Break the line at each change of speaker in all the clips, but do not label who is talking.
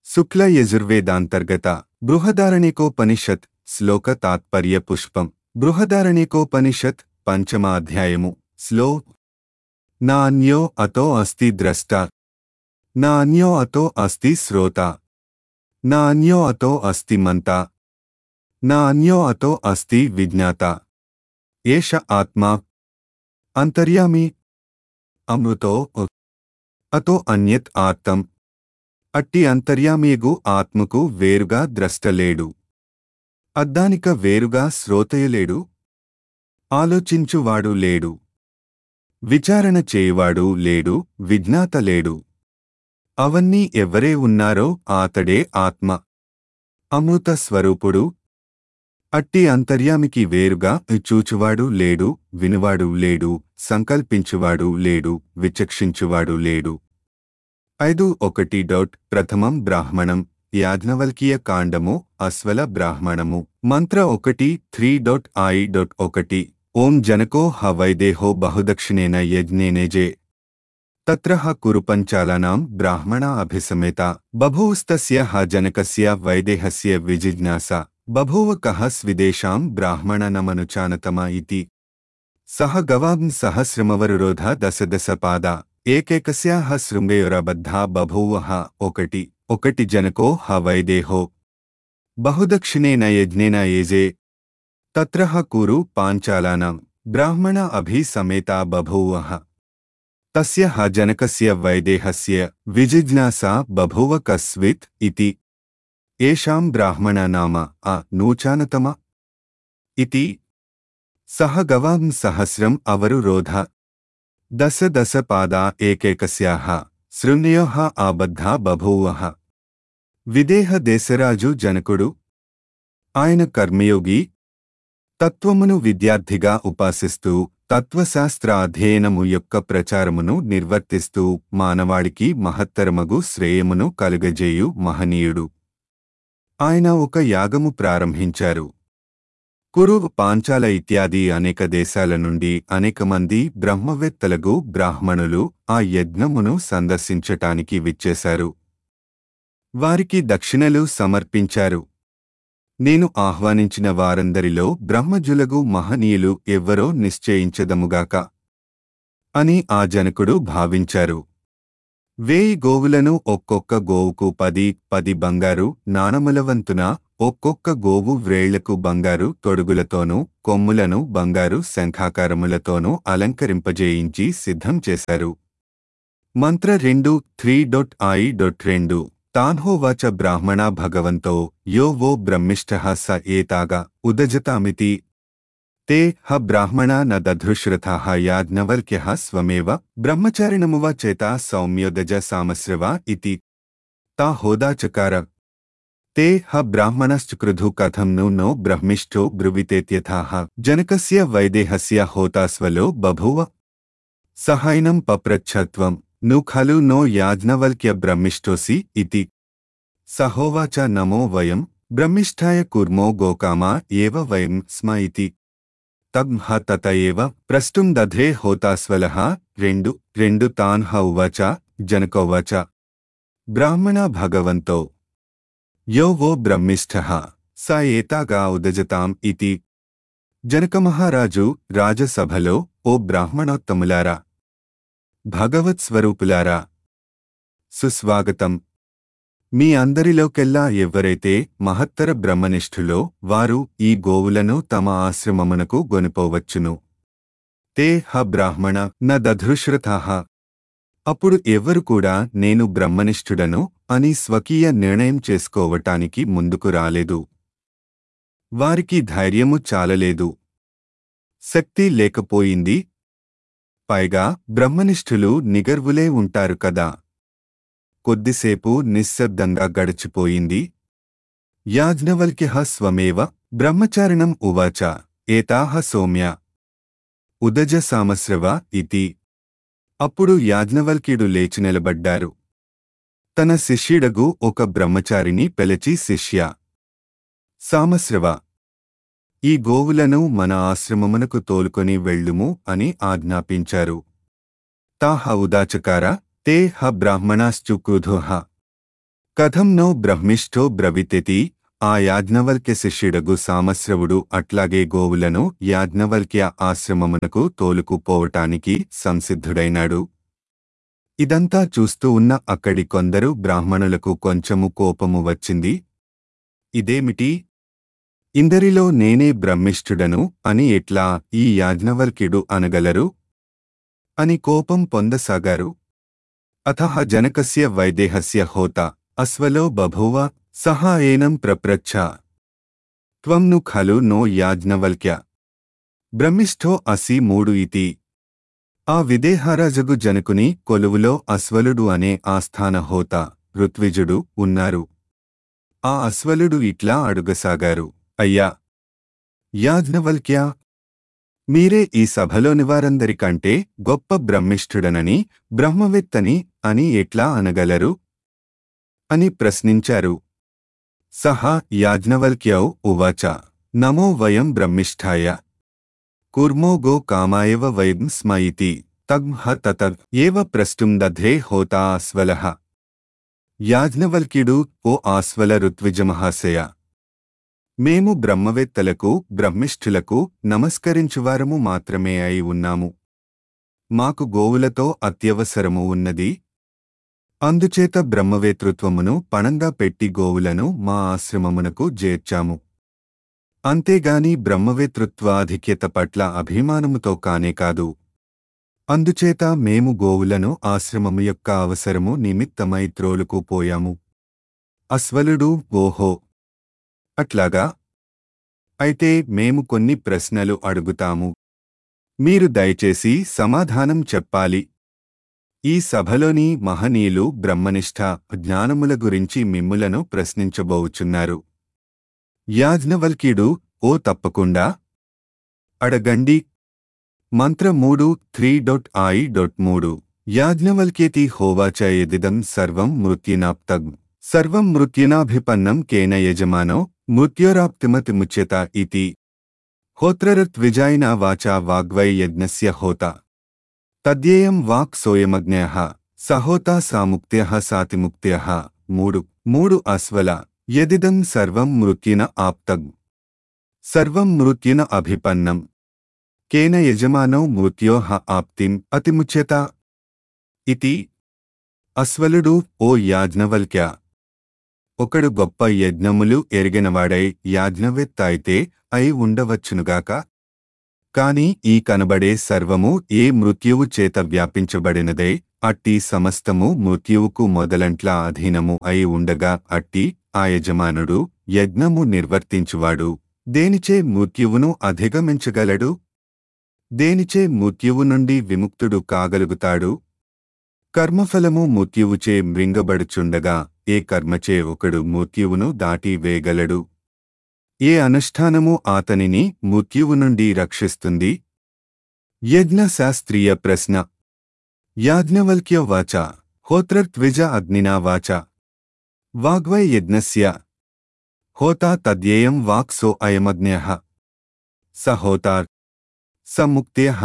శుక్ల యజుర్వేదాంతర్గత బృహదారణికోపనిషత్ శ్లోక తాత్పర్య పుష్పం బృహదారణికోపనిషత్ పంచమ అధ్యాయము శ్లో నాన్యో అతో అస్తి ద్రష్ట నాన్యో అతో అస్తి శ్రోత నాన్యో అతో అస్తి మంత నాన్యో అతో అస్తి విజ్ఞాత ఏష ఆత్మా అంతర్యామి అమృతో అతో అన్యత్ ఆత్తం అట్టి అంతర్యామియగు ఆత్మకు వేరుగా ద్రష్టలేడు అద్దానిక వేరుగా శ్రోతయలేడు ఆలోచించువాడు లేడు విచారణ చేయువాడు లేడు విజ్ఞాత లేడు అవన్నీ ఎవరే ఉన్నారో ఆతడే ఆత్మ అమృత స్వరూపుడు అట్టి అంతర్యామికి వేరుగా చూచువాడు లేడు వినువాడు లేడు సంకల్పించువాడు లేడు విచక్షించువాడు లేడు ఐదు ఒకటి డౌట్ ప్రథమం బ్రాహ్మణం యాజ్ఞవల్కీయ కాండము అస్వల బ్రాహ్మణము మంత్ర ఒకటి త్రీ డొట్ ఐ డొట్ ఒకటి ఓం జనకో హ వైదేహో బహుదక్షిణేన యజ్ఞేనేజే తత్ర హ కురుపంచాలానాం బ్రాహ్మణ అభిసమేత బభూస్తస్య హ జనకస్య వైదేహస్య విజిజ్ఞాస బభూవ కః స్విదేశాం బ్రాహ్మణ నమనుచానతమ ఇతి సహ గవాం సహస్రమవరురోధ దశ దశ పాద ఏకైకస్యాహ శృంగయోరబద్ధా బభూవః ఒకటి ఒకటి జనకో హ వైదేహో బహుదక్షిణేన యజ్ఞేన ఏజే తత్ర హ కురు పాంచాలానాం బ్రాహ్మణ అభి సమేతా బభూవః తస్య హ జనకస్య వైదేహస్య విజిజ్ఞాసా బభూవ కస్విత్ ఇతి ఏషాం బ్రాహ్మణ నామ అ నూచానతమ ఇతి సహ గవాం సహస్రం అవరు రోధ దశ దశ పాదా ఏకైకస్యాః శృణ్యోః ఆబద్ధా బభూవః విదేహ దేశరాజు జనకుడు ఆయన కర్మయోగి తత్వమును విద్యార్థిగా ఉపాసిస్తూ తత్వశాస్త్ర అధ్యయనము యొక్క ప్రచారమును నిర్వర్తిస్తూ మానవాడికి మహత్తరమగు శ్రేయమును కలుగజేయు మహనీయుడు ఆయన ఒక యాగము ప్రారంభించారు కురు పాంచాల ఇత్యాది అనేక దేశాల నుండి అనేక మంది బ్రహ్మవేత్తలగు బ్రాహ్మణులు ఆ యజ్ఞమును సందర్శించటానికి విచ్చేశారు వారికి దక్షిణలు సమర్పించారు నేను ఆహ్వానించిన వారందరిలో బ్రహ్మజులగు మహనీయులు ఎవ్వరో నిశ్చయించదముగాక అని ఆ జనకుడు భావించారు వేయి గోవులను ఒక్కొక్క గోవుకు పది పది బంగారు నాణములవంతున ఒక్కొక్క గోవు వ్రేళ్లకు బంగారు తొడుగులతోనూ కొమ్ములను బంగారు శంఖాకారములతోనూ అలంకరింపజేయించి సిద్ధం చేశారు మంత్ర రెండు త్రీ డొట్ ఐ డొట్ రెండు తాన్హోవాచ బ్రాహ్మణ భగవంతో యో వో బ్రహ్మిష్ట స ఏతాగా ఉదజతామితి తే హ బ్రాహ్మణ న దధృశ్రథ యాజ్ఞవల్క్య స్వమేవ బ్రహ్మచారిణమువ చేత సౌమ్యోదజ సామస్రవ ఇతి తా హోదాచకార తే హ బ్రాహ్మణశ్చక్రుధు కథం ను నో బ్రహ్మిష్టో బ్రువితేత్యథాః జనకస్య వైదేహస్య హోతాస్వలో బభూవ సహైనం పప్రచ్ఛత్వం ను ఖలు నో యాజ్ఞవల్క్య బ్రహ్మిష్టోసి ఇతి సహోవాచ నమో వయం బ్రహ్మిష్ఠాయ కుర్మో గోకామా ఏవ వయం స్మ ఇతి తగ్ హ తత ఏవ ప్రష్టుం దధ్రే హోతాస్వలః రెండు రెండు తాన్ హ ఉవాచ జనకోవాచ బ్రాహ్మణ భగవంతో యో వో బ్రహ్మిష్ఠ స ఏతాగా ఉదజతాం ఇతి జనకమహారాజు రాజసభలో ఓ బ్రాహ్మణోత్తములారా భగవత్ స్వరూపులారా సుస్వాగతం మీ అందరిలోకెల్లా ఎవ్వరైతే మహత్తర బ్రహ్మనిష్ఠులో వారు ఈ గోవులను తమ ఆశ్రమమునకు గొనిపోవచ్చును తే హ బ్రాహ్మణ న దధృశ్రథాః అప్పుడు ఎవ్వరు కూడా నేను బ్రహ్మనిష్ఠుడను అని స్వకీయ నిర్ణయం చేసుకోవటానికి ముందుకు రాలేదు వారికి ధైర్యము చాలలేదు శక్తి లేకపోయింది పైగా బ్రహ్మనిష్ఠులు నిగర్వులే ఉంటారు కదా కొద్దిసేపు నిశ్శబ్దంగా గడిచిపోయింది యాజ్ఞవల్క్య స్వమేవ బ్రహ్మచారిణం ఉవాచ ఏతాహ సౌమ్య ఉదజ సామస్రవ ఇతి అప్పుడు యాజ్ఞవల్క్యుడు లేచి నిలబడ్డారు తన శిష్యుడగు ఒక బ్రహ్మచారిని పిలిచి శిష్య సామస్రవ ఈ గోవులను మన ఆశ్రమమునకు తోలుకొని వెళ్ళుము అని ఆజ్ఞాపించారు తాహ ఉదాచకార తే హ బ్రాహ్మణాశ్చు క్రుధోహ కథం నో బ్రహ్మిష్ఠో బ్రవితెతి ఆ యాజ్ఞవల్క్య శిష్యుడగు సామశ్రవుడు అట్లాగే గోవులను యాజ్ఞవల్క్య ఆశ్రమమునకు తోలుకుపోవటానికి సంసిద్ధుడైనాడు ఇదంతా చూస్తూ ఉన్న అక్కడి కొందరు బ్రాహ్మణులకు కొంచెము కోపము వచ్చింది ఇదేమిటి ఇందరిలో నేనే బ్రహ్మిష్ఠుడను అని ఎట్లా ఈ యాజ్ఞవల్క్యుడు అనగలరు అని కోపం పొందసాగారు అథ జనకస్య వైదేహస్య హోత అశ్వలో బభూవ సహా ఏనం ప్రప్రచ్ఛ త్వం ను ఖలు నో యాజ్ఞవల్క్య బ్రహ్మిష్ఠో అసి మూడు ఇతి ఆ విదేహరాజగు జనకుని కొలువులో అశ్వలుడు అనే ఆస్థాన హోత ఋత్విజుడు ఉన్నారు ఆ అశ్వలుడు ఇట్లా అడుగసాగారు అయ్యా యాజ్ఞవల్క్య మీరే ఈ సభలోని వారందరికంటే గొప్ప బ్రహ్మిష్ఠుడనని బ్రహ్మవేత్తని అని ఎట్లా అనగలరు అని ప్రశ్నించారు సహా యాజ్ఞవల్క్యౌ ఉవాచ నమో వయం బ్రహ్మిష్ఠాయ కుర్మో గో కామాయవ వయం స్మ ఇతి తగ్హ తత్ ఏవ ప్రష్టుం దధ్రే హోతా ఆస్వలః యాజ్ఞవల్క్యుడు ఓ ఆస్వల ఋత్విజమహాశయ మేము బ్రహ్మవేత్తలకు బ్రహ్మిష్ఠులకు నమస్కరించువారము మాత్రమే అయి ఉన్నాము మాకు గోవులతో అత్యవసరము ఉన్నది అందుచేత బ్రహ్మవేతృత్వమును పణంగా పెట్టి గోవులను మా ఆశ్రమమునకు చేర్చాము అంతేగాని బ్రహ్మవేతృత్వాధిక్యత పట్ల అభిమానముతో కానే కాదు అందుచేత మేము గోవులను ఆశ్రమము యొక్క అవసరము నిమిత్తమై త్రోలుకు పోయాము అశ్వలుడు ఓహో అట్లాగా అయితే మేము కొన్ని ప్రశ్నలు అడుగుతాము మీరు దయచేసి సమాధానం చెప్పాలి ఈ సభలోని మహనీయులు బ్రహ్మనిష్ఠ జ్ఞానముల గురించి మిమ్ములను ప్రశ్నించబోవుచున్నారు యాజ్ఞవల్క్యుడు ఓ తప్పకుండా అడగండి మంత్ర మూడు త్రీ డొట్ ఐ డొట్ మూడు యాజ్ఞవల్క్యేతి హోవాచ యదిదం సర్వం మృత్యునాప్తగ్ సర్వం మృత్యునాభిపన్నం కేన యజమానో మృత్యోరాప్తిమతిముచ్యత ఇతి హోత్రరత్విజాయినా వాచా వాగ్వై యజ్ఞస్య హోత తద్యేయం వాక్ సోయమజ్ఞయః సహోతా సాముక్త్యః సాతిముక్త్యః మూడు మూడు అస్వల యదిదం సర్వం మృత్యున ఆప్తగ్ సర్వం మృత్యున అభిపన్నం కేన యజమానో మృత్యోః ఆప్తిం అతిముచ్యత ఇతి అస్వలుడు ఓ యాజ్ఞవల్క్య ఒకడు గొప్ప యజ్ఞములు ఎరిగినవాడై యాజ్ఞవేత్త అయితే అయి ఉండవచ్చునుగాక కాని ఈ కనబడే సర్వము ఏ మృత్యువు చేత వ్యాపించబడినదే అట్టి సమస్తము మృత్యువుకు మొదలంట్లా అధీనము అయి ఉండగా అట్టి ఆ యజమానుడు యజ్ఞము నిర్వర్తించువాడు దేనిచే మృత్యువును అధిగమించగలడు దేనిచే మృత్యువు నుండి విముక్తుడు కాగలుగుతాడు కర్మఫలము మృత్యువుచే మృంగబడుచుండగా ఏ కర్మచే ఒకడు మృత్యువును దాటి వేగలడు ఏ అనుష్ఠానము ఆతనిని మృత్యువు నుండి రక్షిస్తుంది యజ్ఞశాస్త్రీయ ప్రశ్న యాజ్ఞవల్క్య వాచ హోత్రత్విజ అగ్నినా వాచ వాగ్వై యజ్ఞస్య హోతా తద్యేయం వాక్ సో అయమజ్ఞః స హోతార్ స ముక్త్యః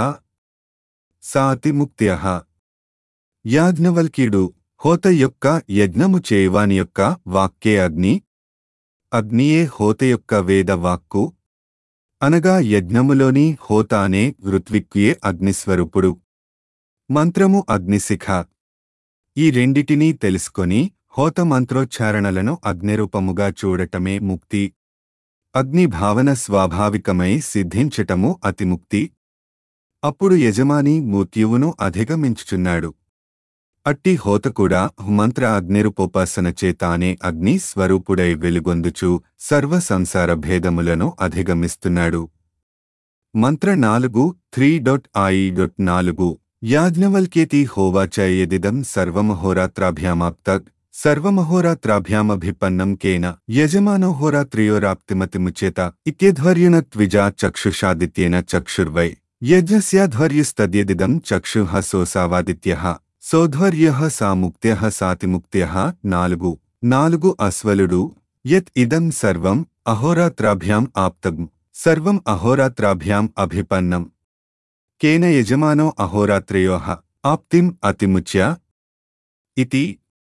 స అతిముక్త్యః యాజ్ఞవల్క్యుడు హోత యొక్క యజ్ఞము చేయవాని యొక్క వాక్కే అగ్ని అగ్నియే హోత యొక్క వేద వాక్కు అనగా యజ్ఞములోని హోత అనే ఋత్విక్యే అగ్నిస్వరూపుడు మంత్రము అగ్నిశిఖ ఈ రెండిటినీ తెలుసుకొని హోత మంత్రోచ్చారణలను అగ్నిరూపముగా చూడటమే ముక్తి అగ్ని భావన స్వాభావికమై సిద్ధించటము అతిముక్తి అప్పుడు యజమాని మృత్యువును అధిగమించుచున్నాడు అట్టి హోత కూడా మంత్ర అగ్నిరుపోపాసన చేతానే అగ్ని స్వరూపుడై వెలుగొందుచు సర్వ సంసార భేదములను అధిగమిస్తున్నాడు మంత్ర నాలుగు త్రీ డొట్ ఐ డొట్ నాలుగు యాజ్ఞవల్కేతి హోవాచ యదిదం సర్వమహోరాత్రాభ్యామాప్తగ్ సర్వమహోరాత్రాభ్యామభిపన్నం కేన యజమానో హోరాత్రయోరాప్తిమతిముచ్యత ఇత్యధ్వర్యున త్విజా చక్షుషాదిత్యేన చక్షుర్వై యజ్ఞస్యాధ్వర్యుస్తద్యదిదం చక్షుః సోసావాదిత్యః సోధ్వర్యః సాముక్త్యః సాతిముక్త్యః నాలుగు నాలుగు అస్వలుడు యత్ ఇదం సర్వం అహోరాత్రాభ్యాం ఆప్తం సర్వం అహోరాత్రాభ్యాం అభిపన్నం కేన యజమానో అహోరాత్రయోః ఆప్తిం అతిముచ్య ఇతి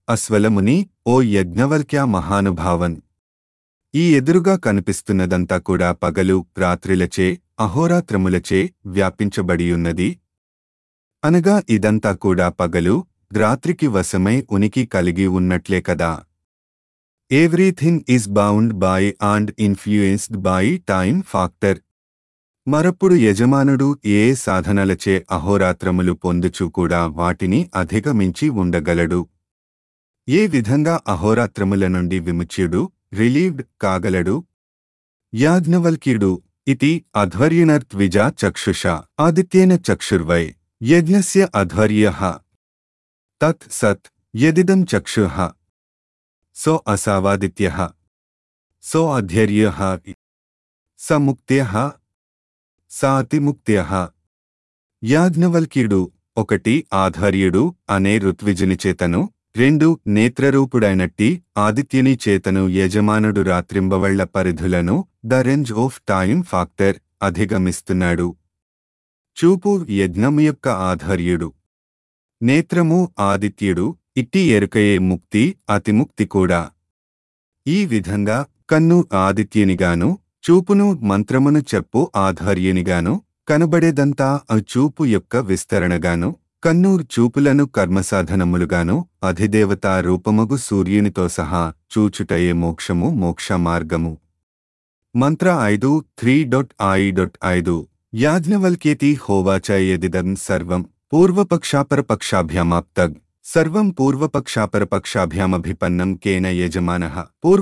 అశ్వలముని ఓ యజ్ఞవల్క్య మహానుభావన్ ఈ ఎదురుగా కనిపిస్తున్నదంతా కూడా పగలు రాత్రిలచే అహోరాత్రములచే వ్యాపించబడియున్నది అనగా ఇదంతా కూడా పగలు రాత్రికి వశమై ఉనికి కలిగి ఉన్నట్లే కదా everything is bound by and influenced by time factor మరప్పుడు యజమానుడు ఏ సాధనలచే అహోరాత్రములు పొందుచూ కూడా వాటిని అధిగమించి ఉండగలడు ఏ విధంగా అహోరాత్రముల నుండి విముచ్యుడు రిలీవ్డ్ కాగలడు యాజ్ఞవల్క్యుడు ఇతి అధ్వర్యునర్త్విజా చక్షుష ఆదిత్యేన చక్షుర్వై యజ్ఞస్య అధ్వర్యః తత్ సత్ యదిదం చక్షుః సో అసావాదిత్యః సో అధ్యర్యః స ముక్త్యః సాతిముక్త్యః యాజ్ఞవల్క్యుడు ఒకటి ఆధ్వర్యుడు అనే ఋత్విజుని చేతను రెండు నేత్రరూపుడైనట్టి ఆదిత్యుని చేతను యజమానుడు రాత్రింబవళ్ల పరిధులను the range of time factor అధిగమిస్తున్నాడు చూపు యజ్ఞం యొక్క ఆధ్వర్యుడు నేత్రము ఆదిత్యుడు ఇట్టి ఎరుకయే ముక్తి అతిముక్తి కూడా ఈ విధంగా కన్ను ఆదిత్యునిగాను చూపును మంత్రమును చెప్పు ఆధ్వర్యునిగాను కనబడేదంతా ఆ చూపు యొక్క విస్తరణగాను కన్ను చూపులను కర్మసాధనములుగాను అధిదేవతా రూపమగు సూర్యునితో సహా చూచుటయే మోక్షము మోక్ష మార్గము మంత్ర ఐదు త్రీ డొట్ ఐ డొట్ ఐదు యాజ్ఞవల్కేతి హోవాచ యదిదం సర్వం పూర్వపక్షాపరపక్షాభ్యామాప్తగ్ సర్వం పూర్వపక్షాపరపక్షాభ్యామభిపన్నం కేన యజమానః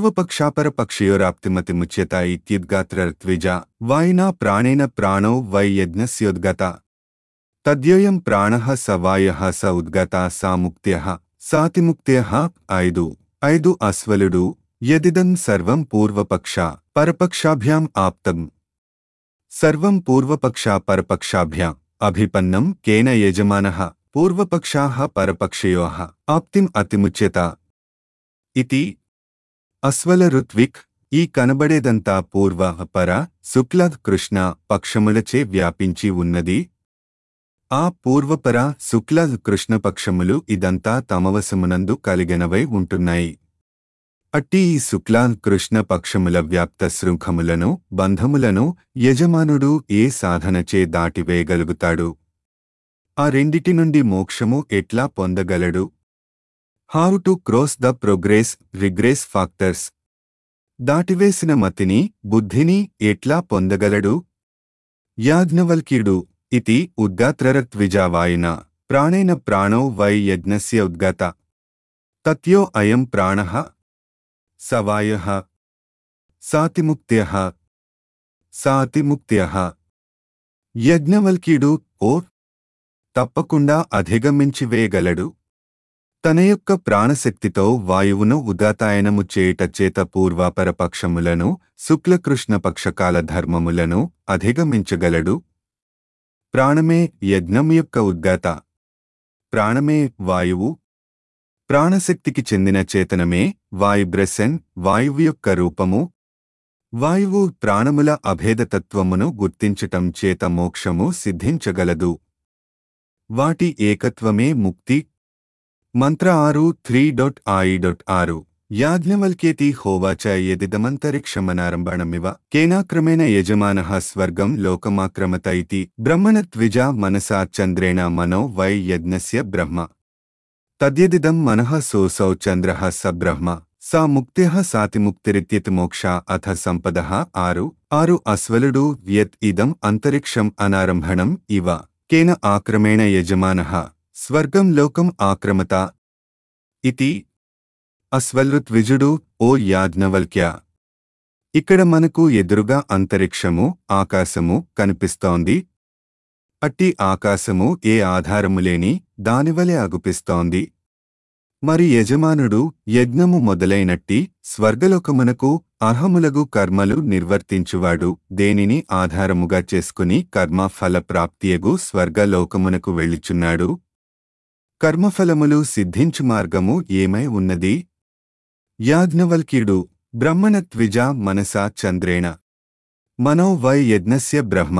పూర్వపక్షాపరపక్షయోరాప్తిమతిముచ్యత ఇత్యుద్గాత్రర్త్విజా వాయినా ప్రాణేన ప్రాణో వై యజ్ఞస్యోద్గత తద్యోయం ప్రాణః స వాయః స ఉద్గత సా ముక్త్యః సాతిముక్త్యః ఐదు ఐదు అశ్వలుడు యదిదం సర్వం పూర్వపక్ష పరపక్షాభ్యాం ఆప్తం సర్వం పూర్వపక్షా పరపక్షాభ్యాం అభిపన్నం కేన యజమానః పూర్వపక్షాః పరపక్షయోః ఆప్తిం అతిముచ్యత ఇతి అస్వల ఋత్విక్ ఈ కనబడేదంతా పూర్వ పర శుక్ల కృష్ణ పక్షములచే వ్యాపించి ఉన్నది ఆ పూర్వపర శుక్ల కృష్ణ పక్షములు ఇదంతా తమవశమునందు కలిగినవై ఉంటున్నాయి అట్టి ఈ శుక్ల కృష్ణ పక్షముల వ్యాప్త శృంఖములను బంధములను యజమానుడు ఏ సాధనచే దాటివేయగలుగుతాడు ఆ రెండిటి నుండి మోక్షము ఎట్లా పొందగలడు how to cross the progress regress factors దాటివేసిన మతిని బుద్ధిని ఎట్లా పొందగలడు యాజ్ఞవల్క్యుడు ఇతి ఉద్గాత్రరత్విజావాయిన ప్రాణేన ప్రాణో వై యజ్ఞస్య ఉద్గత తత్యో అయం ప్రాణః సవాయః సాతిముక్త్యః సాతిముక్త్యః యజ్ఞవల్క్యుడు ఓ తప్పకుండా అధిగమించి వేయగలడు తన యొక్క ప్రాణశక్తితో వాయువును ఉదాతాయనము చేయుట చేత పూర్వాపర పక్షములను శుక్లకృష్ణ పక్షకాల ధర్మములను అధిగమించగలడు ప్రాణమే యజ్ఞం యొక్క ఉద్గాత ప్రాణమే వాయువు ప్రాణశక్తికి చెందిన చేతనమే వాయుబ్రెసెన్ వాయువు యొక్క రూపము వాయువు ప్రాణముల అభేదతత్వమును గుర్తించటం చేత మోక్షము సిద్ధించగలదు వాటి ఏకత్వమే ముక్తి మంత్ర ఆరు త్రీ డొట్ ఐ డొట్ ఆరు యాజ్ఞవల్కేతి హోవాచ యదిదమంతరిక్షమనారంభణమివ కేనాక్రమేణ యజమానః స్వర్గం లోకమాక్రమత ఇతి బ్రహ్మణత్విజా మనసా చంద్రేణ మనో వై యజ్ఞస్య బ్రహ్మ తద్యదిదం మనః సోసౌ చంద్రః స బ్రహ్మ సా ముక్త్యః సాతిముక్తిరిత్యతి మోక్ష అథ సంపదః ఆరు ఆరు అస్వలుడు యత్ ఇదం అంతరిక్షం అనారంభణం ఇవ కేన ఆక్రమేణ యజమానః స్వర్గం లోకం ఆక్రమత ఇతి అస్వల్రుత్విజుడు ఓ యాజ్ఞవల్క్య ఇక్కడ మనకు ఎదురుగా అంతరిక్షము ఆకాశము కనిపిస్తోంది అట్టి ఆకాశము ఏ ఆధారము లేని దానివలె అగుపిస్తోంది మరి యజమానుడు యజ్ఞము మొదలైనట్టి స్వర్గలోకమునకు అర్హములగు కర్మలు నిర్వర్తించువాడు దేనిని ఆధారముగా చేసుకుని కర్మ ఫలప్రాప్తియగు స్వర్గలోకమునకు వెళ్ళుచున్నాడు కర్మఫలములు సిద్ధించు మార్గము ఏమై ఉన్నది యాజ్ఞవల్క్యుడు బ్రహ్మణత్విజా మనసా చంద్రేణ మనో వై యజ్ఞస్య బ్రహ్మ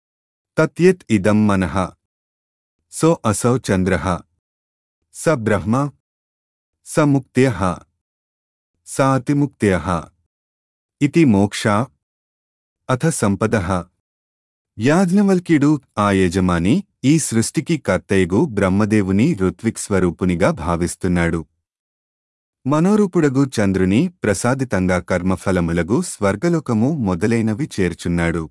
తత్యత్ ఇదం మనః సో అసౌ చంద్రః స బ్రహ్మ స ముక్త్యః సా అతిముక్త్యః ఇతి మోక్షా అథ సంపదః యాజ్ఞవల్క్యుడు ఆ యజమాని ఈ సృష్టికి కర్తయ్యగు బ్రహ్మదేవుని ఋత్విక్ స్వరూపునిగా భావిస్తున్నాడు మనోరూపుడగు చంద్రుని ప్రసాదితంగా కర్మఫలములగు స్వర్గలోకము మొదలైనవి చేర్చున్నాడు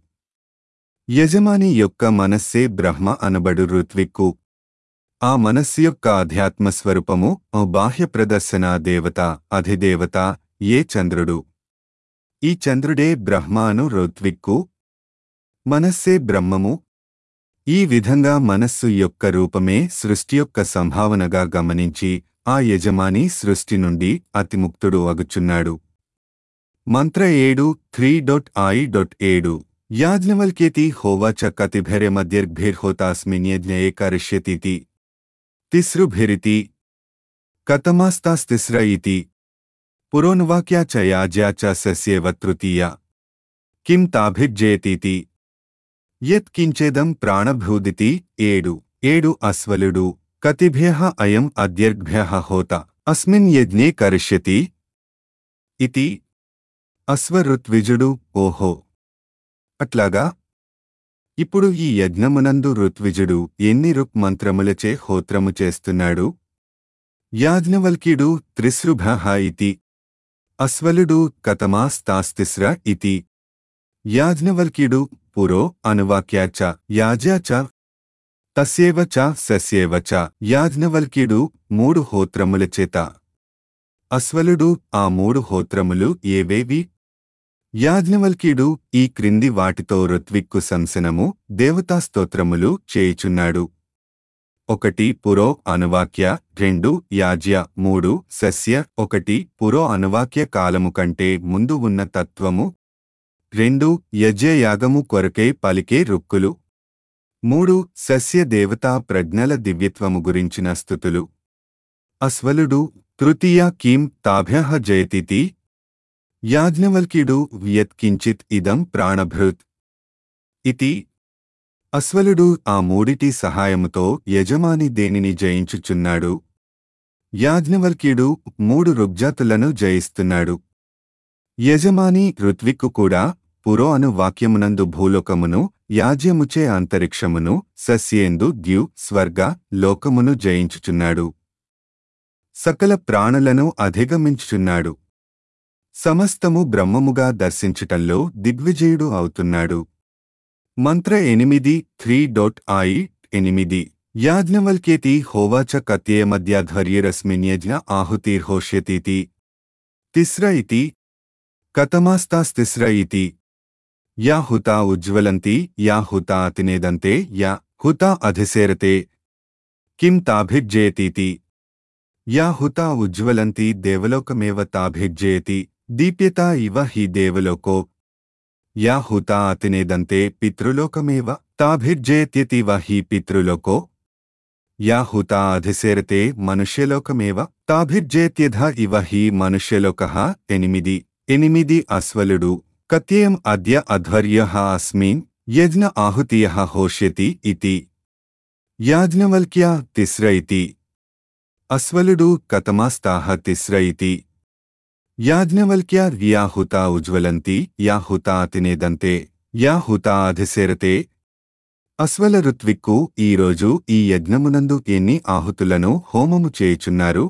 యజమాని యొక్క మనస్సే బ్రహ్మ అనబడు ఋత్విక్కు ఆ మనస్సు యొక్క అధ్యాత్మ స్వరూపము ఓ బాహ్య ప్రదర్శన దేవత అధిదేవత ఏ చంద్రుడు ఈ చంద్రుడే బ్రహ్మ అను ఋత్విక్కు మనస్సే బ్రహ్మము ఈ విధంగా మనస్సు యొక్క రూపమే సృష్టి యొక్క సంభావనగా గమనించి ఆ యజమాని సృష్టి నుండి అతిముక్తుడు అగుచున్నాడు మంత్ర ఏడు త్రీ డొట్ ఐ డొట్ ఏడు యాజ్ఞవల్కేతి హోవాచ కతిభిర్మధ్యర్భిర్హోతాస్మిన్యజ్ఞయే కరిష్యతీతి తిస్రుభిరితి కతమాస్తాస్తిస్ర ఇతి పురోనువాక్యా చ యాజ్యా చ సస్యేవ తృతీయ కిం తాభిర్జయతీతి యత్ కించేదం ప్రాణభూదితి ఏడు ఏడు అస్వలుడు కతిభ్య అయం అద్యర్భ్య హోత అస్మిన్ యజ్ఞే కరిష్యతి ఇతి అశ్వరుత్విజుడు ఓహో అట్లాగా ఇప్పుడు ఈ యజ్ఞమునందు ఋత్విజుడు ఎన్ని రుక్ మంత్రములచే హోత్రము చేస్తున్నాడు యాజ్ఞవల్క్యుడు త్రిసృభ ఇతి అస్వలుడు కతమాస్తాస్తిస్ర ఇతి యాజ్ఞవల్క్యుడు పురో అనువాక్యాచ యాజ్యాచ తస్యేవ చ సస్యేవ చ యాజ్ఞవల్క్యుడు మూడు హోత్రముల చేత అస్వలుడు ఆ మూడు హోత్రములు ఏవేవి యాజ్ఞవల్క్యుడు ఈ క్రింది వాటితో ఋత్విక్కు సంసనము దేవతాస్తోత్రములు చేయుచున్నాడు ఒకటి పురో అనువాక్య రెండు యాజ్య మూడు సస్య ఒకటి పురో అనువాక్య కాలము కంటే ముందు ఉన్న తత్వము రెండు యజ్ఞయాగము కొరకై పలికే రుక్కులు మూడు సస్య దేవతా ప్రజ్ఞల దివ్యత్వము గురించిన స్థుతులు అస్వలుడు తృతీయ కీం తాభ్య జయతితి యాజ్ఞవల్క్యుడు యత్కించిత్ ఇదం ప్రాణభృత్ ఇతి అస్వలుడు ఆ మూడిటి సహాయముతో యజమాని దేనిని జయించుచున్నాడు యాజ్ఞవల్క్యుడు మూడు రుగ్జాతులను జయిస్తున్నాడు యజమాని ఋత్విక్కు కూడా పురో అను వాక్యమునందు భూలోకమును యాజ్యముచే అంతరిక్షమును సస్యేందు ద్యు స్వర్గ లోకమును జయించుచున్నాడు సకల ప్రాణులను అధిగమించుచున్నాడు సమస్తము బ్రహ్మముగా దర్శించుటంలో దిగ్విజయుడు అవుతున్నాడు మంత్ర ఎనిమిది త్రీ డొట్ ఐ ఎనిమిది యాజ్ఞవల్కేతి హోవాచ కత్యే మధ్యాధ్వర్యరస్మిన్యజ్ఞ ఆహుతిర్హోష్యతీతి తిస్ర ఇతి కతమాస్తాస్తిస్ర ఇతి యా హుతా ఉజ్వలంతి యా హుతా అతినేదంతే యా హుతా అధిసేరతే కిం తాభిర్జయతీతి యా హుతా ఉజ్వలంతి దేవలోకమేవ తాభిర్జయతి దీప్యతా ఇవ హి దేవలోకో యా హుతా అతినేదంతే పితృలోకమేవ తాభిర్జయత్యతివ హి పితృలోకో యా హుతా అధిసేరతే మనుష్యలోకమేవ తాభిర్జయత్యధ ఇవ హి మనుష్యలోకః ఎనిమిది ఎనిమిది అస్వలుడు కత్యేయం అద్య అధ్వర్యః అస్మిన్ యజ్ఞ ఆహుతియః హోష్యతి ఇతి యాజ్ఞవల్క్య తిస్ర ఇతి అస్వలుడు కతమాస్తాహ తిస్ర ఇతి యాజ్ఞవల్క్య యాహుతా ఉజ్వలంతి యాహుతా తినేదంతే యాహుతా అధిసేరతే అస్వల ఋత్విక్కు ఈరోజు ఈ యజ్ఞమునందు ఎన్ని ఆహుతులను హోమము చేయుచున్నారు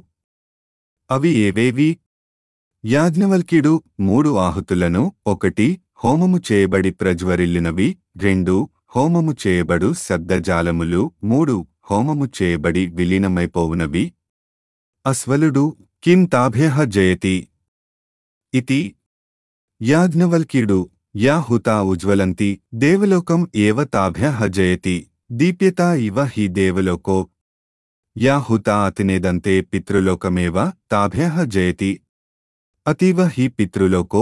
అవి ఏవేవి యాజ్ఞవల్క్యుడు మూడు ఆహుతులను ఒకటి హోమము చేయబడి ప్రజ్వరిల్లినవి రెండు హోమము చేయబడు శబ్దజాలములు మూడు హోమము చేయబడి విలీనమైపోవునవి అస్వలుడు కిం తాభ్య జయతి ఇతి యాజ్ఞవల్క్యుడు యా హుతా ఉజ్వలంతి దేవలోకం ఏవ తాభ్య జయతి దీప్యతా ఇవ హి దేవలోకో యా హుతా అతినేదంతే పితృలోకమేవ తాభ్య జయతి అతీవ హి పితృలోకో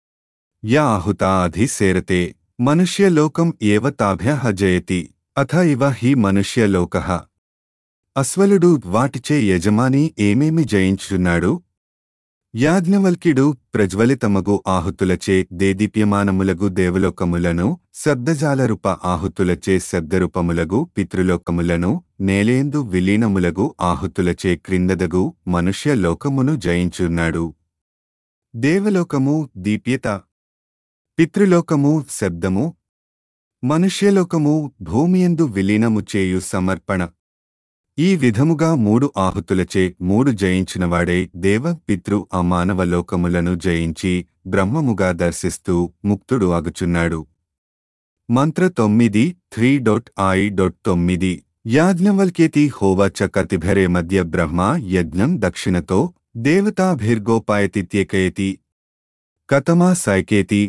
యా ఆహుతా అధిసేరతే మనుష్యలోకం ఏవ తాభ్య జయతి అథ ఇవ హి మనుష్యలోకః అస్వలుడు వాటిచే యజమాని ఏమేమి జయించుచున్నాడు యాజ్ఞవల్క్యుడు ప్రజ్వలితమగు ఆహుతులచే దేదీప్యమానములగు దేవలోకములను శబ్దజాలరూప ఆహుతులచే శబ్దరూపములగు పితృలోకములను నేలేందు విలీనములగు ఆహుతులచే క్రిందదగు మనుష్య లోకమును జయించున్నాడు దేవలోకము దీప్యత పితృలోకము శబ్దము మనుష్యలోకము భూమియందు విలీనము చేయు సమర్పణ ఈ విధముగా మూడు ఆహుతులచే మూడు జయించినవాడే దేవ పితృ అమానవ లోకములను జయించి బ్రహ్మముగా దర్శిస్తూ ముక్తుడు అగుచున్నాడు మంత్ర తొమ్మిది త్రీ డొట్ ఐ డొట్ తొమ్మిది యాజ్ఞవల్కేతి హోవాచ కతిభరే మధ్య బ్రహ్మ యజ్ఞం దక్షిణతో దేవతాభిర్గోపాయతిత్యేకయతి కతమా సైకేతి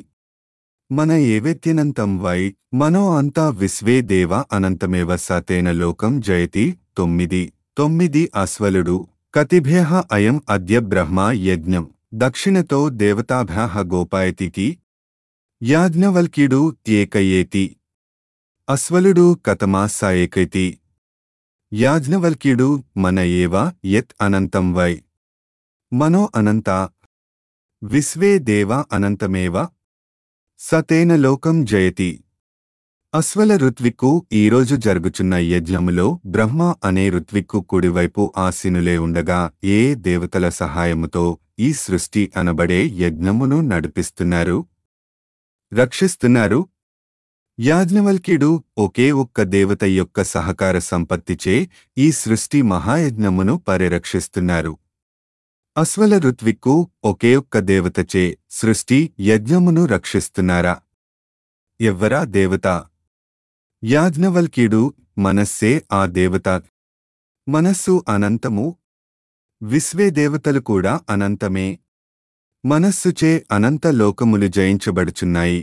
మన ఏవేత్యనంతం వై మనో అంతా విశ్వే దేవ అనంతమేవ సతేన లోకం జయతి తొమ్మిది తొమ్మిది అశ్వలుడు కతిభ్య అయం అద్య బ్రహ్మ యజ్ఞం దక్షిణతో దేవతాభ్య గోపాయతికి యాజ్ఞవల్క్యుడు ఏకయేతి అశ్వలుడు కతమా స ఏకైతి యాజ్ఞవల్క్యుడు మన ఏవ యత్ అనంతం వై మనో అనంత విశ్వే దేవ అనంతమేవ సతేన లోకం జయతి అశ్వల ఋత్విక్కు ఈరోజు జరుగుచున్న యజ్ఞములో బ్రహ్మ అనే ఋత్విక్కు కుడివైపు ఆసీనులే ఉండగా ఏ దేవతల సహాయముతో ఈ సృష్టి అనబడే యజ్ఞమును నడిపిస్తున్నారు రక్షిస్తున్నారు యాజ్ఞవల్క్యుడు ఒకే ఒక్క దేవత యొక్క సహకార సంపత్తిచే ఈ సృష్టి మహాయజ్ఞమును పరిరక్షిస్తున్నారు అశ్వల ఋత్విక్కు ఒకే ఒక్క దేవతచే సృష్టి యజ్ఞమును రక్షిస్తున్నారా ఎవ్వరా దేవత యాజ్ఞవల్క్యుడు మనస్సే ఆ దేవత మనస్సు అనంతము విశ్వే దేవతలు కూడా అనంతమే మనస్సుచే అనంత లోకములు జయించబడుచున్నాయి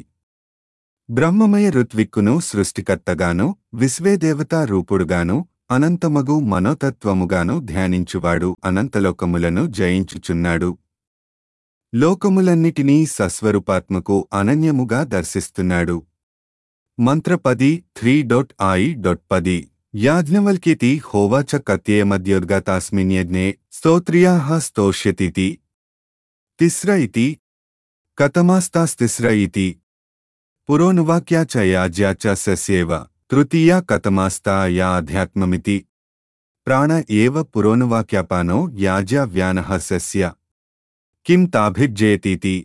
బ్రహ్మమయ ఋత్విక్కును సృష్టికర్తగాను విశ్వేదేవతా రూపుడుగాను అనంతమగు మనోతత్వముగాను ధ్యానించువాడు అనంతలోకములను జయించుచున్నాడు లోకములన్నిటినీ సస్వరూపాత్మకు అనన్యముగా దర్శిస్తున్నాడు మంత్ర పది త్రీ డొట్ ఐ డొట్ పది యాజ్ఞవల్క్యతి హోవాచ కత్యేమద్యోద్గతాస్మిన్యజ్ఞే స్తోత్ర్యాః స్తోష్యతితి తిస్ర ఇతి కతమాస్తాస్తిస్ర ఇతి పురోనువాక్యా చ యాజ్యా చ సస్యేవ తృతీయా కతమాస్తా యా అధ్యాత్మమితి ప్రాణ ఏవ పురోనువాక్యాపానో యాజ్యా వ్యానః సస్య కిం తాభిర్జయతీతి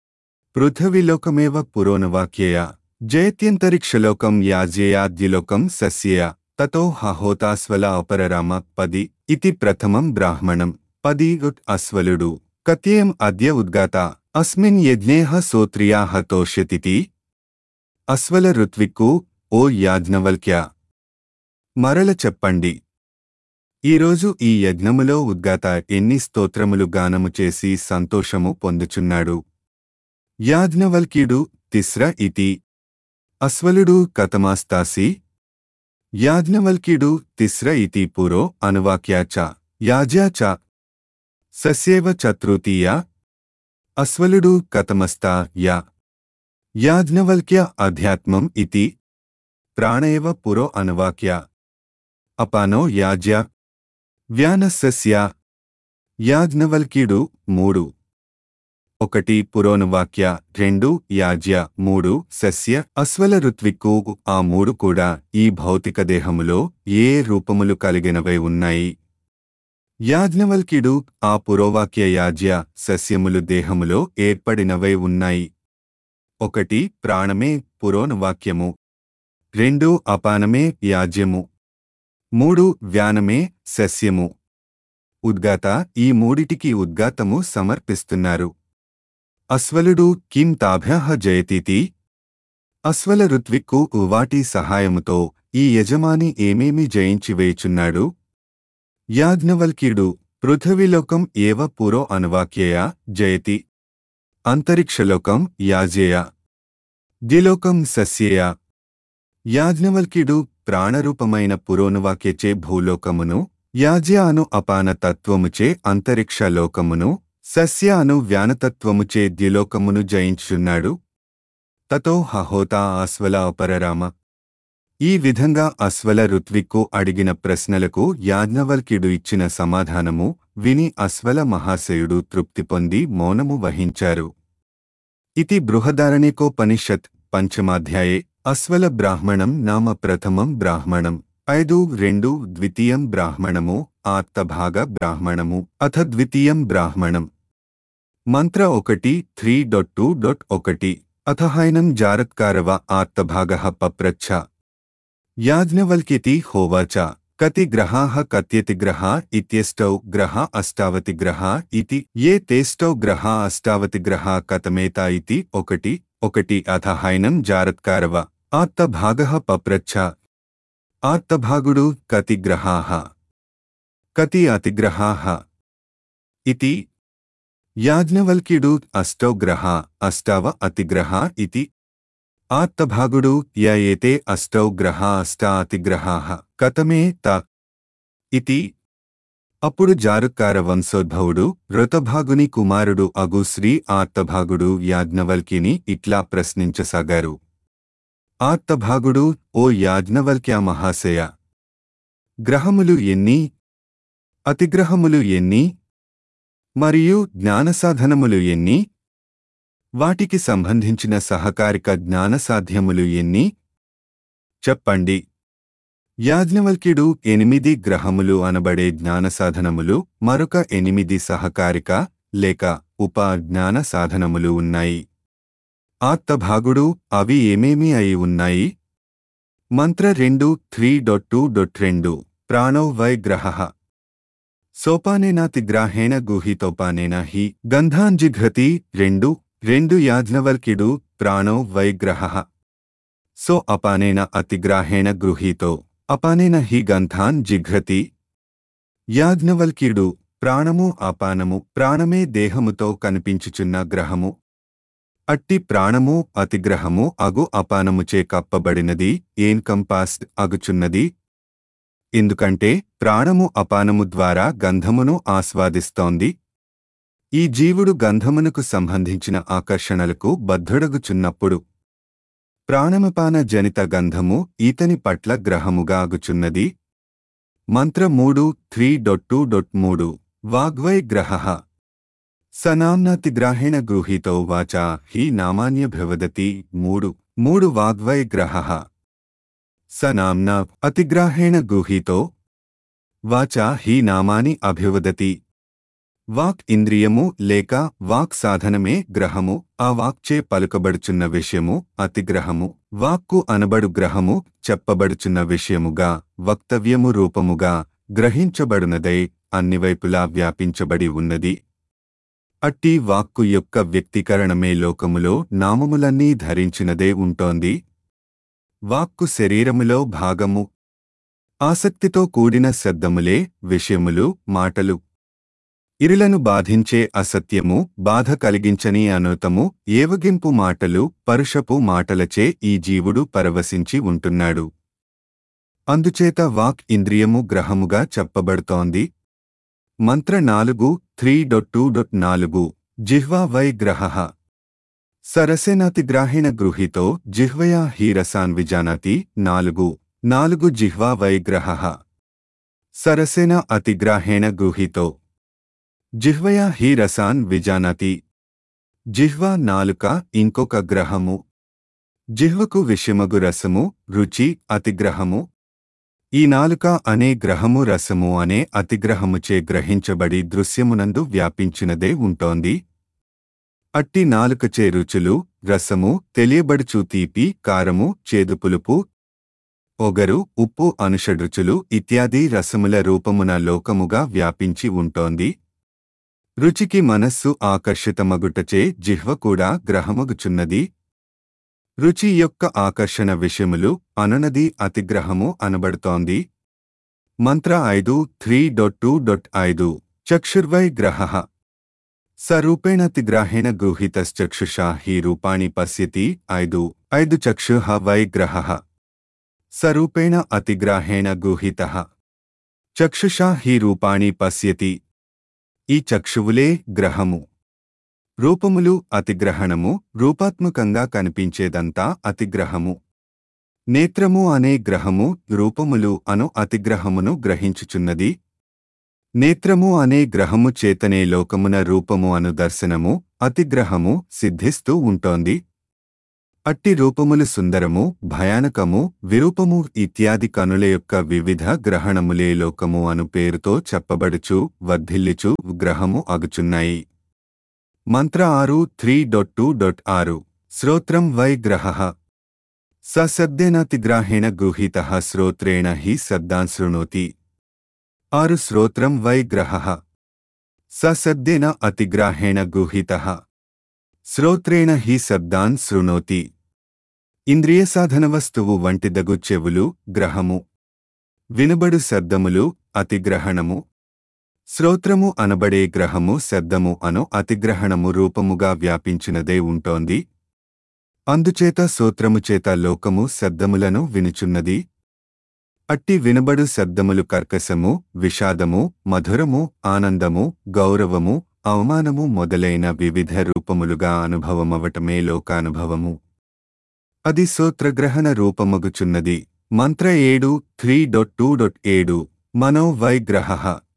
పృథివీలోకమేవ పురోనువాక్యయా జయత్యంతరిక్షలోకం యాజ్యయాద్యులోకం సస్యయ తతో హహోతాస్వల అపరరామ పది ఇతి ప్రథమం బ్రాహ్మణం పది ఉట్ అస్వలుడు కత్యేం అద్య ఉద్గాత అస్మిన్ యజ్ఞేహ సోత్రియాహ తోష్యతితి అస్వల ఋత్విక్కు ఓ యాజ్ఞవల్క్య మరల చెప్పండి ఈరోజు ఈ యజ్ఞములో ఉద్గాత ఎన్ని స్తోత్రములు గానము చేసి సంతోషము పొందుచున్నాడు యాజ్ఞవల్క్యుడు తిస్ర ఇతి అస్వలుడు కతమాస్తాసి యాజ్ఞవల్క్యుడు తిస్ర ఇతి పురో అనువాక్యా చ యాజ్యా చ సస్యేవ చతృతీయ అస్వలుడు కతమస్తా యా యాజ్ఞవల్క్య అధ్యాత్మం ఇతి ప్రాణేవ పురో అనువాక్య అపానో యాజ్య వ్యానస్య యాజ్ఞవల్క్యుడు మూడు ఒకటి పురోనువాక్య రెండు యాజ్య మూడు సస్య అస్వల ఋత్విక్కు ఆ మూడు కూడా ఈ భౌతిక దేహములో ఏ రూపములు కలిగినవై ఉన్నాయి యాజ్ఞవల్క్యుడు ఆ పురోవాక్య యాజ్య సస్యములు దేహములో ఏర్పడినవై ఉన్నాయి ఒకటి ప్రాణమే పురోనువాక్యము రెండు అపానమే యాజ్యము మూడు వ్యానమే సస్యము ఉద్గాత ఈ మూడిటికి ఉద్గాతము సమర్పిస్తున్నారు అస్వలుడు కిం తాభ్యః జయతీతి అస్వల ఋత్విక్కు వాటి సహాయముతో ఈ యజమాని ఏమేమి జయించివేయుచున్నాడు యాజ్ఞవల్క్యుడు పృథివీలోకం ఏవ పురో అనువాక్యయా జయతి అంతరిక్షలోకం యాజేయ ద్విలోకం సస్యేయ యాజ్ఞవల్క్యుడు ప్రాణరూపమైన పురోనువాక్యచే భూలోకమును యాజ్య అను అపాన తత్వముచే అంతరిక్ష లోకమును సస్య అను వ్యానతత్వముచే ద్విలోకమును జయించున్నాడు తతో హహోతా ఆస్వల అపరరామ ఈ విధంగా అశ్వల ఋత్విక్కు అడిగిన ప్రశ్నలకు యాజ్ఞవల్క్యుడు ఇచ్చిన సమాధానము విని అశ్వల మహాశయుడు తృప్తి పొంది మౌనము వహించారు ఇతి బృహదారణికోపనిషత్ పంచమాధ్యాయే అశ్వల బ్రాహ్మణం నామ ప్రథమం బ్రాహ్మణం ఐదు రెండు ద్వితీయం బ్రాహ్మణము ఆర్తభాగ బ్రాహ్మణము అథ ద్వితీయం బ్రాహ్మణం మంత్ర ఒకటి త్రీ డొట్ టూ డొట్ ఒకటి అథహైనం జారత్కారవ ఆర్తభాగ పప్రచ్ఛ యాజ్ఞవల్క్యతి హోవాచ కతి గ్రహాः కత్యతి గ్రహా ఇత్యష్టౌ గ్రహ అష్టావతి గ్రహా ఇతి ఏ తేష్టౌ గ్రహా అష్టావతి గ్రహా కతమేత ఇతి ఒకటి ఒకటి అథ హైనం జారత్కారవ ఆర్తభాగः పప్రచ్ఛ ఆర్తభాగుడు కతి గ్రహాः కతి అతిగ్రహాः ఇతి యాజ్ఞవల్క్యుడు అష్టౌ గ్రహా అష్టావ అతిగ్రహా ఇతి ఆర్తభాగుడు య ఏతే అష్టౌ గ్రహా అష్టా అతిగ్రహాः కతమే త ఇతి అప్పుడు జారుకార వంశోద్భవుడు ఋతభాగుని కుమారుడు అగు శ్రీ ఆర్తభాగుడు యాజ్ఞవల్కిని ఇట్లా ప్రశ్నించసాగారు ఆర్తభాగుడు ఓ యాజ్ఞవల్క్య మహాశయ గ్రహములు ఎన్ని అతిగ్రహములు ఎన్ని మరియు జ్ఞానసాధనములు ఎన్ని వాటికి సంబంధించిన సహకారిక జ్ఞానసాధ్యములు ఎన్ని చెప్పండి యాజ్ఞవల్క్యుడు ఎనిమిది గ్రహములు అనబడే జ్ఞానసాధనములు మరొక ఎనిమిది సహకారిక లేక ఉప జ్ఞాన సాధనములు ఉన్నాయి ఆత్తభాగుడు అవి ఏమేమి అయి ఉన్నాయి మంత్ర రెండు త్రీ డొట్ టూ డొట్ రెండు ప్రాణౌ వై గ్రహ సోపానేనాతిగ్రాహేణ గూహితోపానేన హి గంధాంజిఘ్రతి రెండు రెండు యాజ్ఞవల్క్యుడు ప్రాణౌ వై గ్రహ సో అపానేన అతిగ్రాహేణ గృహీతో అపానేన హి గంధాన్ జిఘ్రతి యాజ్ఞవల్క్యుడు ప్రాణము అపానము ప్రాణమే దేహముతో కనిపించుచున్న గ్రహము అట్టి ప్రాణము అతిగ్రహము అగు అపానముచే కప్పబడినది ఏన్కంపాస్డ్ అగుచున్నది ఎందుకంటే ప్రాణము అపానము ద్వారా గంధమును ఆస్వాదిస్తోంది ఈ జీవుడు గంధమునకు సంబంధించిన ఆకర్షణలకు బద్ధుడగుచున్నప్పుడు ప్రాణమపాన జనిత గంధము ఈతని పట్ల గ్రహముగా అగుచున్నది మంత్ర మూడు త్రీ డొట్ టూ డొట్ మూడు వాగ్వై గ్రహ సనామ్నాతిగ్రాహేణ గృహీతో వాచా హి నామాన్యభివదతి మూడు మూడు వాగ్వై గ్రహ సనామ్నా అతిగ్రాహేణ గృహీతో వాచా హి నామాని అభివదతి వాక్ ఇంద్రియము లేక వాక్ సాధనమే గ్రహము ఆ వాక్చే పలుకబడుచున్న విషయము అతిగ్రహము వాక్కు అనబడు గ్రహము చెప్పబడుచున్న విషయముగా వక్తవ్యము రూపముగా గ్రహించబడునదై అన్నివైపులా వ్యాపించబడి ఉన్నది అట్టి వాక్కు యొక్క వ్యక్తీకరణమే లోకములో నామములన్నీ ధరించినదే ఉంటోంది వాక్కు శరీరములో భాగము ఆసక్తితో కూడిన శబ్దములే విషయములు మాటలు ఇరులను బాధించే అసత్యము బాధ కలిగించని అనూతము ఏవగింపు మాటలు పరుషపు మాటలచే ఈ జీవుడు పరవశించి ఉంటున్నాడు అందుచేత వాక్ ఇంద్రియము గ్రహముగా చెప్పబడుతోంది మంత్ర నాలుగు త్రీ డొట్ టూ డొట్ నాలుగు జిహ్వా వై గ్రహ సరసేనాతిగ్రాహేణ గృహీతో జిహ్వయా హీ రసాన్ విజానాతి నాలుగు నాలుగు జిహ్వా వై గ్రహ సరసేన అతిగ్రాహేణ గృహీతో జిహ్వయా హీ రసాన్ విజానాతి జిహ్వా నాలుక ఇంకొక గ్రహము జిహ్వకు విషమగు రసము రుచి అతిగ్రహము ఈ నాలుక అనే గ్రహము రసము అనే అతిగ్రహముచే గ్రహించబడి దృశ్యమునందు వ్యాపించినదే ఉంటోంది అట్టి నాలుకచే రుచులు రసము తెలియబడుచు తీపి కారము చేదుపులుపు ఒగరు ఉప్పు అనుషడ్రుచులు ఇత్యాది రసముల రూపమున లోకముగా వ్యాపించి ఉంటోంది రుచికి మనస్సు ఆకర్షితమగుటచే జిహ్వ కూడా గ్రహమగుచున్నది రుచి యొక్క ఆకర్షణ విషయములు అనునది అతిగ్రహము అనబడుతోంది మంత్ర ఐదు త్రీ డొట్ టూ డొట్ ఐదు చక్షుర్వై గ్రహ సరూపేణతిగ్రాహేణ గృహీతశ్చక్షుషా హి రూపాణి పశ్యతి ఐదు ఐదు చక్షుః వై గ్రహ సరూపేణ అతిగ్రాహేణ గృహీత చక్షుషా హి రూపాణి పశ్యతి ఈ చక్షువులే గ్రహము రూపములు అతిగ్రహణము రూపాత్మకంగా కనిపించేదంతా అతిగ్రహము నేత్రము అనే గ్రహము రూపములు అను అతిగ్రహమును గ్రహించుచున్నది నేత్రము అనే గ్రహము చేతనే లోకమున రూపము అను దర్శనము అతిగ్రహము సిద్ధిస్తూ ఉంటోంది అట్టి రూపములు సుందరము భయానకము విరూపము ఇత్యాది కనుల యొక్క వివిధ గ్రహణములే లోకము అను పేరుతో చెప్పబడుచు వర్ధిల్లిచు గ్రహము అగుచున్నాయి మంత్ర ఆరు త్రీ డొట్ టూ డొట్ ఆరు శ్రోత్రం వై గ్రహ సశబ్దేనాతిగ్రాహేణ గృహీత శ్రోత్రేణ హి శబ్దాన్ శృణోతి ఆరు శ్రోత్రం వై గ్రహ సశబ్దేన అతిగ్రాహేణ గృహీత శ్రోత్రేణ హి శబ్దాన్ శృణోతి ఇంద్రియ సాధన వస్తువు వంటిదగు చెవులు గ్రహము వినబడు శబ్దములు అతిగ్రహణము శ్రోత్రము అనబడే గ్రహము శబ్దము అను అతిగ్రహణము రూపముగా వ్యాపించినదే ఉంటోంది అందుచేత సూత్రము చేత లోకము శబ్దములను వినుచున్నది అట్టి వినబడు శబ్దములు కర్కశము విషాదము మధురము ఆనందము గౌరవము అవమానము మొదలైన వివిధ రూపములుగా అనుభవమవటమే లోకానుభవము అది సూత్రగ్రహణ రూపమగుచున్నది మంత్ర ఏడు త్రీ డొట్ టూ డొట్ ఏడు మనో వైగ్రహ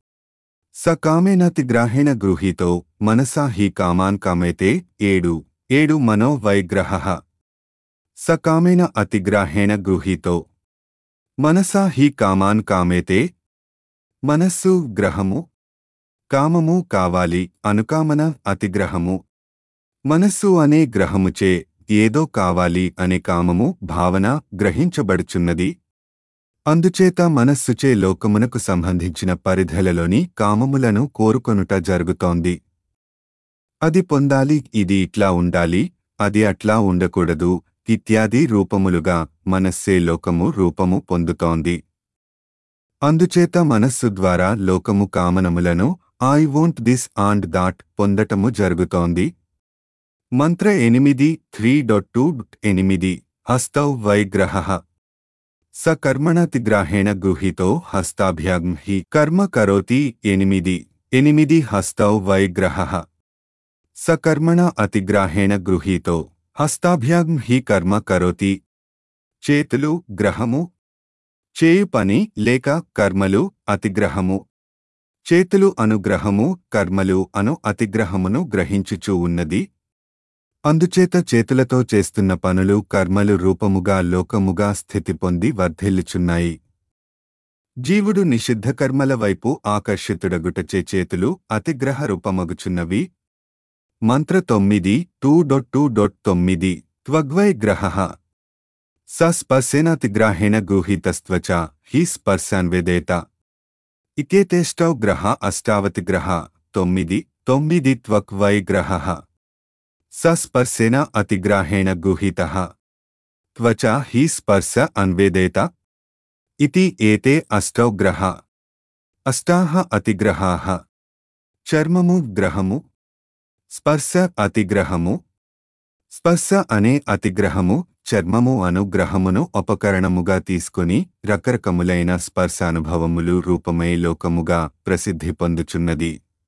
స కామేనతిగ్రాహేణ గృహీతో మనసా హి కామాన్ కామేతే ఏడు ఏడు మనో వైగ్రహ స కామేన అతిగ్రాహేణ గృహీతో మనసా హి కామాన్ కామేతే మనస్సు గ్రహము కామము కావాలి అనుకామన అతిగ్రహము మనస్సు అనే గ్రహముచే ఏదో కావాలి అనే కామము భావన గ్రహించబడుచున్నది అందుచేత మనస్సుచే లోకమునకు సంబంధించిన పరిధలలోని కామములను కోరుకొనుట జరుగుతోంది అది పొందాలి ఇది ఇట్లా ఉండాలి అది అట్లా ఉండకూడదు ఇత్యాది రూపములుగా మనస్సే లోకము రూపము పొందుతోంది అందుచేత మనస్సు ద్వారా లోకము కామనములను I want this and that పొందటము జరుగుతోంది మంత్ర ఎనిమిది త్రీ డొట్ టూ ఎనిమిది హస్తౌ వైగ్రహ స కర్మణతిగ్రాహేణ గృహీతో హస్తాభ్యాం హి కర్మ కరోతి ఎనిమిది ఎనిమిది హస్తౌ వైగ్రహ స కర్మణ అతిగ్రాహేణ గృహీతో హస్తాభ్యాం హి కర్మ కరోతి చేతులు గ్రహము చేయు పని లేక కర్మలు అతిగ్రహము చేతులు అనుగ్రహము కర్మలు అను అతిగ్రహమును గ్రహించుచూ ఉన్నది అందుచేత చేతులతో చేస్తున్న పనులు కర్మలు రూపముగా లోకముగా స్థితి పొంది వర్ధిల్లుచున్నాయి జీవుడు నిషిద్ధ కర్మల వైపు ఆకర్షితుడగుటచే చేతులు అతిగ్రహ రూపమగుచున్నవి మంత్ర తొమ్మిది టూ డొట్ టూ డొట్ తొమ్మిది త్వగ్వై గ్రహ స స్పర్శేనాతిగ్రాహేణ గృహీతస్త్వచ హి స్పర్శాన్వేదేత ఇకేతేష్టౌ గ్రహ అష్టావతిగ్రహ తొమ్మిది తొమ్మిది త్వక్వై గ్రహ స స్పర్శేన అతిగ్రాహేణ గృహీత త్వచ హి స్పర్శ అన్వేదేత ఇతి ఏతే అష్టౌ గ్రహ అష్టాహ అతిగ్రహాః చర్మము గ్రహము స్పర్శ అతిగ్రహము స్పర్శ అనే అతిగ్రహము చర్మము అనుగ్రహమును ఉపకరణముగా తీసుకుని రకరకములైన స్పర్శానుభవములు రూపమై లోకముగా ప్రసిద్ధి పొందుచున్నది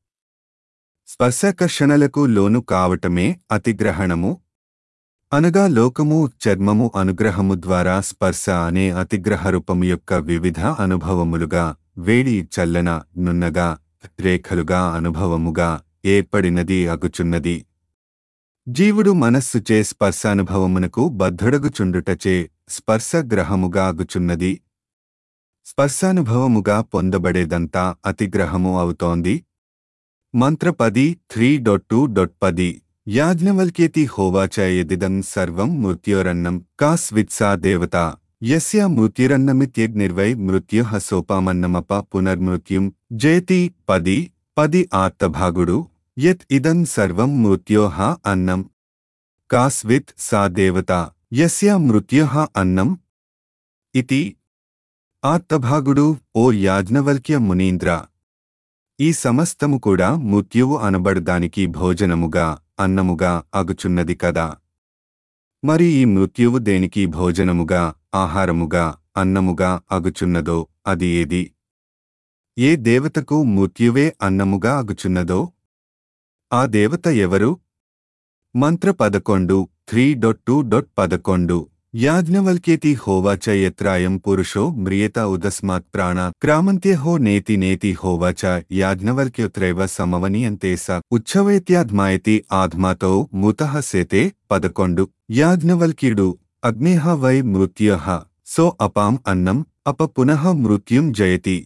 స్పర్శకర్షణలకు లోను కావటమే అతిగ్రహణము అనగా లోకము చర్మము అనుగ్రహము ద్వారా స్పర్శ అనే అతిగ్రహ రూపము యొక్క వివిధ అనుభవములుగా వేడి చల్లన నున్నగా రేఖలుగా అనుభవముగా ఏర్పడినది అగుచున్నది జీవుడు మనస్సుచే స్పర్శానుభవమునకు బద్ధుడగుచుండుటచే స్పర్శ గ్రహముగా అగుచున్నది స్పర్శానుభవముగా పొందబడేదంతా అతిగ్రహము అవుతోంది మంత్ర పది త్రీ డొట్ టూ డొట్ పది యాజ్ఞవల్క్యేతి హోవాచ యదిదం సర్వం మృత్యోరన్నం కాస్విత్సా దేవత యస్య మృత్యురన్నమిత్యగ్నిర్వై మృత్యుః సోపామన్నమప పునర్మృత్యుం జయతి పది పది ఆర్తభాగుడు యత్ ఇదం సర్వం మృత్యోః అన్నం కాస్విత్ సా దేవత యస్య మృత్యుః అన్నం ఇతి ఆర్తభాగుడు ఓ యాజ్ఞవల్క్య మునీంద్ర ఈ సమస్తము కూడా మృత్యువు అనబడదానికి భోజనముగా అన్నముగా అగుచున్నది కదా మరి ఈ మృత్యువు దేనికి భోజనముగా ఆహారముగా అన్నముగా అగుచున్నదో అది ఏది ఏ దేవతకు మృత్యువే అన్నముగా అగుచున్నదో ఆ దేవత ఎవరు మంత్ర పదకొండు త్రీ డొట్ టూ డొట్ పదకొండు యాజ్ఞవల్కేతి హోవాచ యత్రాయం పురుషో మ్రియత ఉదస్మాత్ ప్రాణ క్రామంత్యహో నేతి నేతి హోవాచ యాజ్ఞవల్క్యోత్రైవ సమవనీయంతే స ఉచ్ఛవేత్యాధ్మాయతి ఆత్మాతో ముతః సేతే పదకొండు యాజ్ఞవల్క్యుడు అగ్నేహ వై మృత్యః సో అపాం అన్నం అప పునః మృత్యుం జయతి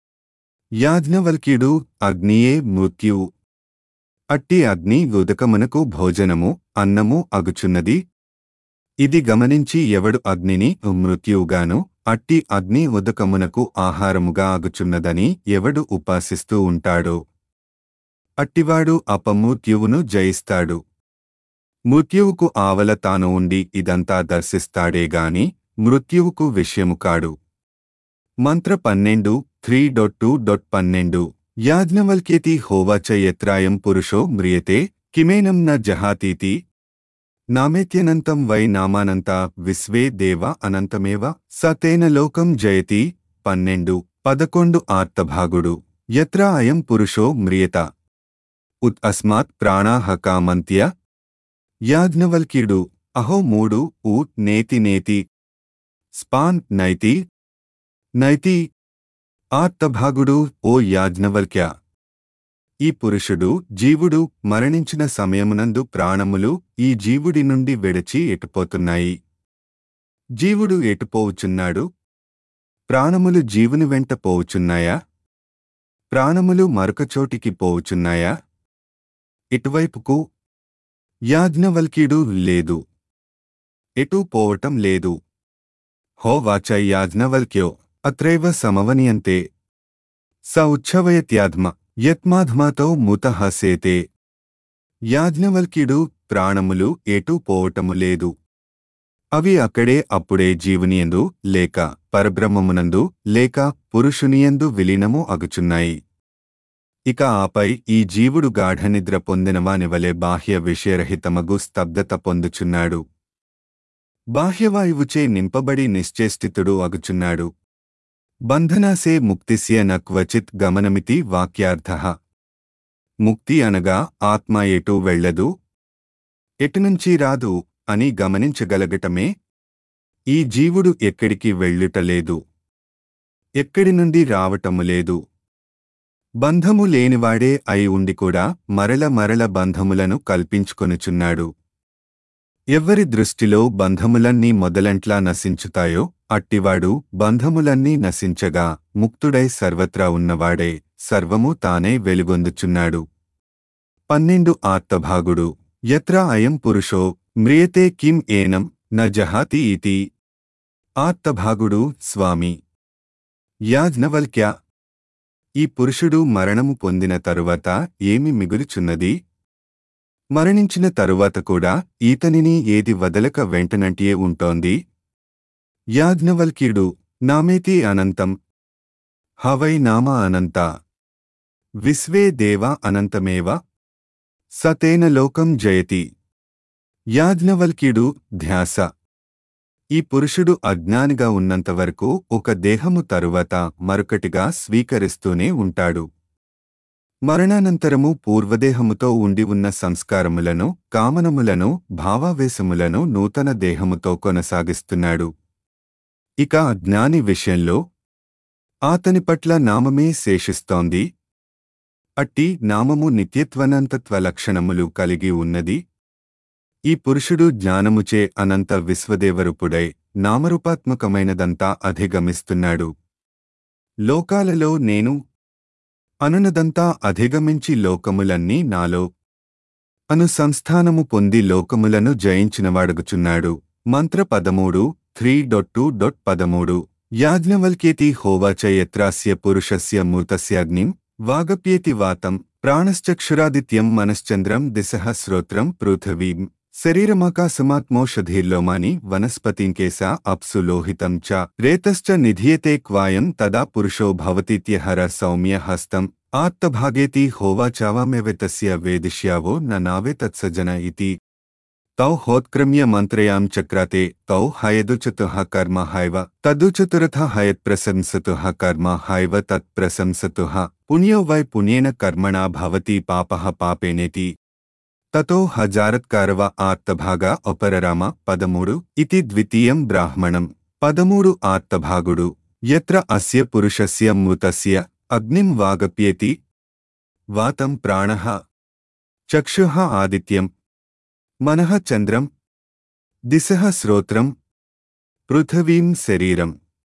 యాజ్ఞవల్క్యుడు అగ్నియే మృత్యువు అట్టి అగ్ని ఉదకమునకు భోజనము అన్నము అగుచున్నది ఇది గమనించి ఎవడు అగ్నిని మృత్యువుగాను అట్టి అగ్ని ఉదకమునకు ఆహారముగా అగుచున్నదని ఎవడు ఉపాసిస్తూ ఉంటాడో అట్టివాడు అపమృత్యువును జయిస్తాడు మృత్యువుకు ఆవల తాను ఉండి ఇదంతా దర్శిస్తాడేగాని మృత్యువుకు విషయము కాడు మంత్ర పన్నెండు త్రీ డొట్ టూ డొట్ పన్నెండు యాజ్ఞవల్క్యేతి హోవాచ యత్రాయం పురుషో మ్రియతే కిమేనం న జహాతీతి నామేత్యనంతం వై నామానంత విశ్వే దేవ అనంతమేవ సతేన లోకం జయతి పన్నెండు పదకొండు ఆర్తభాగుడు యత్ర అయం పురుషో మ్రియత ఉత్ అస్మాత్ ప్రాణాహ కామంత్య యాజ్ఞవల్క్యుడు అహో మూడు ఊ నేతి నేతి స్పాన్ నైతి నైతి ఆర్తభాగుడు ఓ యాజ్ఞవల్క్య ఈ పురుషుడు జీవుడు మరణించిన సమయమునందు ప్రాణములు ఈ జీవుడి నుండి విడచి ఎటుపోతున్నాయి జీవుడు ఎటుపోవుచున్నాడు ప్రాణములు జీవుని వెంట పోవుచున్నాయా ప్రాణములు మరొకచోటికి పోవుచున్నాయా ఇటువైపుకు యాజ్ఞవల్క్యుడు లేదు ఎటూ పోవటం లేదు హోవాచ యాజ్ఞవల్క్యో అత్రైవ సమవనియంతే స ఉచ్ఛవయత్యాత్మ యత్మాధ్మాతో ముతః సేతే యాజ్ఞవల్క్యుడు ప్రాణములు ఎటూ పోవటము లేదు అవి అక్కడే అప్పుడే జీవునియందు లేక పరబ్రహ్మమునందు లేక పురుషునియందు విలీనము అగుచున్నాయి ఇక ఆపై ఈ జీవుడు గాఢనిద్ర పొందినవానివలె బాహ్య విషయరహితమగు స్తబ్దత పొందుచున్నాడు బాహ్యవాయువుచే నింపబడి నిశ్చేష్టితుడు అగుచున్నాడు బంధనాసే ముక్తిస్య న క్వచిత్ గమనమితి వాక్యార్థ ముక్తి అనగా ఆత్మ ఎటూ వెళ్ళదు ఎటునుంచి రాదు అని గమనించగలగటమే ఈ జీవుడు ఎక్కడికి వెళ్ళుటలేదు ఎక్కడి నుండి రావటము లేదు బంధము లేనివాడే అయి ఉండి కూడా మరల మరల బంధములను కల్పించుకొనుచున్నాడు ఎవ్వరి దృష్టిలో బంధములన్నీ మొదలంట్లా నశించుతాయో అట్టివాడు బంధములన్నీ నశించగా ముక్తుడై సర్వత్రా ఉన్నవాడే సర్వము తానే వెలుగొందుచున్నాడు పన్నెండు ఆర్తభాగుడు యత్ర అయం పురుషో మ్రియతే కిం ఏనం న జహాతి ఇతి ఆర్తభాగుడు స్వామి యాజ్ఞవల్క్య ఈ పురుషుడు మరణము పొందిన తరువాత ఏమి మిగులుచున్నది మరణించిన తరువాత కూడా ఈతనిని ఏది వదలక వెంటనంటియే ఉంటోంది యాజ్ఞవల్క్యుడు నామేతి అనంతం హవై నామ అనంత విశ్వే దేవ అనంతమేవ సతేన లోకం జయతి యాజ్ఞవల్క్యుడు ధ్యాస ఈ పురుషుడు అజ్ఞానిగా ఉన్నంతవరకు ఒక దేహము తరువాత మరొకటిగా స్వీకరిస్తూనే ఉంటాడు మరణానంతరము పూర్వదేహముతో ఉండి ఉన్న సంస్కారములను కామనములను భావావేశములను నూతన దేహముతో కొనసాగిస్తున్నాడు ఇక అజ్ఞాని విషయంలో ఆతని పట్ల నామమే శేషిస్తోంది అట్టి నామము నిత్యత్వనంతత్వ లక్షణములు కలిగి ఉన్నది ఈ పురుషుడు జ్ఞానముచే అనంత విశ్వదేవరూపుడై నామరూపాత్మకమైనదంతా అధిగమిస్తున్నాడు లోకాలలో నేను అనునదంతా అధిగమించి లోకములన్నీ నాలో అను సంస్థానము పొంది లోకములను జయించినవాడుగుచున్నాడు మంత్ర పదమూడు త్రీ డొట్ టూ డొట్ పదమూడు యాజ్ఞవల్కేతి హోవాచ యత్రాస్య పురుషస్య మూతస్యాగ్నిం వాగప్యేతి వాతం ప్రాణశ్చక్షురాదిత్యం మనశ్చంద్రం దిశః శ్రోత్రం పృథివీం శరీరమాకాశమాత్మౌషధీర్లోమాని వనస్పతింకేశ అప్సు లోహితం చ రేతశ్చ నిధీయతే క్వాయం తదా పురుషో భవतीत्यहर సౌమ్య హస్తం ఆత్తభాగేతి హోవాచావామ్యవేతస్య వేదిష్యావో న నావే తత్సజన ఇతి తౌ హోత్క్రమ్య మంత్రయాం చక్రాతే తౌ హయదుచతుః కర్మ హైవ తదుచతురథ హయత్ ప్రశంసతుః కర్మ హైవ తత్ ప్రశంసతుః పుణ్యో వై పుణ్యేన కర్మణా భవతి పాపః పాపేనేతి తతో హజారత్కారవ ఆర్తభాగ అపరరామ పదమూడు ఇతి ద్వితీయం బ్రాహ్మణం పదమూడు ఆర్తభాగుడు యత్ర అస్య పురుషస్య మృతస్య అగ్నిం వాగప్యేతి వాతం ప్రాణః చక్షుః ఆదిత్యం మనః చంద్రం దిశః శ్రోత్రం పృథివీం శరీరం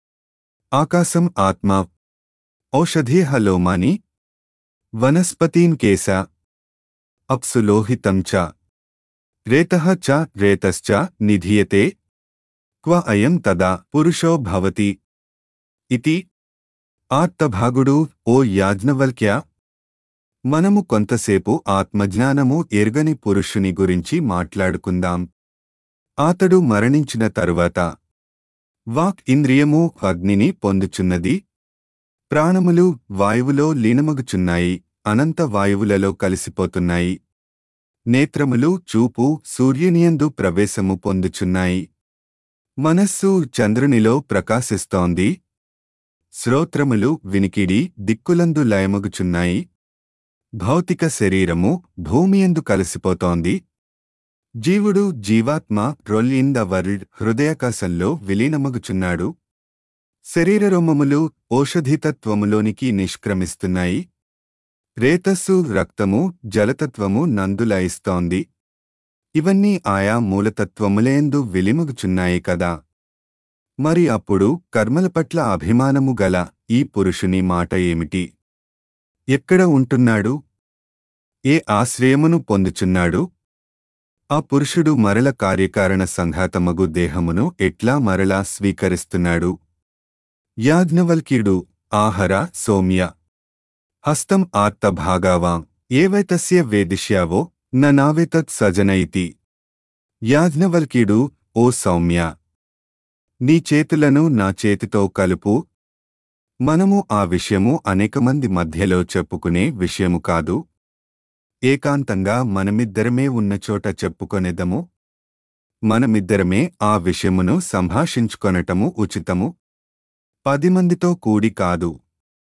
ఆకాశం ఆత్మా ఔషధేహ లోమాని వనస్పతీన్ కేశ అప్సు లోహితం చ రేతః చ రేతశ్చ నిధీయతే క్వ అయం తదా పురుషో భవతి ఇతి ఆర్తభాగుడు ఓ యాజ్ఞవల్క్య మనము కొంతసేపు ఆత్మజ్ఞానము ఎరుగని పురుషుని గురించి మాట్లాడుకుందాం అతడు మరణించిన తరువాత వాక్ ఇంద్రియము అగ్నిని పొందుచున్నది ప్రాణములు వాయువులో లీనమగుచున్నాయి అనంత వాయువులలో కలిసిపోతున్నాయి నేత్రములు చూపు సూర్యునియందు ప్రవేశము పొందుచున్నాయి మనస్సు చంద్రునిలో ప్రకాశిస్తోంది శ్రోత్రములు వినికిడి దిక్కులందు లయమగుచున్నాయి భౌతిక శరీరము భూమియందు కలిసిపోతోంది జీవుడు జీవాత్మ రొల్ ఇన్ ద వరల్డ్ హృదయాకాశంలో విలీనమగుచున్నాడు శరీరరోమములు ఓషధితత్వములోనికి నిష్క్రమిస్తున్నాయి రేతస్సు రక్తము జలతత్వము నందులయిస్తోంది ఇవన్నీ ఆయా మూలతత్వములేందు విలిమగుచున్నాయి కదా మరి అప్పుడు కర్మల పట్ల అభిమానము గల ఈ పురుషుని మాట ఏమిటి ఎక్కడ ఉంటున్నాడు ఏ ఆశ్రయమును పొందుచున్నాడు ఆ పురుషుడు మరల కార్యకారణ సంఘాతమగు దేహమును ఎట్లా మరలా స్వీకరిస్తున్నాడు యాజ్ఞవల్క్యుడు ఆహర సౌమ్య హస్తం ఆర్తభాగావాం ఏవైతస్య వేదిష్యావో ననావేతత్ సజన ఇతి యాజ్ఞవల్క్యుడు ఓ సౌమ్య నీ చేతులను నా చేతితో కలుపు మనము ఆ విషయము అనేక మంది మధ్యలో చెప్పుకునే విషయము కాదు ఏకాంతంగా మనమిద్దరమే ఉన్న చోట చెప్పుకొనేదము మనమిద్దరమే ఆ విషయమును సంభాషించుకొనటము ఉచితము పది మందితో కూడి కాదు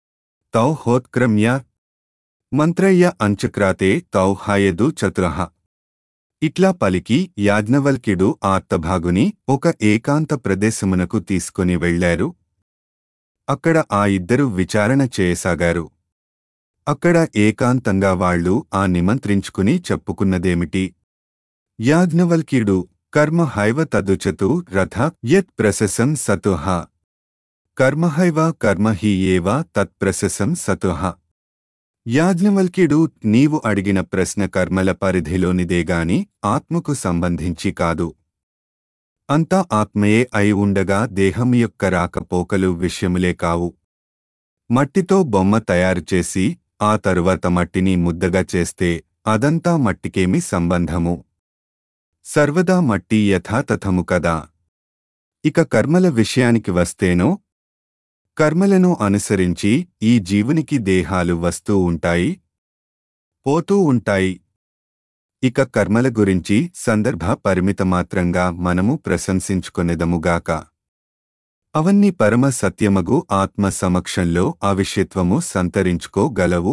తౌ హోత్క్రమ్య మంత్రయ్య అంచక్రాతే తౌ హాయదు చతురః ఇట్లా పలికి యాజ్ఞవల్క్యుడు ఆర్తభాగుని ఒక ఏకాంత ప్రదేశమునకు తీసుకుని వెళ్లారు అక్కడ ఆ ఇద్దరు విచారణ చేయసాగారు అక్కడ ఏకాంతంగా వాళ్ళు ఆ నిమంత్రించుకుని చెప్పుకున్నదేమిటి యాజ్ఞవల్క్యుడు కర్మ హైవ తదుచతు రథ యత్ ప్రశసం సతుహ కర్మహైవ కర్మ హి ఏవ తత్ప్రశసం సతుహ యాజ్ఞవల్క్యుడు నీవు అడిగిన ప్రశ్న కర్మల పరిధిలోనిదేగాని ఆత్మకు సంబంధించి కాదు అంతా ఆత్మయే అయి ఉండగా దేహం యొక్క రాకపోకలు విషయములే కావు మట్టితో బొమ్మ తయారు చేసి ఆ తరువాత మట్టిని ముద్దగా చేస్తే అదంతా మట్టికేమి సంబంధము సర్వదా మట్టి యథాతథము కదా ఇక కర్మల విషయానికి వస్తేనో కర్మలను అనుసరించి ఈ జీవునికి దేహాలు వస్తూ ఉంటాయి పోతూ ఉంటాయి ఇక కర్మల గురించి సందర్భ పరిమితమాత్రంగా మనము ప్రశంసించుకొనెదముగాక అవన్నీ పరమ సత్యమగు ఆత్మ సమక్షంలో అవిషయత్వము సంతరించుకోగలవు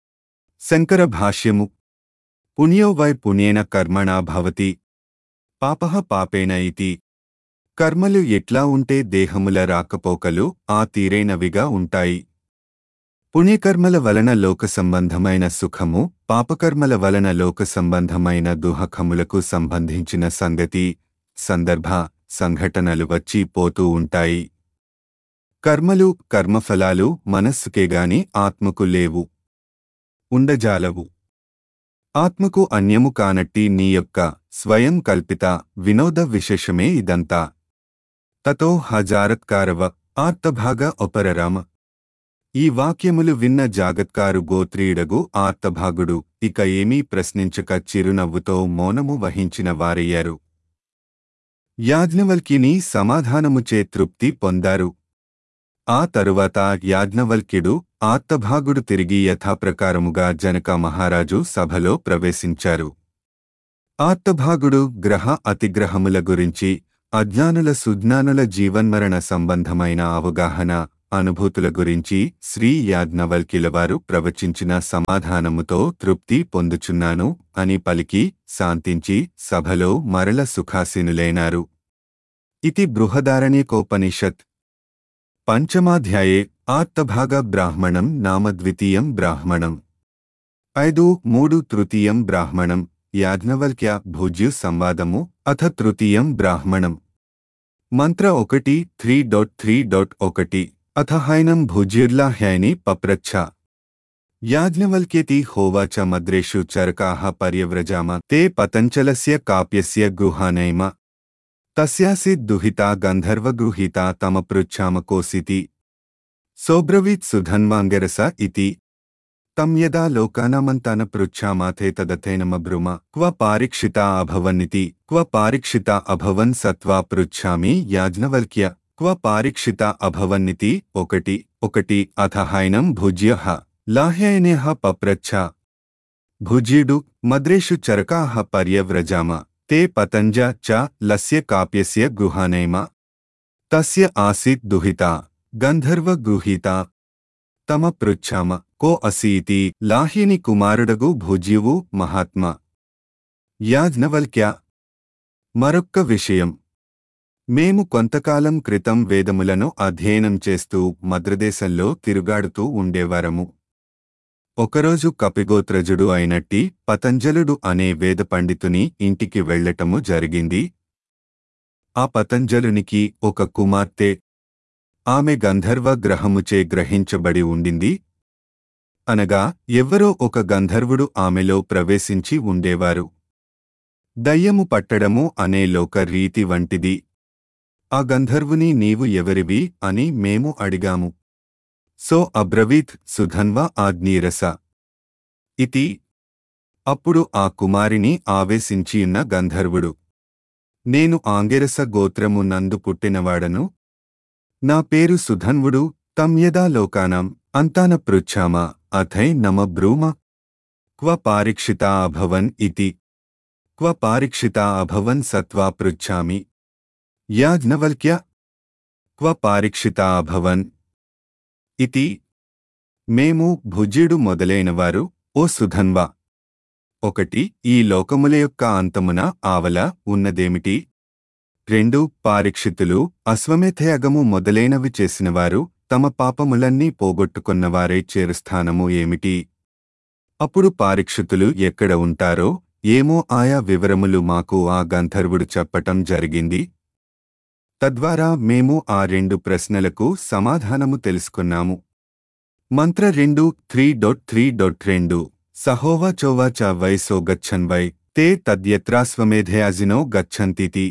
శంకర భాష్యము పుణ్యో వై పుణ్యేన కర్మణా భవతి పాపః పాపేన ఇతి కర్మలు ఎట్లా ఉంటే దేహముల రాకపోకలు ఆ తీరైనవిగా ఉంటాయి పుణ్యకర్మల వలన లోక సంబంధమైన సుఖము పాపకర్మల వలన లోక సంబంధమైన దుహకములకు సంబంధించిన సంగతి సందర్భ సంఘటనలు వచ్చి పోతూ ఉంటాయి కర్మలు కర్మఫలాలు మనస్సుకేగాని ఆత్మకు లేవు ఉండజాలవు ఆత్మకు అన్యము కానట్టి నీ యొక్క స్వయం కల్పిత వినోద విశేషమే ఇదంతా తతో హజారత్కారవ ఆర్తభాగ ఒపరరామ ఈ వాక్యములు విన్న జాగత్కారు గోత్రీయుడగు ఆర్తభాగుడు ఇక ఏమీ ప్రశ్నించక చిరునవ్వుతో మౌనము వహించిన వారయ్యారు యాజ్ఞవల్కిని సమాధానముచే తృప్తి పొందారు ఆ తరువాత యాజ్ఞవల్క్యుడు ఆర్తభాగుడు తిరిగి యథాప్రకారముగా జనక మహారాజు సభలో ప్రవేశించారు ఆర్తభాగుడు గ్రహ అతిగ్రహముల గురించి అజ్ఞానుల సుజ్ఞానుల జీవన్మరణ సంబంధమైన అవగాహన అనుభూతుల గురించి శ్రీ యాజ్ఞవల్కిల వారు ప్రవచించిన సమాధానముతో తృప్తి పొందుచున్నాను అని పలికి శాంతించి సభలో మరల సుఖాసీనులైనారు ఇతి బృహదారణ్యకోపనిషత్ పంచమాధ్యాయే ఆర్తభాగ బ్రాహ్మణం నామ ద్వితీయం బ్రాహ్మణం ఐదు మూడు తృతీయం బ్రాహ్మణం యాజ్ఞవల్క్య భుజ్యు సంవాదము అథ తృతీయం బ్రాహ్మణం మంత్ర ఒకటి త్రీ డాట్ త్రీ డాట్ ఒకటి అథ హైనం భుజ్యుర్లాహ్యాయని పప్రచ్ఛ యాజ్ఞవల్క్యేతి హోవాచ మద్రేషు చరకాః పర్యవ్రజామ తే పతంచలస్య కాప్యస్య గృహానైమ తస్యాసిద్ దుహితా గంధర్వగృహీతా తమపృచ్ఛామ కోసితి సోబ్రవీత్ సుధన్వాంగరస ఇతి తం యదా లోకానామంతాన పృచ్ఛామాథే తదథైనమబ్రుమ క్వ పారీక్షితా అభవన్నితి క్వ పారీక్షితా అభవన్ సత్వా పృచ్ఛామి యాజ్ఞవల్క్య క్వ పారీక్షితా అభవన్నితి ఒకటి ఒకటి అథ హైనం భుజ్యః లాహ్యయనేహ పప్రచ్ఛ భుజ్యుడు మద్రేషు చరకాః పర్యవ్రజామ తే పతంజ చ లస్య కాప్యస్య గృహానైమ తస్య ఆసీత్ దుహితా గంధర్వగృహీతా తమ పృచ్ఛామ కో అసీతి లాహ్యని కుమారుడగు భుజ్యువు మహాత్మ యాజ్ఞవల్క్య మరొక్క విషయం మేము కొంతకాలం క్రితం వేదములను అధ్యయనం చేస్తూ మద్రదేశంలో తిరుగాడుతూ ఉండేవారము ఒకరోజు కపిగోత్రజుడు అయినట్టి పతంజలుడు అనే వేద పండితుని ఇంటికి వెళ్ళటము జరిగింది ఆ పతంజలునికి ఒక కుమార్తె ఆమె గంధర్వ గ్రహముచే గ్రహించబడి ఉండింది అనగా ఎవ్వరో ఒక గంధర్వుడు ఆమెలో ప్రవేశించి ఉండేవారు దయ్యము పట్టడము అనే లోక రీతి వంటిది ఆ గంధర్వుని నీవు ఎవరివి అని మేము అడిగాము సో అబ్రవీత్ సుధన్వ ఆజ్ఞీరస ఇతి అప్పుడు ఆ కుమారిని ఆవేశించియున్న గంధర్వుడు నేను ఆంగెరస గోత్రము నందు పుట్టినవాడను నా పేరు సుధన్వుడు తం యదా లోకానాం అంతాన పృచ్ఛామా అథై నమ బ్రూమ క్వ పారీక్షితా అభవన్ ఇతి క్వ పారీక్షితా అభవన్ సత్వా పృచ్ఛామి యాజ్ఞవల్క్య క్వ పారీక్షితా అభవన్ ఇతి మేము భుజ్యుడు మొదలైనవారు ఓ సుధన్వా ఒకటి ఈ లోకముల యొక్క అంతమున ఆవల ఉన్నదేమిటి రెండు పారీక్షితులు అశ్వమేధయాగము మొదలైనవి చేసినవారు తమ పాపములన్నీ పోగొట్టుకున్నవారై చేరుస్థానము ఏమిటి అప్పుడు పారీక్షితులు ఎక్కడ ఉంటారో ఏమో ఆయా వివరములు మాకు ఆ గంధర్వుడు చెప్పటం జరిగింది తద్వారా మేము ఆ రెండు ప్రశ్నలకు సమాధానము తెలుసుకున్నాము మంత్ర రెండు త్రీ డొట్ త్రీ డొట్ రెండు సహోవాచోవాచ వైసో గచ్చన్ వై తే తద్యత్రాస్వమేధయాజినో గచ్చంతితి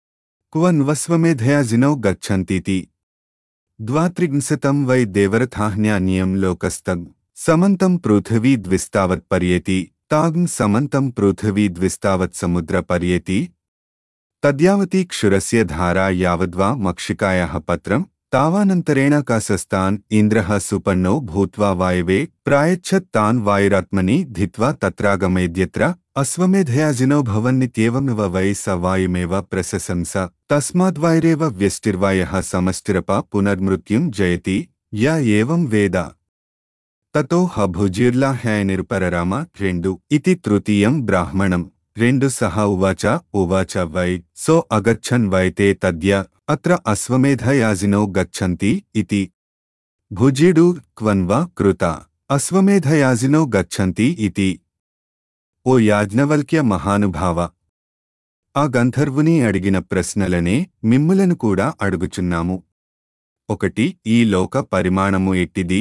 క్వన్వస్వమేధయాజినో గచ్చంతితి ద్వాత్రింశతం వై దేవరథాహ్న్యాన్యం లోకస్తం సమంతం పృథివీ ద్విస్తావత్ పర్యేతి తాగ్ం సమంతం పృథివీ ద్విస్తావత్ సముద్ర పర్యేతి తద్యావతి క్షురస్య ధారా యావద్వా మక్షికాయాः పత్రం తావానంతరేణ కాసస్తాన్ ఇంద్రః సుపన్నో భూత్వా వాయవే ప్రాయచ్చత్ తాన్ వాయురాత్మని ధిత్వా తత్రాగమేద్యత్ర అశ్వమేధయాజినో భవన్నిత్యేవమివ వై స వాయుమేవ ప్రశశంస తస్మాద్వాయురేవ వ్యష్టిర్వాయः సమష్టిరప పునర్మృత్యుం జయతి య ఏవం వేద తతో హ భుజిర్లాహ్యాయనిరుపరరామ రెండు ఇతి తృతీయం బ్రాహ్మణం రెండు సహ ఉవాచ ఉవాచ వై సో అగచ్చన్ వైతే తద్య అత్ర అశ్వమేధయాజినో గచ్చంతి ఇతి భుజిడు క్వన్వా కృత అశ్వమేధయాజినో గచ్చంతి ఇతి ఓ యాజ్ఞవల్క్య మహానుభావ ఆ గంధర్వుని అడిగిన ప్రశ్నలనే మిమ్ములను కూడా అడుగుచున్నాము ఒకటి ఈ లోక పరిమాణము ఎట్టిది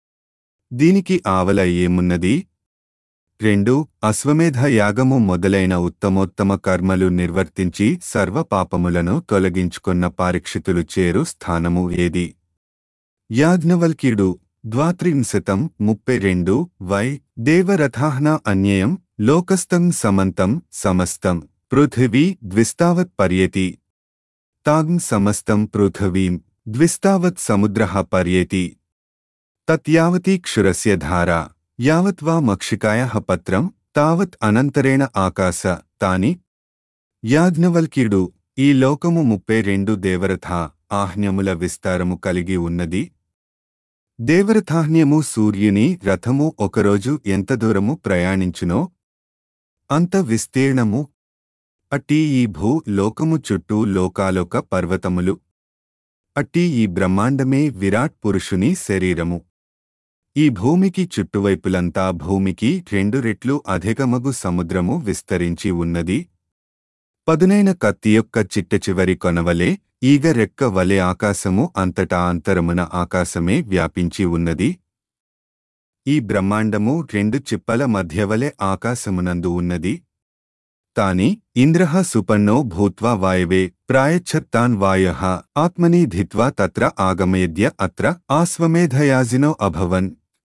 దీనికి ఆవల ఏమున్నది రెండు అశ్వమేధ యాగము మొదలైన ఉత్తమోత్తమ కర్మలు నిర్వర్తించి సర్వ పాపములను తొలగించుకున్న పారీక్షితులు చేరు స్థానము ఏది యాజ్ఞవల్క్యుడు ద్వాత్రింశతం ముప్పై రెండు వై దేవరథాహ్న అన్యయం లోకస్థం సమంతం సమస్తం పృథివీ ద్విస్తావత్ పర్యేతి తాం సమస్తం పృథివీం ద్విస్తావత్ సముద్రః పర్యేతి తత్యావతి క్షురస్య ధారా యావత్ వా మక్షికాయాः పత్రం తావత్ అనంతరేణ ఆకాశ తాని యాజ్ఞవల్క్యుడు ఈ లోకము ముప్పై రెండు దేవరథ ఆహ్న్యముల విస్తారము కలిగి ఉన్నది దేవరథాహ్న్యము సూర్యుని రథము ఒకరోజు ఎంత దూరము ప్రయాణించునో అంత విస్తీర్ణము అట్టి ఈ భూ లోకము చుట్టూ లోకాలోక పర్వతములు అట్టి ఈ బ్రహ్మాండమే విరాట్ పురుషుని శరీరము ఈ భూమికి చుట్టువైపులంతా భూమికి రెండు రెట్లు అధికమగు సముద్రము విస్తరించి ఉన్నది పదునైన కత్తి యొక్క చిట్ట చివరి కొనవలే ఈగ రెక్క వలె ఆకాశము అంతటా అంతరమున ఆకాశమే వ్యాపించి ఉన్నది ఈ బ్రహ్మాండము రెండు చిప్పల మధ్యవలె ఆకాశమునందు ఉన్నది తాని ఇంద్రః సుపన్నో భూత్వా వాయవే ప్రాయచ్చత్తాన్ వాయః ఆత్మని ధిత్వా తత్ర ఆగమయద్య అత్ర ఆశ్వమేధయాజినో అభవన్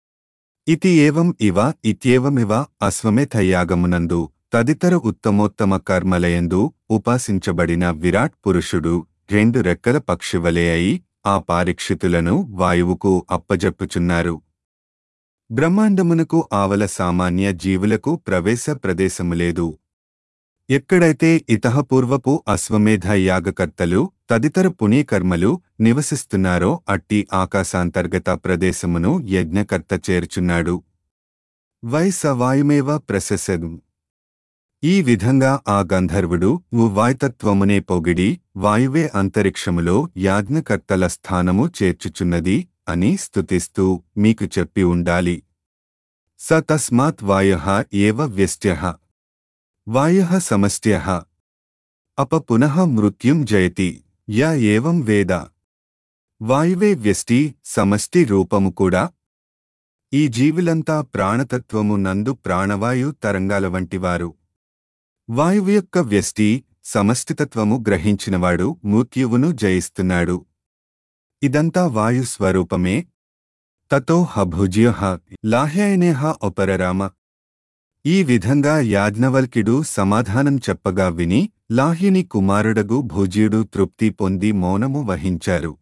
ఇతి ఏవం ఇవ ఇత్యేవమివ అశ్వమేధయాగమునందు తదితర ఉత్తమోత్తమ కర్మలయందు ఉపాసించబడిన విరాట్ పురుషుడు రెండు రెక్కల పక్షివలే అయి ఆ పారీక్షితులను వాయువుకు అప్పజెప్పుచున్నారు బ్రహ్మాండమునకు ఆవల సామాన్య జీవులకు ప్రవేశ ప్రదేశము లేదు ఎక్కడైతే ఇతహపూర్వపు అశ్వమేధ యాగకర్తలు తదితర పుణ్యకర్మలు నివసిస్తున్నారో అట్టి ఆకాశాంతర్గత ప్రదేశమును యజ్ఞకర్త చేర్చున్నాడు వై సవాయుమేవ ప్రశసదు ఈ విధంగా ఆ గంధర్వుడు వాయుతత్వమునే పొగిడి వాయువే అంతరిక్షములో యాజ్ఞకర్తల స్థానము చేర్చుచున్నది అని స్తుతిస్తూ మీకు చెప్పి ఉండాలి స తస్మాత్ వాయ ఏవ వ్యస్త్య వాయ సమస్త్య అప పునః మృత్యుం జయతి యా ఏవం వేద వాయువే వ్యష్టి సమష్టి రూపము కూడా ఈ జీవులంతా ప్రాణతత్వము నందు ప్రాణవాయు తరంగాల వంటివారు వాయువు యొక్క వ్యష్టి సమష్టితత్వము గ్రహించినవాడు మృత్యువును జయిస్తున్నాడు ఇదంతా వాయు స్వరూపమే తతో హభుజ్య లాహ్యాయనేహ ఒపరరామ ఈ విధంగా యాజ్ఞవల్క్యుడు సమాధానం చెప్పగా విని లాహ్యుని కుమారుడగు భుజ్యుడు తృప్తి పొంది మౌనము వహించారు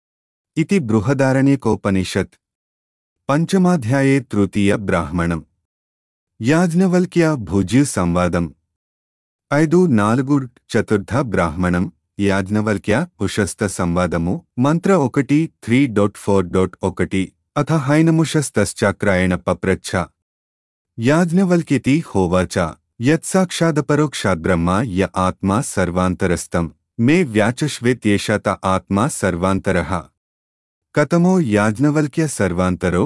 ఇతి బృహదారణ్యకోపనిషత్ పంచమాధ్యాయే తృతీయ బ్రాహ్మణం యాజ్ఞవల్క్య భుజ్యు సంవాదం ఐదు నాలుగు చతుర్థ బ్రాహ్మణం యాజ్ఞవల్క్య ఉషస్థ సంవాదము మంత్ర ఒకటి త్రీ డాట్ ఫోర్ డాట్ ఒకటి అథ హైనముషస్తశ్చాక్రాయణ పప్రచ్ఛ యాజ్ఞవల్క్యతి హోవాచ యత్సాక్షాదపరోక్షాద్బ్రహ్మ య ఆత్మా సర్వాంతరస్తం మే వ్యాచశ్వేత్యేషత ఆత్మా సర్వాంతరః కతమో యాజ్ఞవల్క్య సర్వాంతరో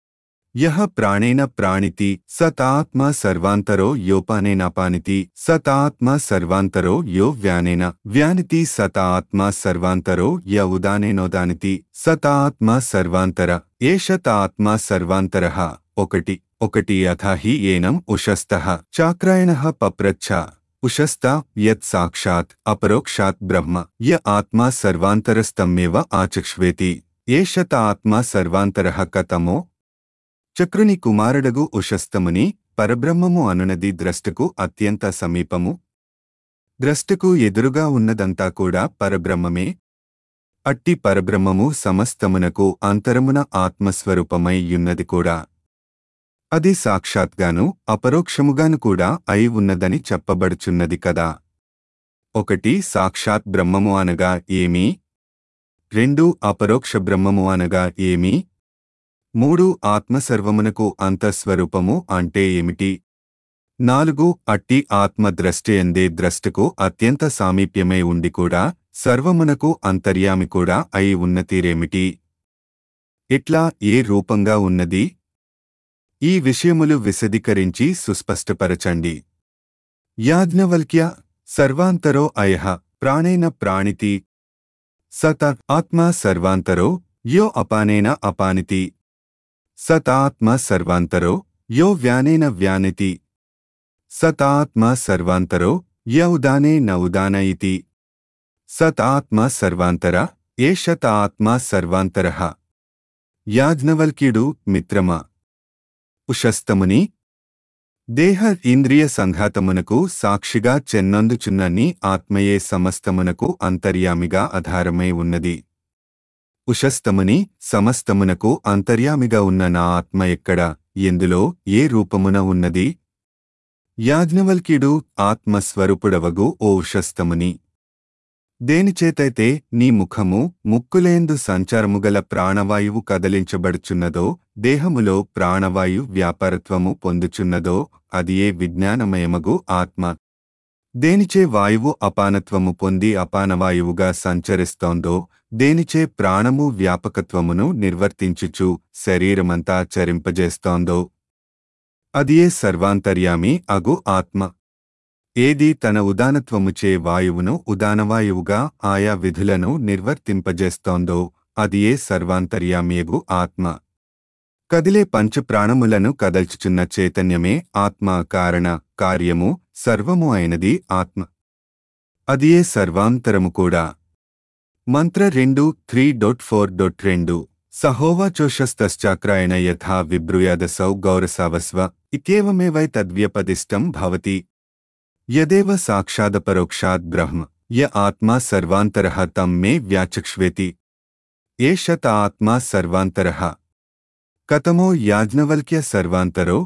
యః ప్రాణేన ప్రాణితి స తాత్మా సర్వాంతరో యోపానేనాపానితి స తాత్మా సర్వాంతరో యో వ్యానేన వ్యానితి స తాత్మా సర్వాంతరో య ఉదానేనోదానితి స తాత్మా సర్వాంతర ఏష తాత్మా సర్వాంతరః ఒకటి ఒకటి అథ హి ఏనం ఉషస్తః చాక్రాయణః పప్రచ్ఛ ఉషస్త యత్ సాక్షాత్ అపరోక్షాత్ బ్రహ్మ య ఆత్మా సర్వాంతరస్తమ్మేవ ఆచక్ష్వేతి ఏష త ఆత్మా సర్వాంతరః కతమో చక్రుని కుమారుడగు ఉషస్తముని పరబ్రహ్మము అనునది ద్రష్టకు అత్యంత సమీపము ద్రష్టకు ఎదురుగా ఉన్నదంతా కూడా పరబ్రహ్మమే అట్టి పరబ్రహ్మము సమస్తమునకు అంతరమున ఆత్మస్వరూపమై యున్నది కూడా అది సాక్షాత్గాను అపరోక్షముగాను కూడా అయి ఉన్నదని చెప్పబడుచున్నది కదా ఒకటి సాక్షాత్ బ్రహ్మము అనగా ఏమి రెండు అపరోక్ష బ్రహ్మము అనగా ఏమి మూడు ఆత్మసర్వమునకు అంతఃస్వరూపము అంటే ఏమిటి నాలుగు అట్టి ఆత్మ ద్రష్టయందే ద్రష్టకు అత్యంత సామీప్యమై ఉండి కూడా సర్వమునకు అంతర్యామి కూడా అయి ఉన్న తీరేమిటి ఇట్లా ఏ రూపంగా ఉన్నది ఈ విషయములు విశదీకరించి సుస్పష్టపరచండి యాజ్ఞవల్క్య సర్వాంతరో అయః ప్రాణేన ప్రాణితి సత ఆత్మా సర్వాంతరో యో అపానేన అపానితి సతాత్మ సర్వాంతరో యో వ్యానేన వ్యానితి సతాత్మ సర్వాంతరో య ఉదానే న ఉదాన ఇతి సతాత్మ సర్వాంతర ఏషత ఆత్మ సర్వాంతర యాజ్ఞవల్క్యుడు మిత్రమా ఉషస్తముని దేహ ఇంద్రియ సంఘాతమునకు సాక్షిగా చెన్నందుచున్నని ఆత్మయే సమస్తమునకు అంతర్యామిగా ఆధారమై ఉన్నది ఉషస్తముని సమస్తమునకు అంతర్యామిగా ఉన్న నా ఆత్మ ఎక్కడ ఎందులో ఏ రూపమున ఉన్నది యాజ్ఞవల్క్యుడు ఆత్మస్వరూపుడవగు ఓ ఉషస్తముని దేనిచేతైతే నీ ముఖము ముక్కులేందు సంచారముగల ప్రాణవాయువు కదలించబడుచున్నదో దేహములో ప్రాణవాయు వ్యాపారత్వము పొందుచున్నదో అది ఏ విజ్ఞానమయమగు ఆత్మ దేనిచే వాయువు అపానత్వము పొంది అపానవాయువుగా సంచరిస్తోందో దేనిచే ప్రాణము వ్యాపకత్వమును నిర్వర్తించుచు శరీరమంతా చరింపజేస్తోందో అదియే సర్వాంతర్యామి అగు ఆత్మ ఏది తన ఉదానత్వముచే వాయువును ఉదానవాయువుగా ఆయా విధులను నిర్వర్తింపజేస్తోందో అది ఏ సర్వాంతర్యామియగు ఆత్మ కదిలే పంచప్రాణములను కదల్చుచున్న చైతన్యమే ఆత్మ కారణ కార్యము సర్వము అయినది ఆత్మ అది ఏ సర్వాంతరము కూడా మంత్ర రెండు త్రీ డొట్ ఫోర్ డొట్ రెండు సహోవాచోషస్తశ్చాక్రాయణ యథా విబ్రూయాదసౌ గౌరసావస్వ ఇత్యేవమేవై తద్వ్యపదిష్టం భవతి యదేవ సాక్షాదపరోక్షాద్ బ్రహ్మ య ఆత్మా సర్వాంతరః తం మే వ్యాచక్ష్వేతి ఏష త ఆత్మా సర్వాంతరః కతమో యాజ్ఞవల్క్య సర్వాంతరో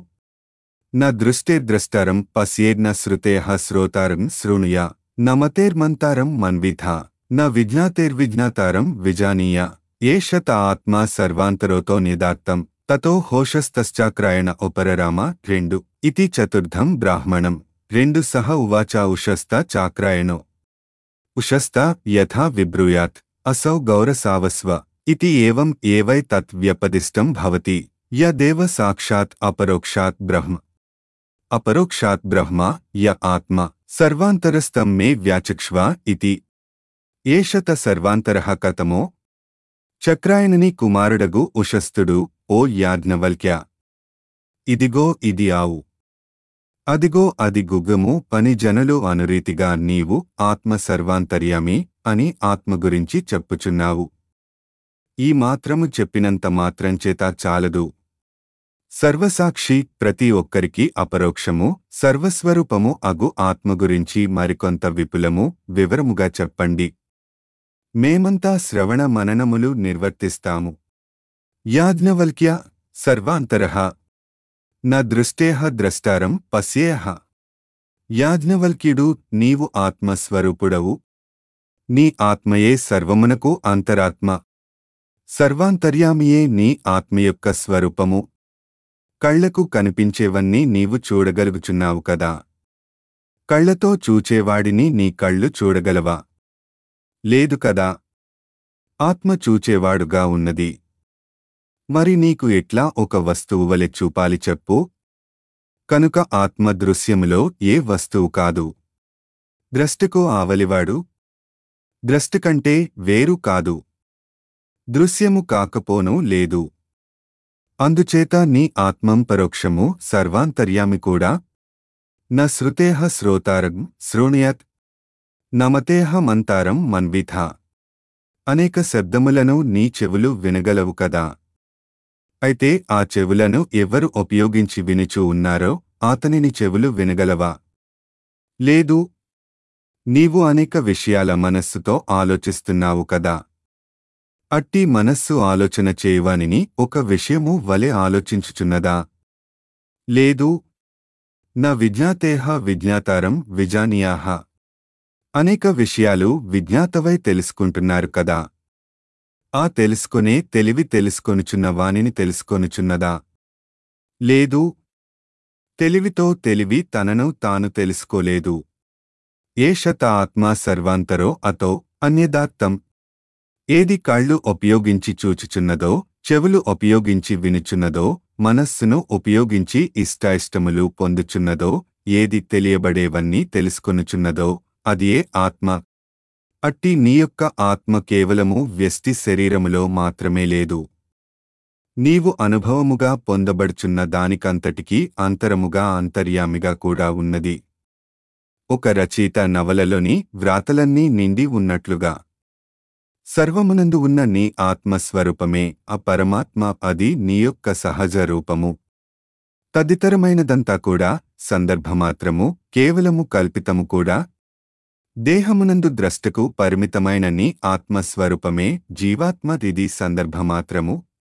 న దృష్టేర్ద్రష్టరం పశ్యేర్న శ్రుతేః శ్రోతారం శృణుయ న మతేర్మంతారం మన్విధ న విజ్ఞాతేర్విజ్ఞాతారం విజానీయ ఏష త ఆత్మా సర్వాంతరోతో నిదార్థం తతో హోషస్తశ్చాక్రాయణ ఉపరరామ రెండు ఇతి చతుర్థం బ్రాహ్మణం రెండు సహ ఉవాచ ఉషస్త చాక్రాయణో ఉషస్త యథా విబ్రూయాత్ అసౌ గౌరసావస్వ ఇతి ఏవం ఏవై తత్ వ్యపదిష్టం భవతి యదేవ సాక్షాత్ అపరోక్షాత్ బ్రహ్మ అపరోక్షాత్ బ్రహ్మ య ఆత్మ సర్వాంతరస్తం మే వ్యాచక్ష్వ ఇతి ఏషత సర్వాంతరః కతమో చక్రాయణని కుమారుడగు ఉషస్థుడు ఓ యాజ్ఞవల్క్య ఇదిగో ఇది ఆవు అదిగో అది గుగ్గము పని జనులు అనురీతిగా నీవు ఆత్మ సర్వాంతర్యామి అని ఆత్మ గురించి చెప్పుచున్నావు ఈ మాత్రము చెప్పినంత మాత్రంచేత చాలదు సర్వసాక్షి ప్రతి ఒక్కరికి అపరోక్షము సర్వస్వరూపము అగు ఆత్మ గురించి మరికొంత విపులము వివరముగా చెప్పండి మేమంతా శ్రవణ మననములు నిర్వర్తిస్తాము యాజ్ఞవల్క్య సర్వాంతరః న దృష్టేహ ద్రష్టారం పశ్యేహ యాజ్ఞవల్క్యుడు నీవు ఆత్మస్వరూపుడవు నీ ఆత్మయే సర్వమునకు అంతరాత్మ సర్వాంతర్యామియే నీ ఆత్మ యొక్క స్వరూపము కళ్లకు కనిపించేవన్నీ నీవు చూడగలుగుచున్నావు కదా కళ్లతో చూచేవాడిని నీ కళ్ళు చూడగలవా లేదు కదా ఆత్మ చూచేవాడుగా ఉన్నది మరి నీకు ఎట్లా ఒక వస్తువు వలె చూపాలి చెప్పు కనుక ఆత్మ దృశ్యములో ఏ వస్తువు కాదు ద్రష్టకు ఆవలివాడు ద్రష్ట కంటే వేరు కాదు దృశ్యము కాకపోనూ లేదు అందుచేత నీ ఆత్మం పరోక్షము సర్వాంతర్యామి కూడా న శృతేహ శ్రోతారం శృణుయత్ నమతేహ మంతారం మన్విథ అనేక శబ్దములను నీ చెవులు వినగలవు కదా అయితే ఆ చెవులను ఎవరు ఉపయోగించి వినుచూ ఉన్నారో అతనిని చెవులు వినగలవా లేదు నీవు అనేక విషయాల మనస్సుతో ఆలోచిస్తున్నావు కదా అట్టి మనస్సు ఆలోచన చేయువానిని ఒక విషయము వలె ఆలోచించుచున్నదా లేదు నా విజ్ఞాతేహ విజ్ఞాతారం విజానీయాహ అనేక విషయాలు విజ్ఞాతవై తెలుసుకుంటున్నారు కదా ఆ తెలుసుకునే తెలివి తెలుసుకొనుచున్న వానిని తెలుసుకొనుచున్నదా లేదు తెలివితో తెలివి తనను తాను తెలుసుకోలేదు ఏషత ఆత్మా సర్వాంతరో అతో అన్యదాత్తం ఏది కళ్ళు ఉపయోగించి చూచుచున్నదో చెవులు ఉపయోగించి వినుచున్నదో మనస్సును ఉపయోగించి ఇష్టాయిష్టములు పొందుచున్నదో ఏది తెలియబడేవన్నీ తెలుసుకొనుచున్నదో అదియే ఆత్మ అట్టి నీ యొక్క ఆత్మ కేవలము వ్యష్టి శరీరములో మాత్రమే లేదు నీవు అనుభవముగా పొందబడుచున్న దానికంతటికీ అంతరముగా అంతర్యామిగా కూడా ఉన్నది ఒక రచయిత నవలలోని వ్రాతలన్నీ నిండి ఉన్నట్లుగా సర్వమునందు ఉన్న నీ ఆత్మస్వరూపమే ఆ పరమాత్మ అది నీ యొక్క సహజ రూపము తదితరమైనదంతా కూడా సందర్భమాత్రము కేవలము కల్పితము కూడా దేహమునందు ద్రష్టకు పరిమితమైన నీ ఆత్మస్వరూపమే జీవాత్మదిది సందర్భమాత్రము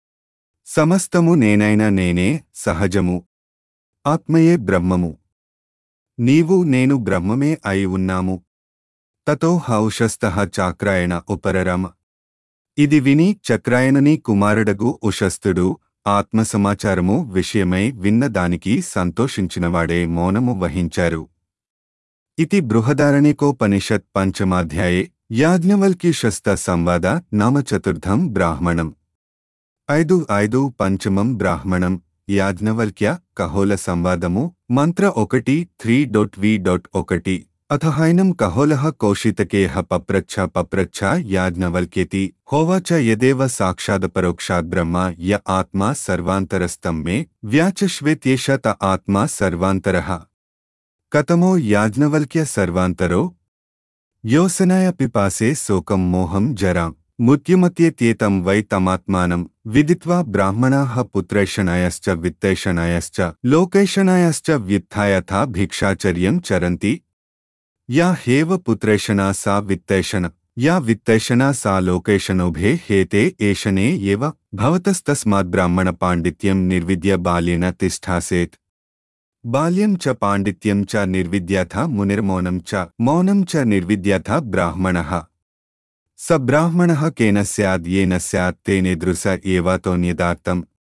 సమస్తము నేనైనా నేనే సహజము ఆత్మయే బ్రహ్మము నీవు నేను బ్రహ్మమే అయి ఉన్నాము తతో హౌషస్థ చాక్రాయణ ఉపరరమ ఇది విని చక్రాయనని కుమారుడగు ఉషస్థుడు ఆత్మ సమాచారము విషయమై విన్న దానికి సంతోషించినవాడే మౌనము వహించారు ఇతి బృహదారణికోపనిషత్ పంచమాధ్యాయే యాజ్ఞవల్కీషస్థ సంవాద నామ చతుర్థం బ్రాహ్మణం ఐదు ఐదు పంచమం బ్రాహ్మణం యాజ్ఞవల్క్య కహోల సంవాదము మంత్ర ఒకటి త్రీ డొట్ వి డొట్ ఒకటి అథహైనం కహోలః కౌశితకేహ పప్రచ్ఛ పప్రచ్ఛ యాజ్ఞవల్క్యేతి హోవాచ యదేవ సాక్షాదపరోక్షాద్ బ్రహ్మ య ఆత్మా సర్వాంతరస్తం మే వ్యాచశ్వేత్యేష త ఆత్మా సర్వాంతరః కతమో యాజ్ఞవల్క్య సర్వాంతరో యోసనాయ పిపాసే శోకం మోహం జరాం మృత్యుమత్యేత్యేతం వై తమాత్మానం విదిత్వా బ్రాహ్మణాః పుత్రైషణాయశ్చ విత్తైషణాయశ్చ లోకైషణాయశ్చ వ్యుత్థాయథా భిక్షాచర్యం చరంతి యా హేవ పుత్రైషణా సా విత్తైషణ యా విత్తైషణా సా లోకైషణోభే హేతే ఏషనే ఏవ భవతస్తస్మాద్బ్రాహ్మణ పాండిత్యం నిర్విద్య బాల్యేన తిష్ఠాసేత్ బాల్యం చ పాండిత్యం చ నిర్విద్యాథ మునిర్మౌనం చ మౌనం చ నిర్విద్యాథ బ్రాహ్మణః స బ్రాహ్మణः కేన స్యాద్ येन స్యాత్ తేనేదృశ ఏవాతోన్యదార్థం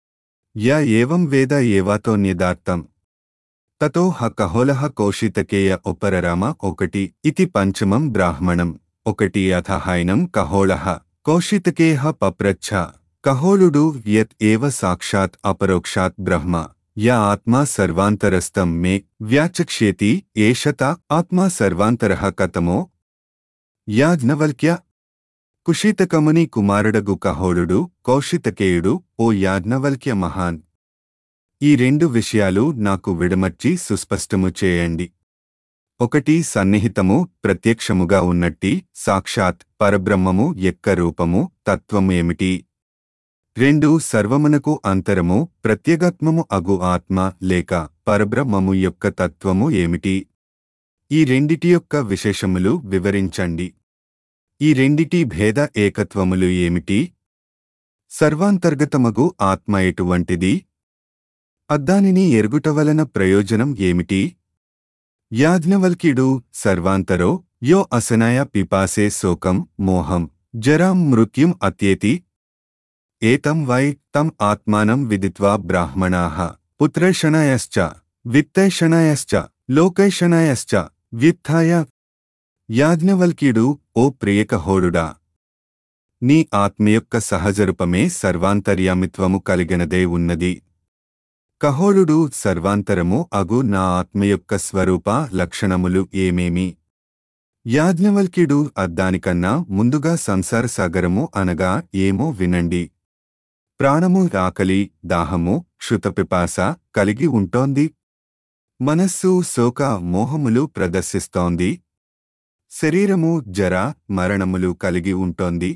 య ఏవం వేద ఏవాతోన్యదార్థం తతో హ కహోలః కౌశితకేయ ఉపరరామ ఒకటి ఇతి పంచమం బ్రాహ్మణం ఒకటి అథ హైనం కహోళః కౌశితకేయ పప్రచ్ఛ కహోళుడు యత్ ఏవ సాక్షాత్ అపరోక్షాత్ బ్రహ్మ య ఆత్మా సర్వాంతరస్థం మే వ్యాచక్ష్యేతి ఏషత ఆత్మా సర్వాంతరః కతమో యాజ్ఞవల్క్య కుషితకముని కుమారుడగు కహోళుడు కౌశితకేయుడు ఓ యాజ్ఞవల్క్య మహాన్ ఈ రెండు విషయాలు నాకు విడమర్చి సుస్పష్టము చేయండి ఒకటి సన్నిహితము ప్రత్యక్షముగా ఉన్నట్టి సాక్షాత్ పరబ్రహ్మము యొక్క రూపము తత్వము ఏమిటి రెండు సర్వమునకు అంతరము ప్రత్యేగాత్మము అగు ఆత్మ లేక పరబ్రహ్మము యొక్క తత్వము ఏమిటి ఈ రెండిటి యొక్క విశేషములు వివరించండి ఈ రెండిటి భేద ఏకత్వములు ఏమిటి సర్వాంతర్గతమగు ఆత్మ ఎటువంటిది అద్దానిని ఎరుగుట వలన ప్రయోజనం ఏమిటి యాజ్ఞవల్క్యుడు సర్వాంతరో యో అసనాయ పిపాసే శోకం మోహం జరాం మృత్యుం అత్యేతి ఏతం వై తం ఆత్మానం విదిత్వా బ్రాహ్మణాః పుత్రైషణాయశ్చ విత్తైషణాయశ్చ లోకైషణాయశ్చ వ్యుత్థాయ యాజ్ఞవల్క్యుడు ఓ ప్రియకహోడుడా నీ ఆత్మ యొక్క సహజరూపమే సర్వాంతర్యామిత్వము కలిగినదే ఉన్నది కహోళుడు సర్వాంతరము అగు నా ఆత్మ యొక్క స్వరూప లక్షణములు ఏమేమి యాజ్ఞవల్క్యుడు అద్దానికన్నా ముందుగా సంసార సాగరము అనగా ఏమో వినండి ప్రాణము ఆకలి దాహము క్షుతపిపాస కలిగి ఉంటోంది మనస్సు శోక మోహములు ప్రదర్శిస్తోంది శరీరము జర మరణములు కలిగి ఉంటోంది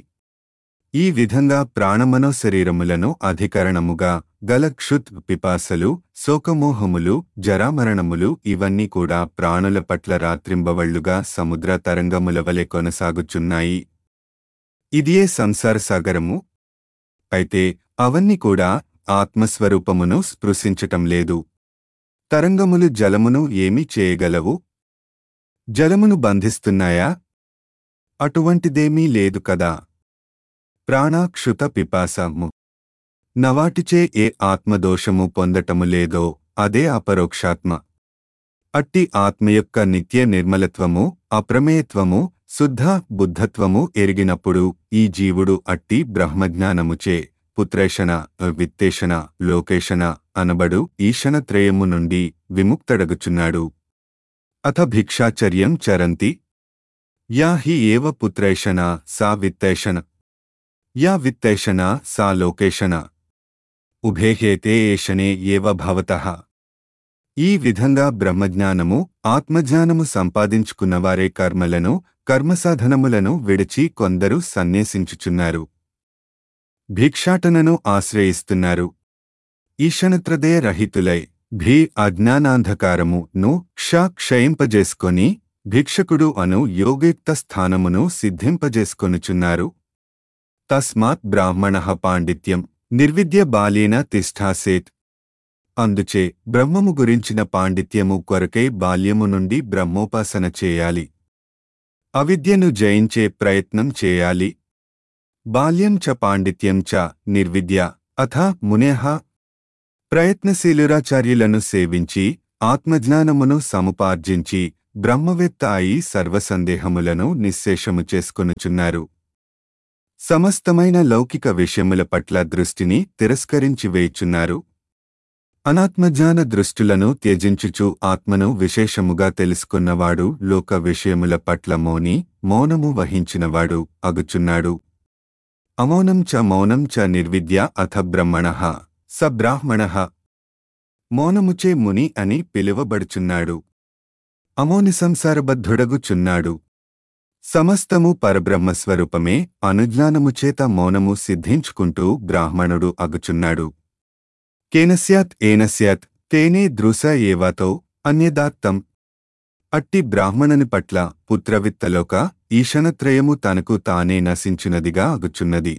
ఈ విధంగా ప్రాణమనో శరీరములను అధికరణముగా గల క్షుత్ పిపాసలు శోకమోహములు జరామరణములు ఇవన్నీ కూడా ప్రాణుల పట్ల రాత్రింబవళ్లుగా సముద్ర తరంగముల వలె కొనసాగుచున్నాయి ఇదియే సంసార సాగరము అయితే అవన్నీ కూడా ఆత్మస్వరూపమును స్పృశించటం లేదు తరంగములు జలమును ఏమి చేయగలవు జలమును బంధిస్తున్నాయా అటువంటిదేమీ లేదు కదా ప్రాణాక్షుత పిపాసము నవాటిచే ఏ ఆత్మదోషము పొందటము లేదో అదే అపరోక్షాత్మ అట్టి ఆత్మ యొక్క నిత్య నిర్మలత్వము అప్రమేయత్వము శుద్ధ బుద్ధత్వము ఎరిగినప్పుడు ఈ జీవుడు అట్టి బ్రహ్మజ్ఞానముచే పుత్రేషణ విత్తేషణ లోకేషణ అనబడు ఈషణత్రయము నుండి విముక్తడగుచున్నాడు అథ భిక్షాచర్యం చరంతి యా హి ఏవ పుత్రైషణ సా విత్తైషణ యా విత్తైషణ సా లోకేషణ ఉభేహేతే ఏషణే ఏవ భవతః ఈ విధంగా బ్రహ్మజ్ఞానము ఆత్మజ్ఞానము సంపాదించుకున్నవారే కర్మలను కర్మసాధనములను విడిచి కొందరు సన్యసించుచున్నారు భిక్షాటనను ఆశ్రయిస్తున్నారు ఈషణత్రదయ రహితులై భీ అజ్ఞానాంధకారము ను క్ష క్షయింపజేసుకొని భిక్షకుడు అను యోగయుక్త స్థానమును సిద్ధింపజేసుకొనుచున్నారు తస్మాత్ బ్రాహ్మణ పాండిత్యం నిర్విద్య బాలేన తిష్ఠాసేత్ అందుచే బ్రహ్మము గురించిన పాండిత్యము కొరకై బాల్యము నుండి బ్రహ్మోపాసన చేయాలి అవిద్యను జయించే ప్రయత్నం చేయాలి బాల్యం చ పాండిత్యం చ నిర్విద్య అథ మునేహ ప్రయత్నశీలురాచార్యులను సేవించి ఆత్మజ్ఞానమును సముపార్జించి బ్రహ్మవేత్త అయి సర్వసందేహములను నిశ్శేషము చేసుకొనుచున్నారు సమస్తమైన లౌకిక విషయముల పట్ల దృష్టిని తిరస్కరించి వేయుచున్నారు అనాత్మజ్ఞాన దృష్టులను త్యజించుచు ఆత్మను విశేషముగా తెలుసుకున్నవాడు లోక విషయముల పట్ల మౌని మౌనము వహించినవాడు అగుచున్నాడు అమౌనం చ మౌనం చ నిర్విద్య అథ బ్రహ్మణ స బ్రాహ్మణ మౌనముచే ముని అని పిలువబడుచున్నాడు అమౌని సంసారబద్ధుడగుచున్నాడు సమస్తము పరబ్రహ్మస్వరూపమే అనుజ్ఞానముచేత మౌనము సిద్ధించుకుంటూ బ్రాహ్మణుడు అగుచున్నాడు కేనస్యాత్ ఏనస్యాత్ తేనే దృశ ఏవాతో అన్యదాత్తం అట్టి బ్రాహ్మణుని పట్ల పుత్రవిత్తలోక ఈశనత్రయము తనకు తానే నశించునదిగా అగుచున్నది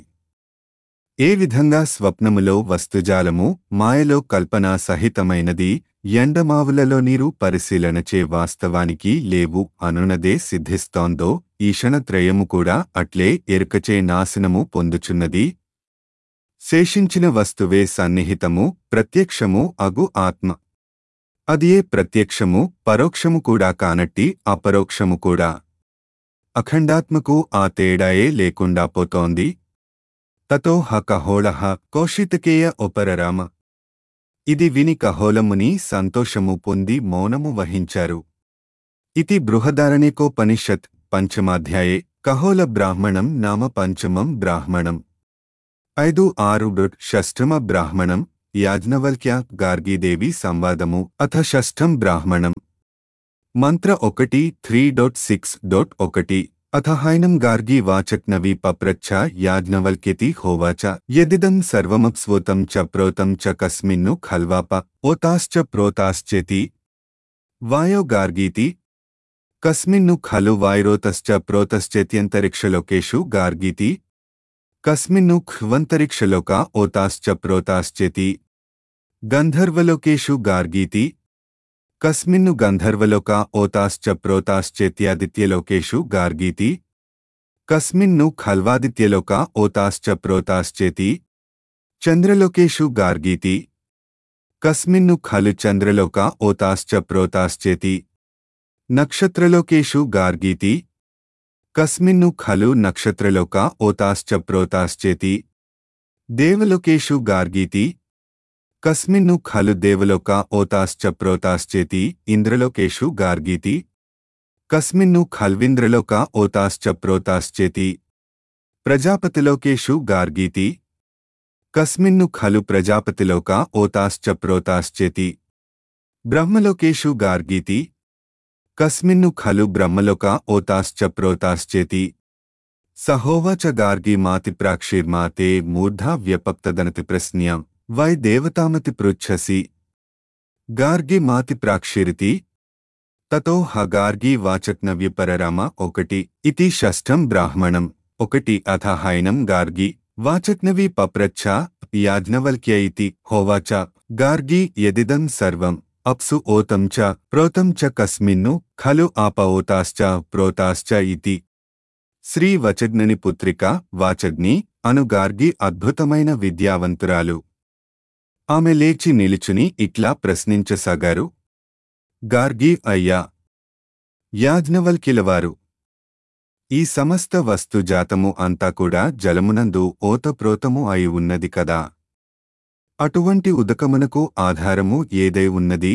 ఏ విధంగా స్వప్నములో వస్తుజాలము మాయలో కల్పనా సహితమైనది ఎండమావులలో నీరు పరిశీలనచే వాస్తవానికి లేవు అనునదే సిద్ధిస్తోందో ఈశనత్రయము కూడా అట్లే ఎరుకచే నాశనము పొందుచున్నది శేషించిన వస్తువే సన్నిహితము ప్రత్యక్షము అగు ఆత్మ అదియే ప్రత్యక్షము పరోక్షము కూడా కానట్టి అపరోక్షము కూడా అఖండాత్మకు ఆ తేడాయే లేకుండా పోతోంది తతో హ కహోళః కౌశితకేయ ఉపరరామ ఇది విని కహోలముని సంతోషము పొంది మౌనము వహించారు ఇది బృహదారణికోపనిషత్ పంచమాధ్యాయే కహోల బ్రాహ్మణం నామ పంచమం బ్రాహ్మణం ఐదు ఆరు డొట్ షష్ఠమ బ్రాహ్మణం యాజ్ఞవల్క్య గార్గీదేవి సంవాదము అథ షష్ఠం బ్రాహ్మణం మంత్ర ఒకటి త్రీ డొట్ సిక్స్ డొట్ ఒకటి అథ హైనం గార్గీ వాచక్నవి పప్రచ్ఛ యాజ్ఞవల్క్యతి హోవాచ యదిదం సర్వమప్స్వోతం చ ప్రోతం చ కస్మిన్ను ఖల్వాప ఓతాశ్చ ప్రోతాశ్చేతి వాయో గార్గీతి కస్మిన్ను ఖలు వాయురోతశ్చ ప్రోతశ్చేత్యంతరిక్షలోకేషు గార్గీతి కస్మిన్ను ఖ్వంతరిక్షలోక ఓతాశ్చ ప్రోతాశ్చేతి గంధర్వలోకేషు గార్గీతి కస్మిన్ను గంధర్వలోక ఓతాశ్చ ప్రోతాశ్చేత్యాదిత్యలోకేషు గార్గీతి కస్మిన్ను ఖల్వాదిత్యలోక ఓతాశ్చ ప్రోతాశ్చేతి చంద్రలోకేషు గార్గీతి కస్మిన్ను ఖలు చంద్రలోక ఓతాశ్చ ప్రోతాశ్చేతి నక్షత్రలోకేషు గార్గీతి కస్మిన్ను ఖలు నక్షత్రలోక ఓతాశ్చ ప్రోతాశ్చేతి దేవలోకేషు గార్గీతి కస్మిన్ను ఖలు దేవలోక ఓతాశ్చ ప్రోతాశ్చేతి ఇంద్రలోకేషు గార్గీతి కస్మిన్ను ఖల్వింద్రలోక ఓతాశ్చ ప్రోతాశ్చేతి ప్రజాపతిలోకేషు గార్గీతి కస్మిన్ను ఖలు ప్రజాపతిలోక ఓతాశ్చ ప్రోతాశ్చేతి బ్రహ్మలోకేషు గార్గీతి కస్మిన్ను ఖలు బ్రహ్మలోక ఓతాశ్చ ప్రోతాశ్చేతి సహోవాచ గార్గి మాతి ప్రాక్షిర్మాతే మూర్ధా వ్యపక్తదనతి ప్రశ్న్యం వై దేవతామతి పృచ్ఛసి గార్గి మాతి ప్రాక్షిరితి తతో హ గార్గి వాచక్నవ్యపరరామ ఒకటి ఇతి షష్ఠం బ్రాహ్మణం ఒకటి అథ హైనం గార్గి వాచక్నవి పప్రచ్ఛ యాజ్ఞవల్క్య ఇతి హోవాచ గార్గి యదిదం సర్వం అప్సు ఓతం చ ప్రోతం చ కస్మిన్ను ఖలు ఆప ఓతాశ్చ ప్రోతాశ్చ ఇతి శ్రీ వచజ్ఞని పుత్రిక వాచజ్ఞి అను గార్గి అద్భుతమైన విద్యావంతురాలు ఆమె లేచి నిలుచుని ఇట్లా ప్రశ్నించసాగారు గార్గి అయ్యా యాజ్ఞవల్కిలవారు ఈ సమస్త వస్తుజాతము అంతా కూడా జలమునందు ఓతప్రోతము అయి ఉన్నది కదా అటువంటి ఉదకమునకు ఆధారము ఏదై ఉన్నది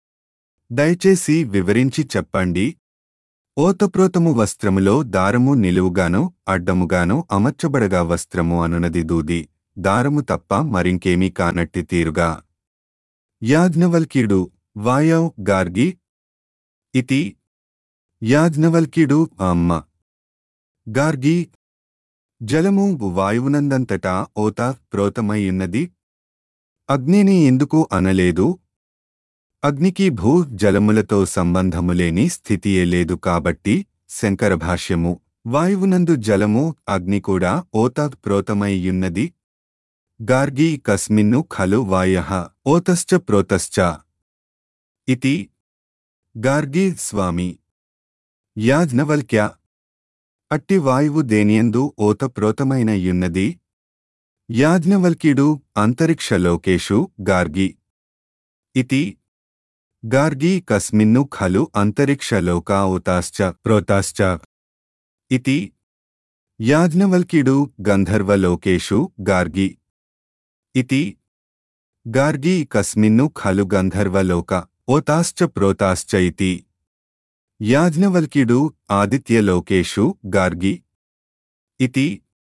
దయచేసి వివరించి చెప్పండి ఓతప్రోతము వస్త్రములో దారము నిలువుగాను అడ్డముగాను అమర్చబడగా వస్త్రము అనునది దూది దారము తప్ప మరింకేమీ కానట్టి తీరుగా యాజ్ఞవల్క్యుడు వాయవ్ గార్గి ఇతి యాజ్ఞవల్క్యుడు అమ్మ గార్గి జలము వాయువునందంతటా ఓత ప్రోతమయ్యున్నది అగ్నిని ఎందుకు అనలేదు అగ్నికి భూ జలములతో సంబంధములేని స్థితియే లేదు కాబట్టి శంకర భాష్యము వాయువునందు జలము అగ్ని కూడా ఓత ప్రోతమయ్యున్నది గార్గి కస్మిన్ను ఖలు వాయ ఓతశ్చ ప్రోతశ్చ ఇతి గార్గి స్వామి యాజ్ఞవల్క్య అట్టి వాయువు దేనియందు ఓతప్రోతమైన యున్నది యాజ్ఞవల్క్యుడు అంతరిక్షలోకేషు గార్గి ఇతి గార్గీ కస్మిన్ను ఖలు అంతరిక్షలోకా ఓతాశ్చ ప్రోతాశ్చ ఇతి యాజ్ఞవల్క్యుడు గంధర్వలోకేషు గార్గి ఇతి గార్గీ కస్మిన్ను ఖలు గంధర్వలోక ఓతాశ్చ ప్రోతాశ్చ ఇతి యాజ్ఞవల్క్యుడు ఆదిత్యలోకేషు గార్గి ఇతి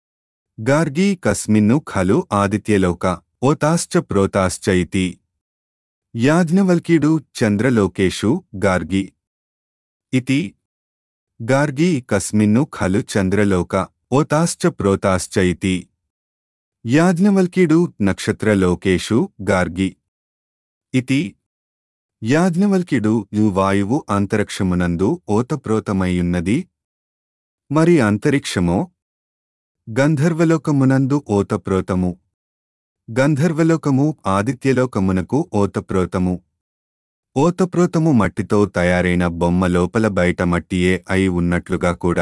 గార్గీ కస్మిన్ను ఖలు ఆదిత్యలోక ఓతాశ్చ ప్రోతాశ్చ ఇతి యాజ్ఞవల్క్యుడు చంద్రలోకేషు గార్గి ఇతి గార్గీ కస్మిన్ను ఖలు చంద్రలోక ఓతాశ్చ ప్రోతాశ్చ ఇతి యాజ్ఞవల్క్యుడు నక్షత్రలోకేషు గార్గి ఇతి యాజ్ఞవల్క్యుడు యు వాయువు అంతరిక్షమునందు ఓతప్రోతమయ్యున్నది మరి అంతరిక్షమో గంధర్వలోకమునందు ఓతప్రోతము గంధర్వలోకము ఆదిత్యలోకమునకు ఓతప్రోతము ఓతప్రోతము మట్టితో తయారైన బొమ్మ లోపల బయట మట్టియే అయి ఉన్నట్లుగా కూడా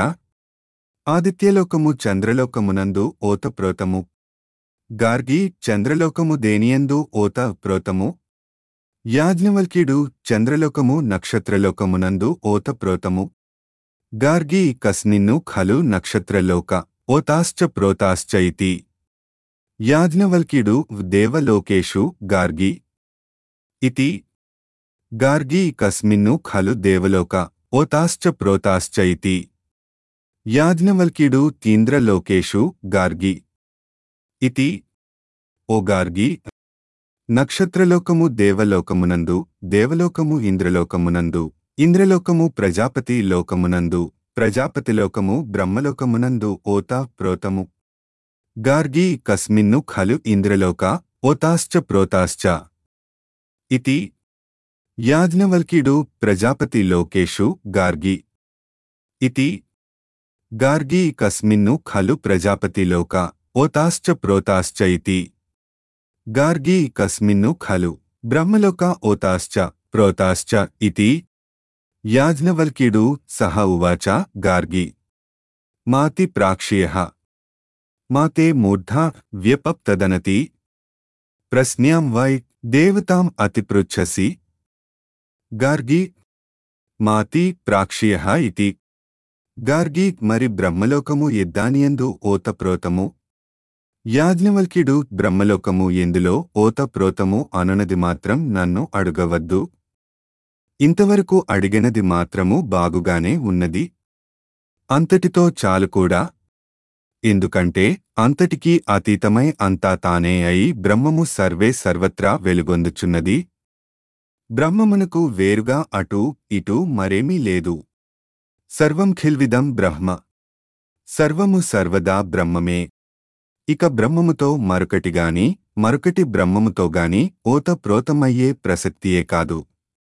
ఆదిత్యలోకము చంద్రలోకమునందు ఓతప్రోతము గార్గి చంద్రలోకము దేనియందు ఓత ప్రోతము యాజ్ఞవల్క్యుడు చంద్రలోకము నక్షత్రలోకమునందు ఓతప్రోతము గార్గి కస్నిన్ను ఖలు నక్షత్రలోక ఓతాశ్చ ప్రోతాశ్చ ఇతి యాజ్ఞవల్క్యుడు దేవలోకేషు గార్గి ఇతి గార్గి కస్మిన్ను ఖలు దేవలోక ఓతాశ్చ ప్రోతాశ్చ ఇతి యాజ్ఞవల్క్యుడు తీంద్రలోకేషు గార్గి ఇతి ఓ గార్గి నక్షత్రలోకము దేవలోకమునందు దేవలోకము ఇంద్రలోకమునందు ఇంద్రలోకము ప్రజాపతి లోకమునందు ప్రజాపతిలోకము బ్రహ్మలోకమునందు ఓత ప్రోతము గార్గి కస్మిన్ను ఖలు ఇంద్రలోక ఓతాశ్చ ప్రోతాశ్చ ఇతి యాజ్ఞవల్క్యుడు ప్రజాపతి లోకేషు గార్గి ఇతి గార్గి కస్మిన్ను ఖలు ప్రజాపతిలోక ఓతాశ్చ ప్రోతాశ్చ ఇతి గార్గి కస్మిన్ను ఖలు బ్రహ్మలోక ఓతాశ్చ ప్రోతాశ్చ ఇతి యాజ్ఞవల్క్యుడు సహ ఉవాచ గార్గి మాతి ప్రాక్ష్యః మాతే మూర్ధా వ్యపప్తదనతి ప్రశ్న్యాం వై దేవతాం అతిపృచ్ఛసి గార్గి మాతి ప్రాక్ష్యః ఇతి గార్గి మరి బ్రహ్మలోకము ఎద్దానియందు ఓతప్రోతము యాజ్ఞవల్క్యుడు బ్రహ్మలోకము ఎందులో ఓతప్రోతము అననది మాత్రం నన్ను అడుగవద్దు ఇంతవరకు అడిగినది మాత్రము బాగుగానే ఉన్నది అంతటితో చాలు కూడా ఎందుకంటే అంతటికీ అతీతమై అంతా తానే అయి బ్రహ్మము సర్వే సర్వత్రా వెలుగొందుచున్నది బ్రహ్మమునకు వేరుగా అటు ఇటు మరేమీ లేదు సర్వం ఖిల్విదం బ్రహ్మ సర్వము సర్వదా బ్రహ్మమే ఇక బ్రహ్మముతో మరొకటిగాని మరొకటి బ్రహ్మముతోగాని ఓత ప్రోతమయ్యే ప్రసక్తియే కాదు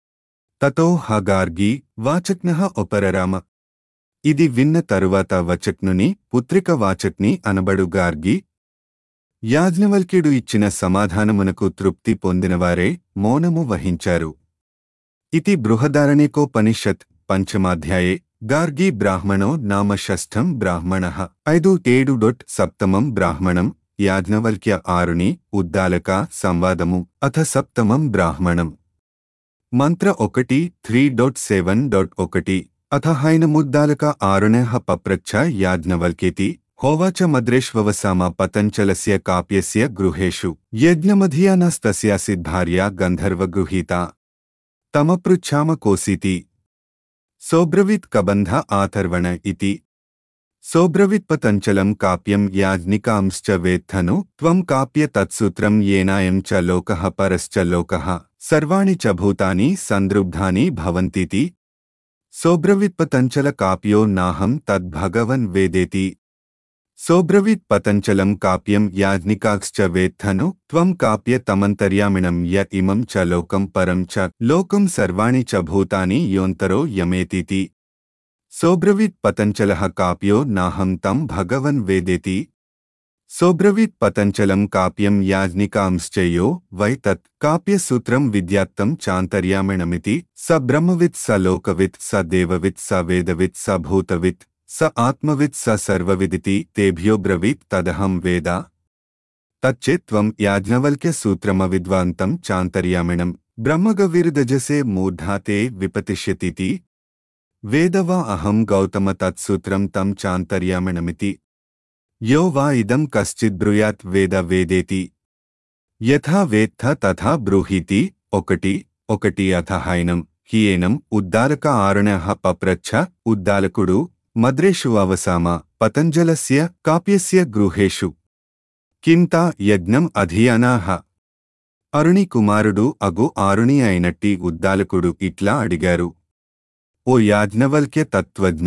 తతో హగార్గి వాచక్నః ఉపరరామ ఇది విన్న తరువాత వచక్నుని పుత్రిక వాచక్ని అనబడు గార్గి యాజ్ఞవల్క్యుడు ఇచ్చిన సమాధానమునకు తృప్తి పొందినవారే మౌనము వహించారు ఇతి బృహదారణికోపనిషత్ పంచమాధ్యాయే గార్గి బ్రాహ్మణో నామ షష్ఠం బ్రాహ్మణ ఐదు ఏడు డొట్ సప్తమం బ్రాహ్మణం యాజ్ఞవల్క్య ఆరుని ఉద్దాలక సంవాదము అథ సప్తమం బ్రాహ్మణం మంత్ర ఒకటి త్రీ డొట్ సెవెన్ డొట్ ఒకటి అథ హైనముద్దాలక ఆరుణః పప్రచ్ఛ యాజ్ఞవల్కేతి హోవాచ మద్రేష్వవసామ పతంచలస్య కాప్యస్య గృహేషు యజ్ఞమధియానస్తస్యాసి భార్యా గంధర్వగృహీత తమపృచ్ఛామ కోసితి సోబ్రవిత్ కబంధ ఆథర్వణ ఇతి సోబ్రవిత్పతంచలం కాప్యం యాజ్ఞికాంశ్చ వేత్తను త్వం కాప్య తత్సూత్రం ఏనాయం చ లోకః పరశ్చ లోకః సర్వాణి చ భూతాని సందృబ్ధాని భవంతితి సోబ్రవిత్పతంచల కాప్యో నాహం తద్భగవన్ వేదేతి సోబ్రవీత్ పతంచలం కాప్యం యాజ్ఞికాశ్చ వేత్తను త్వం కాప్య తమంతర్యామిణం య ఇమం చ లోకం పరం చ లోకం సర్వాణి చ భూతాని యోంతరో యమేతితి సోబ్రవీత్ పతంచలః కాప్యో నాహం తం భగవన్ వేదేతి సోబ్రవీత్ పతంచలం కాప్యం యాజ్ఞికాంశ్చయో వై తత్ కాప్యసూత్రం విద్యాత్తం చాంతర్యామిణమితి స బ్రహ్మవిత్ స లోకవిత్ స దేవవిత్ స వేదవిత్ స భూతవిత్ స ఆత్మవిత్ స సర్వవిదితి తేభ్యో బ్రవీత్ తదహం వేద తచ్చేత్వం యాజ్ఞవల్క్య సూత్రమ విద్వాంతం చాంతర్యామిణం బ్రహ్మగవిరుదజసే మూఢాతే విపతిష్యతితి వేదవా అహం గౌతమ తత్సూత్రం తం చాంతర్యామిణమితి యో వా ఇదం కశ్చిద్ బ్రూయాత్ వేద వేదేతి యథా వేత్థ తథా బ్రూహీతి ఒకటి ఒకటి అథ హైనం హీయేనం ఉద్దాలక ఆరుణః పప్రచ్ఛ ఉద్దాలకుడు మద్రేషు అవసామ పతంజలస్య కాప్యస్య గృహేషు కింతా యజ్ఞం అధియానాహ అరుణి కుమారుడు అగు ఆరుణి అయినట్టి ఉద్దాలకుడు ఇట్లా అడిగారు ఓ యాజ్ఞవల్క్య తత్వజ్ఞ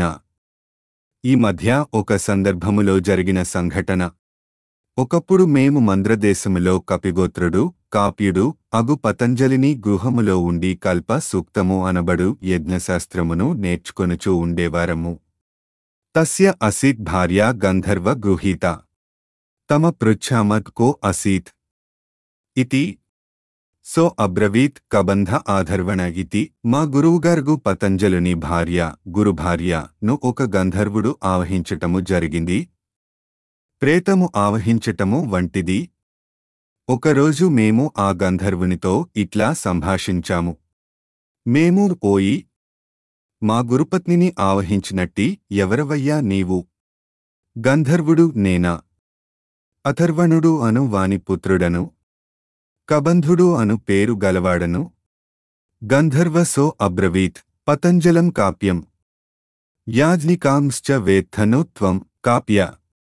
ఈ మధ్య ఒక సందర్భములో జరిగిన సంఘటన ఒకప్పుడు మేము మంద్రదేశములో కపిగోత్రుడు కాప్యుడు అగు పతంజలిని గృహములో ఉండి కల్ప సూక్తము అనబడు యజ్ఞశాస్త్రమును నేర్చుకొనుచూ ఉండేవారము తస్య అసీత్ భార్య గంధర్వ గృహీత తమ పృచ్ఛామత్ కో అసీత్ ఇతి సో అబ్రవీత్ కబంధ ఆధర్వణ ఇతి మా గురువుగారు పతంజలుని భార్య గురుభార్య ను ఒక గంధర్వుడు ఆవహించటము జరిగింది ప్రేతము ఆవహించటము వంటిది ఒకరోజు మేము ఆ గంధర్వునితో ఇట్లా సంభాషించాము మేము పోయి మా గురుపత్నిని ఆవహించినట్టి ఎవరవయ్యా నీవు గంధర్వుడు నేనా అథర్వణుడు అను వాని పుత్రుడను కబంధుడు అను పేరు గలవాడను గంధర్వసో అబ్రవీత్ పతంజలం కాప్యం యాజ్ఞికాంశ్చ వేత్తను త్వం కాప్య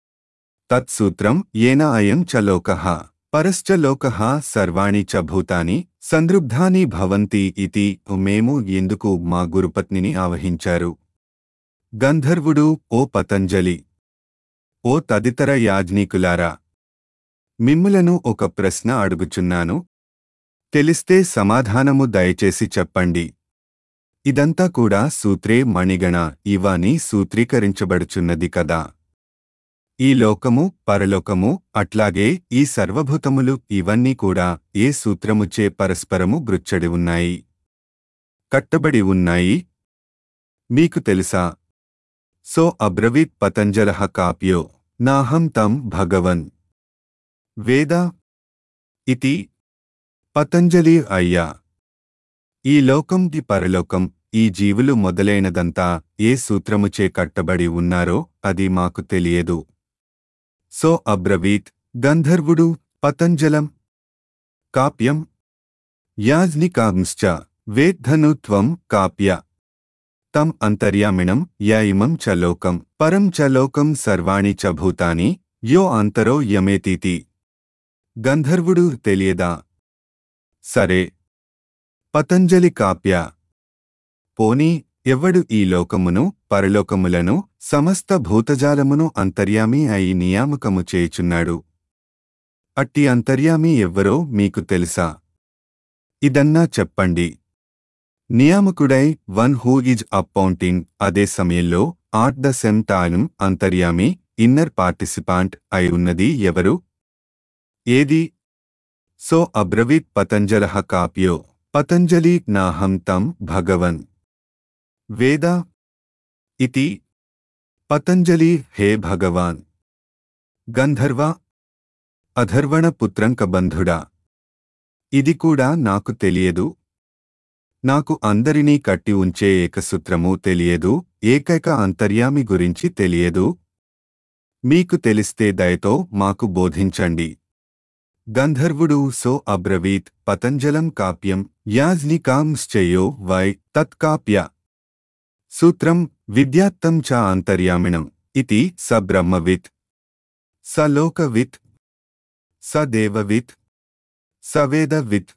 తత్సూత్రం ఏన అయం చ లోకః పరశ్చ లోకః సర్వాణి చ భూతాని సందృబ్ధాని భవంతి ఇతి మేము ఎందుకు మా గురుపత్నిని ఆవహించారు గంధర్వుడు ఓ పతంజలి ఓ తదితర యాజ్ఞికులారా మిమ్ములను ఒక ప్రశ్న అడుగుచున్నాను తెలిస్తే సమాధానము దయచేసి చెప్పండి ఇదంతా కూడా సూత్రే మణిగణ ఇవాని సూత్రీకరించబడుచున్నది కదా ఈ లోకము పరలోకము అట్లాగే ఈ సర్వభూతములు ఇవన్నీ కూడా ఏ సూత్రముచే పరస్పరము గృచ్చడి ఉన్నాయి కట్టబడి ఉన్నాయి మీకు తెలుసా సో అబ్రవీత్ పతంజల కాప్యో నాహం తం భగవన్ వేద ఇతి పతంజలి అయ్యా ఈ లోకం ది పరలోకం ఈ జీవులు మొదలైనదంతా ఏ సూత్రముచే కట్టబడి ఉన్నారో అది మాకు తెలియదు సో అబ్రవీత్ గంధర్వుడు పతంజలం కాప్యం యాజ్నికాంశ్చ వేద్ధను త్వం కాప్య తం అంతర్యామిణం య ఇమం చ లోకం పరం చ లోకం సర్వాణి చ భూతాని యో అంతరో యమేతీతి గంధర్వుడు తెలియదా సరే పతంజలి కాప్య పోనీ ఎవ్వడు ఈ లోకమును పరలోకములను సమస్త భూతజాలమును అంతర్యామి అయి నియామకము చేయుచున్నాడు అట్టి అంతర్యామి ఎవ్వరో మీకు తెలుసా ఇదన్నా చెప్పండి నియామకుడై వన్ హూ ఈజ్ అప్పౌంటింగ్ అదే సమయంలో ఆట్ ద సెమ్ టైమ్ అంతర్యామి ఇన్నర్ పార్టిసిపాంట్ అయి ఉన్నది ఎవరు ఏది సో అబ్రవీత్ పతంజల కాప్యో పతంజలి నాహం తం భగవన్ వేద ఇతి పతంజలి హే భగవాన్ గంధర్వ అధర్వణ పుత్రంక బంధుడా ఇది కూడా నాకు తెలియదు నాకు అందరినీ కట్టి ఉంచే ఏకసూత్రము తెలియదు ఏకైక అంతర్యామి గురించి తెలియదు మీకు తెలిస్తే దయతో మాకు బోధించండి గంధర్వుడు సో అబ్రవీత్ పతంజలం కాప్యం యాజ్నికాంశ్చయో వై తత్కాప్య సూత్రం విద్యాత్తం చ అంతర్యామిణం ఇతి స బ్రహ్మవిత్ స లోకవిత్ స దేవవిత్ స వేదవిత్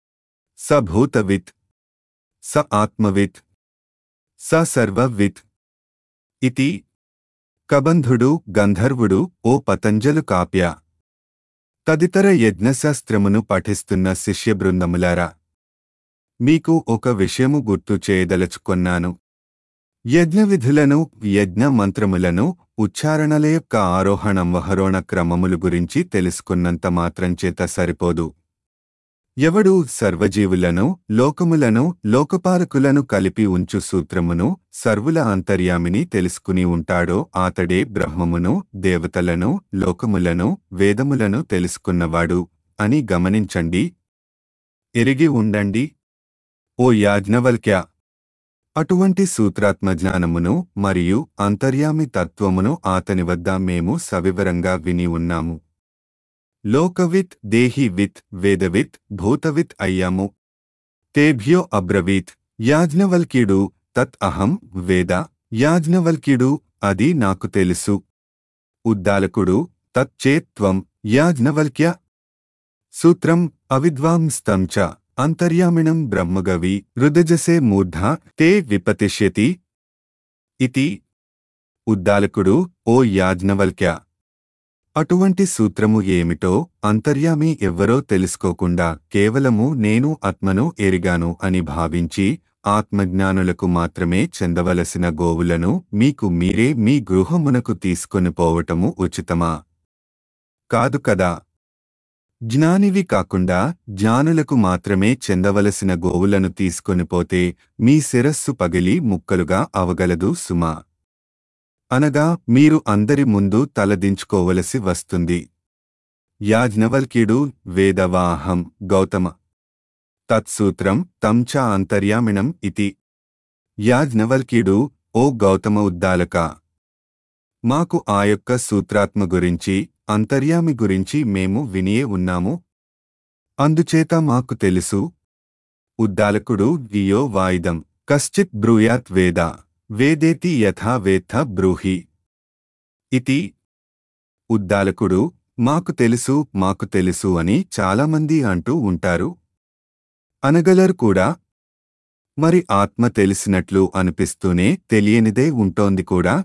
స భూతవిత్ స ఆత్మవిత్ స సర్వవిత్ ఇతి కబంధుడు గంధర్వుడు ఓ పతంజలు కాప్య తదితర యజ్ఞశాస్త్రమును పఠిస్తున్న శిష్యబృందములారా మీకు ఒక విషయము గుర్తు చేయదలుచుకొన్నాను యజ్ఞవిధులను యజ్ఞ మంత్రములను ఉచ్చారణల యొక్క ఆరోహణం వహరోణ క్రమములు గురించి తెలుసుకున్నంత మాత్రం చేత సరిపోదు ఎవడు సర్వజీవులను లోకములను లోకపాలకులను కలిపి ఉంచు సూత్రమును సర్వుల అంతర్యామిని తెలుసుకుని ఉంటాడో ఆతడే బ్రహ్మమును దేవతలను లోకములను వేదములను తెలుసుకున్నవాడు అని గమనించండి ఎరిగి ఉండండి ఓ యాజ్ఞవల్క్య అటువంటి సూత్రాత్మ జ్ఞానమును మరియు అంతర్యామి తత్వమును ఆతని వద్ద మేము సవివరంగా విని ఉన్నాము లోకవిత్ దేహివిత్ వేదవిత్ భూతవిత్ అయ్యాము తేభ్యో అబ్రవీత్ యాజ్ఞవల్క్యుడు తత్ అహం వేద యాజ్ఞవల్క్యుడు అది నాకు తెలుసు ఉద్దాలకుడు తత్ చేత్వం యాజ్ఞవల్క్య సూత్రం అవిద్వాంస్తం చ అంతర్యామిణం బ్రహ్మగవి హృదజసే మూర్ధ తే విపతిష్యతి ఇతి ఉద్దాలకుడు ఓ యాజ్ఞవల్క్య అటువంటి సూత్రము ఏమిటో అంతర్యామి ఎవ్వరో తెలుసుకోకుండా కేవలము నేను ఆత్మను ఎరిగాను అని భావించి ఆత్మజ్ఞానులకు మాత్రమే చెందవలసిన గోవులను మీకు మీరే మీ గృహమునకు తీసుకొని పోవటము ఉచితమా కాదు కదా జ్ఞానివి కాకుండా జ్ఞానులకు మాత్రమే చెందవలసిన గోవులను తీసుకొని పోతే మీ శిరస్సు పగిలి ముక్కలుగా అవగలదు సుమా అనగా మీరు అందరి ముందు తలదించుకోవలసి వస్తుంది యాజ్ఞవల్క్యుడు వేదవాహం గౌతమ తత్సూత్రం తం చ అంతర్యామిణం ఇతి యాజ్ఞవల్క్యుడు ఓ గౌతమ ఉద్దాలక మాకు ఆ యొక్క సూత్రాత్మ గురించి అంతర్యామి గురించి మేము వినియే ఉన్నాము అందుచేత మాకు తెలుసు ఉద్దాలకుడు వియో వాయిదం కశ్చిత్ బ్రూయాత్ వేద వేదేతి యథా వేత్థ బ్రూహి ఇతి ఉద్దాలకుడు మాకు తెలుసు మాకు తెలుసు అని చాలామంది అంటూ ఉంటారు అనగలరు కూడా మరి ఆత్మ తెలిసినట్లు అనిపిస్తూనే తెలియనిదే ఉంటోంది కూడా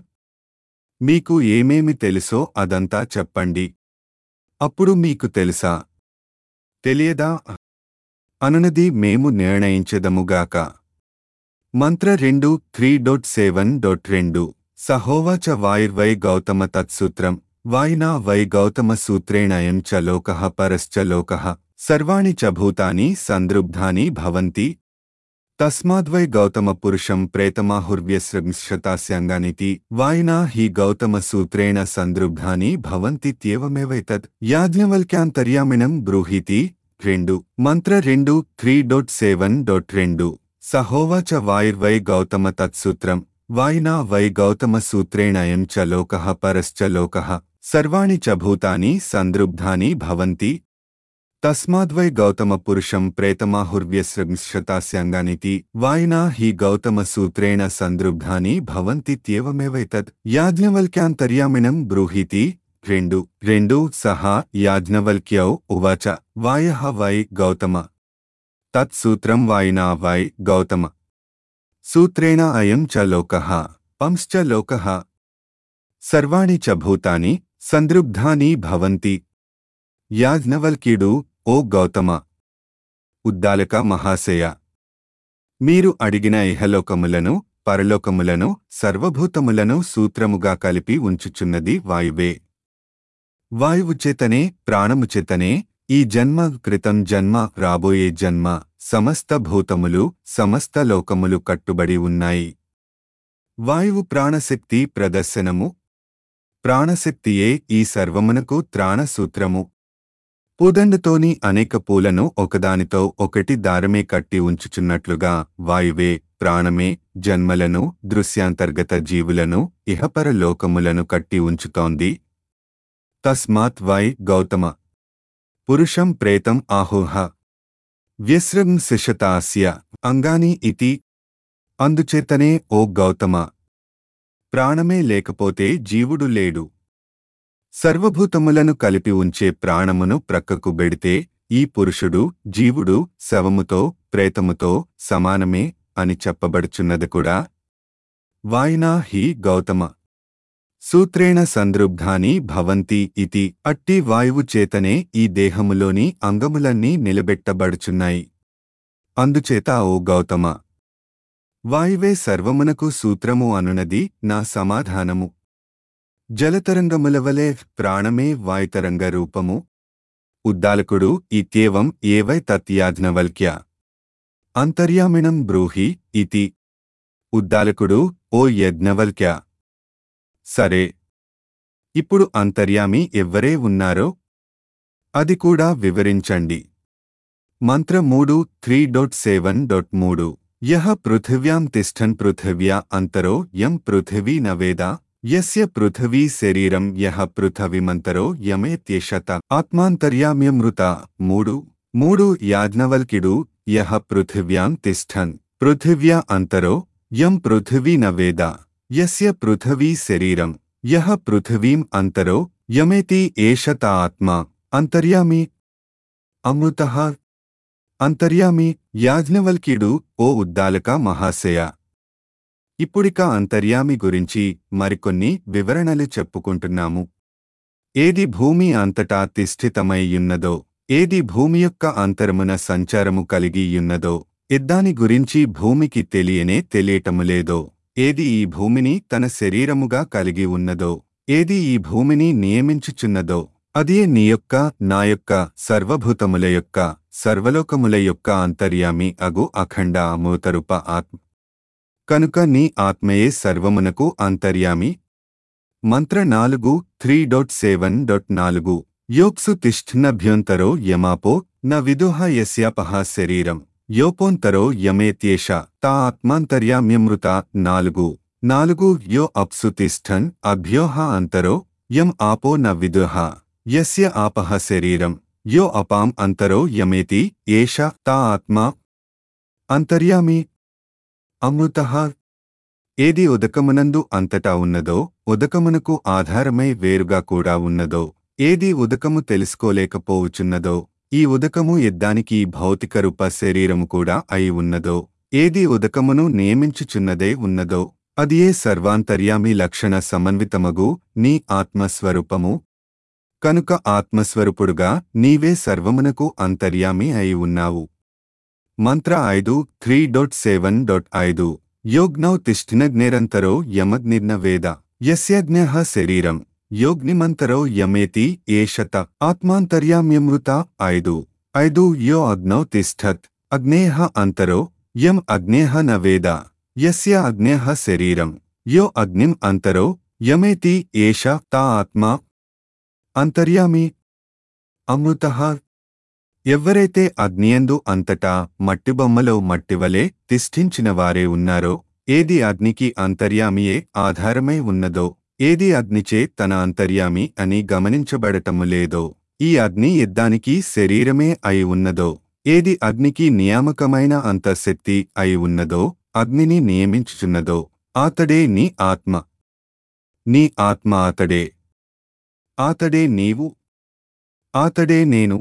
మీకు ఏమేమి తెలుసో అదంతా చెప్పండి అప్పుడు మీకు తెలుసా తెలియదా అనునది మేము నిర్ణయించెదముగాక మంత్ర రెండు త్రీ డొట్ సెవెన్ డొట్ రెండు సహోవాచ వాయుర్వై గౌతమ తత్సూత్రం వాయినా వై గౌతమ సూత్రేణయం చ లోకః పరశ్చ లోకః సర్వాణి చ భూతాని సందృబ్ధాని భవంతి తస్మాద్వై గౌతమ పురుషం ప్రేతమాహుర్వ్యసృంశతాస్యంగానితి వాయినా హి గౌతమ సూత్రేణ సందృబ్ధాని భవంతిత్యేవమేవైతద్ యాజ్ఞవల్క్యాంతర్యామిణం బ్రూహీతి రెండు మంత్ర రెండు త్రీ డొట్ సెవెన్ డొట్ రెండు సహోవాచ వాయుర్వై గౌతమ తత్సూత్రం వాయినా వై గౌతమ సూత్రేణయం చ లోకః పరశ్చ లోకః సర్వాణి చ భూతాని సందృబ్ధాని భవంతి తస్మాద్వై గౌతమ పురుషం ప్రేతమాహుర్వ్యసృంశతాస్యంగానితి వాయినా హి గౌతమ సూత్రేణ సందృబ్ధాని భవంతిత్యేవమేవైతద్ యాజ్ఞవల్క్యాంతర్యామిణం బ్రూహీతి రెండు రెండు సహా యాజ్ఞవల్క్యౌ ఉవాచ వాయః వై గౌతమ తత్సూత్రం వాయినా వై గౌతమ సూత్రేణ అయం చ లోకః పంశ్చ లోకః సర్వాణి చ భూతాని సందృబ్ధాని భవంతి యాజ్ఞవల్క్యుడు ఓ గౌతమ ఉద్దాలక మహాశయ మీరు అడిగిన ఇహలోకములను పరలోకములను సర్వభూతములను సూత్రముగా కలిపి ఉంచుచున్నది వాయువే వాయువు చేతనే ప్రాణము చేతనే ఈ జన్మ క్రితం జన్మ రాబోయే జన్మ సమస్త భూతములు సమస్త లోకములు కట్టుబడి ఉన్నాయి వాయువు ప్రాణశక్తి ప్రదర్శనము ప్రాణశక్తియే ఈ సర్వమునకు త్రాణ సూత్రము పూదండతోని అనేక పూలను ఒకదానితో ఒకటి దారమే కట్టి ఉంచుచున్నట్లుగా వాయువే ప్రాణమే జన్మలను దృశ్యాంతర్గత జీవులను ఇహపర లోకములను కట్టి ఉంచుతోంది తస్మాత్ వై గౌతమ పురుషం ప్రేతం ఆహుహ వ్యస్రం శిషతాస్య అంగాని ఇతి అందుచేతనే ఓ గౌతమ ప్రాణమే లేకపోతే జీవుడు లేడు సర్వభూతములను కలిపి ఉంచే ప్రాణమును ప్రక్కకు బెడితే ఈ పురుషుడు జీవుడు శవముతో ప్రేతముతో సమానమే అని చెప్పబడుచున్నది కూడా వాయినా హి గౌతమ సూత్రేణ సందృబ్ధాని భవంతి ఇతి అట్టి వాయువు చేతనే ఈ దేహములోని అంగములన్నీ నిలబెట్టబడుచున్నాయి అందుచేత ఓ గౌతమ వాయువే సర్వమునకు సూత్రము అనునది నా సమాధానము జలతరంగముల వలె ప్రాణమే వాయుతరంగ రూపము ఉద్దాలకుడు ఇత్యేవం ఏవై తత్యాజ్ఞవల్క్య అంతర్యామిణం బ్రూహి ఇతి ఉద్దాలకుడు ఓ యజ్ఞవల్క్య సరే ఇప్పుడు అంతర్యామి ఎవ్వరే ఉన్నారో అది కూడా వివరించండి మంత్ర మూడు త్రీ డాట్ సెవెన్ డాట్ మూడు యహ పృథివ్యాం తిష్టన్ పృథివ్యా అంతరో యం పృథివీ నవేద యస్య పృథివీ శరీరం యహ పృథవిమంతరో యమేత్యేషత ఆత్మాంతర్యామ్యమృత మూడు మూడు యాజ్ఞవల్కిడు యహ పృథివ్యాం తిష్టన్ పృథివ్యా అంతరో యం పృథివీ నవేద యస్య పృథవీ శరీరం యహ పృథివీం అంతరో యమేతి ఏషత ఆత్మా అంతర్యామి అమృత అంతర్యామి యాజ్ఞవల్క్యుడు ఓ ఉద్దాలక మహాశయ ఇప్పుడిక అంతర్యామి గురించి మరికొన్ని వివరణలు చెప్పుకుంటున్నాము ఏది భూమి అంతటా తిష్ఠితమైయున్నదో ఏది భూమి యొక్క అంతరమున సంచారము కలిగియున్నదో ఇద్దాని గురించి భూమికి తెలియనే తెలియటములేదో ఏది ఈ భూమిని తన శరీరముగా కలిగి ఉన్నదో ఏది ఈ భూమిని నియమించుచున్నదో అదే నీ యొక్క నా యొక్క సర్వభూతముల యొక్క సర్వలోకముల యొక్క అంతర్యామి అగు అఖండ అమూతరూప ఆత్మ కనుక నీ ఆత్మయే సర్వమునకు అంతర్యామి మంత్ర నాలుగు త్రీ డాట్ సెవెన్ డాట్ నాలుగు యోక్సు తిష్ఠ్నభ్యంతరో యమాపో న విదుహ యస్యాపహ శరీరం యోపోంతరో యమేత్యేష తా ఆత్మాంతర్యామ్యమృత నాలుగు నాలుగు యో అప్సు తిష్ఠన్ అభ్యోహ అంతరో యం ఆపో న విదుహ యస్య ఆపహ శరీరం యో అపాం అంతరో యమేతి ఏష తా ఆత్మా అంతర్యామి అమృత ఏది ఉదకమునందు అంతటా ఉన్నదో ఉదకమునకు ఆధారమై వేరుగా కూడా ఉన్నదో ఏది ఉదకము తెలుసుకోలేకపోవుచున్నదో ఈ ఉదకము ఎద్దానికి భౌతిక రూప శరీరము కూడా అయి ఉన్నదో ఏది ఉదకమును నియమించుచున్నదే ఉన్నదో అది ఏ సర్వాంతర్యామి లక్షణ సమన్వితమగు నీ ఆత్మస్వరూపము కనుక ఆత్మస్వరూపుడుగా నీవే సర్వమునకు అంతర్యామి అయి ఉన్నావు మంత్ర ఐదు త్రీ డాట్ సెవెన్ డాట్ ఐదు యోగ్నౌ తిష్ఠినగ్నిరంతరో యమగ్నిర్న వేద యస్యజ్ఞ శరీరం యోగ్నిమంతరో యమేతి ఏషత ఆత్మాంతర్యామ్యమృత ఐదు ఐదు యో అగ్నౌ తిష్ఠత్ అగ్నేహ అంతరో యం అగ్నేహ న వేద యస్య అగ్నేహ శరీరం యో అగ్నిం అంతరో యమేతి ఏష తా ఆత్మా అంతర్యామి అమృత ఎవ్వరైతే అగ్నియందు అంతటా మట్టిబొమ్మలో మట్టివలే తిష్ఠించిన వారే ఉన్నారో ఏది అగ్నికి అంతర్యామియే ఆధారమై ఉన్నదో ఏది అగ్నిచే తన అంతర్యామి అని గమనించబడటము లేదో ఈ అగ్ని యుద్ధానికి శరీరమే అయి ఉన్నదో ఏది అగ్నికి నియామకమైన అంతఃశక్తి అయి ఉన్నదో అగ్నిని నియమించుచున్నదో ఆతడే నీ ఆత్మ నీ ఆత్మ ఆతడే ఆతడే నీవు ఆతడే నేను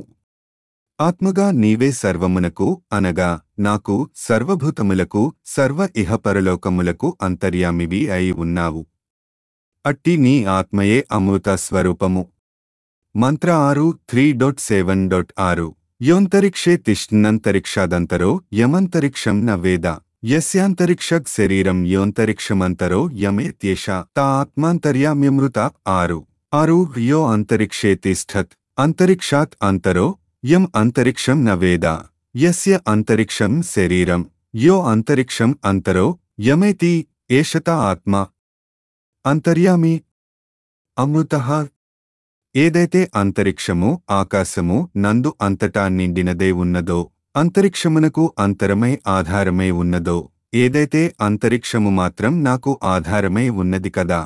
ఆత్మగా నీవే సర్వమునకు అనగా నాకు సర్వభూతములకు సర్వ ఇహపరలోకములకు అంతర్యామివి అయి ఉన్నావు అట్టి నీ ఆత్మయే అమృత స్వరూపము మంత్ర ఆరు త్రీ డాట్ సెవెన్ డాట్ ఆరు యోంతరిక్షే తిష్ణంతరిక్షాదంతరో యమంతరిక్షం న వేద యస్యాంతరిక్షక్ శరీరం యోంతరిక్షమంతరో యమేత్యేష తా ఆత్మాంతర్యామ్యమృత ఆరు ఆరు యో అంతరిక్షే తిష్టత్ అంతరిక్షాత్ అంతరో యం అంతరిక్షం న వేద యస్య అంతరిక్షం శరీరం యో అంతరిక్షం అంతరో యమేతి ఏషత ఆత్మ అంతర్యామి అమృత ఏదైతే అంతరిక్షము ఆకాశము నందు అంతటా నిండినదే ఉన్నదో అంతరిక్షమునకు అంతరమై ఆధారమై ఉన్నదో ఏదైతే అంతరిక్షము మాత్రం నాకు ఆధారమై ఉన్నది కదా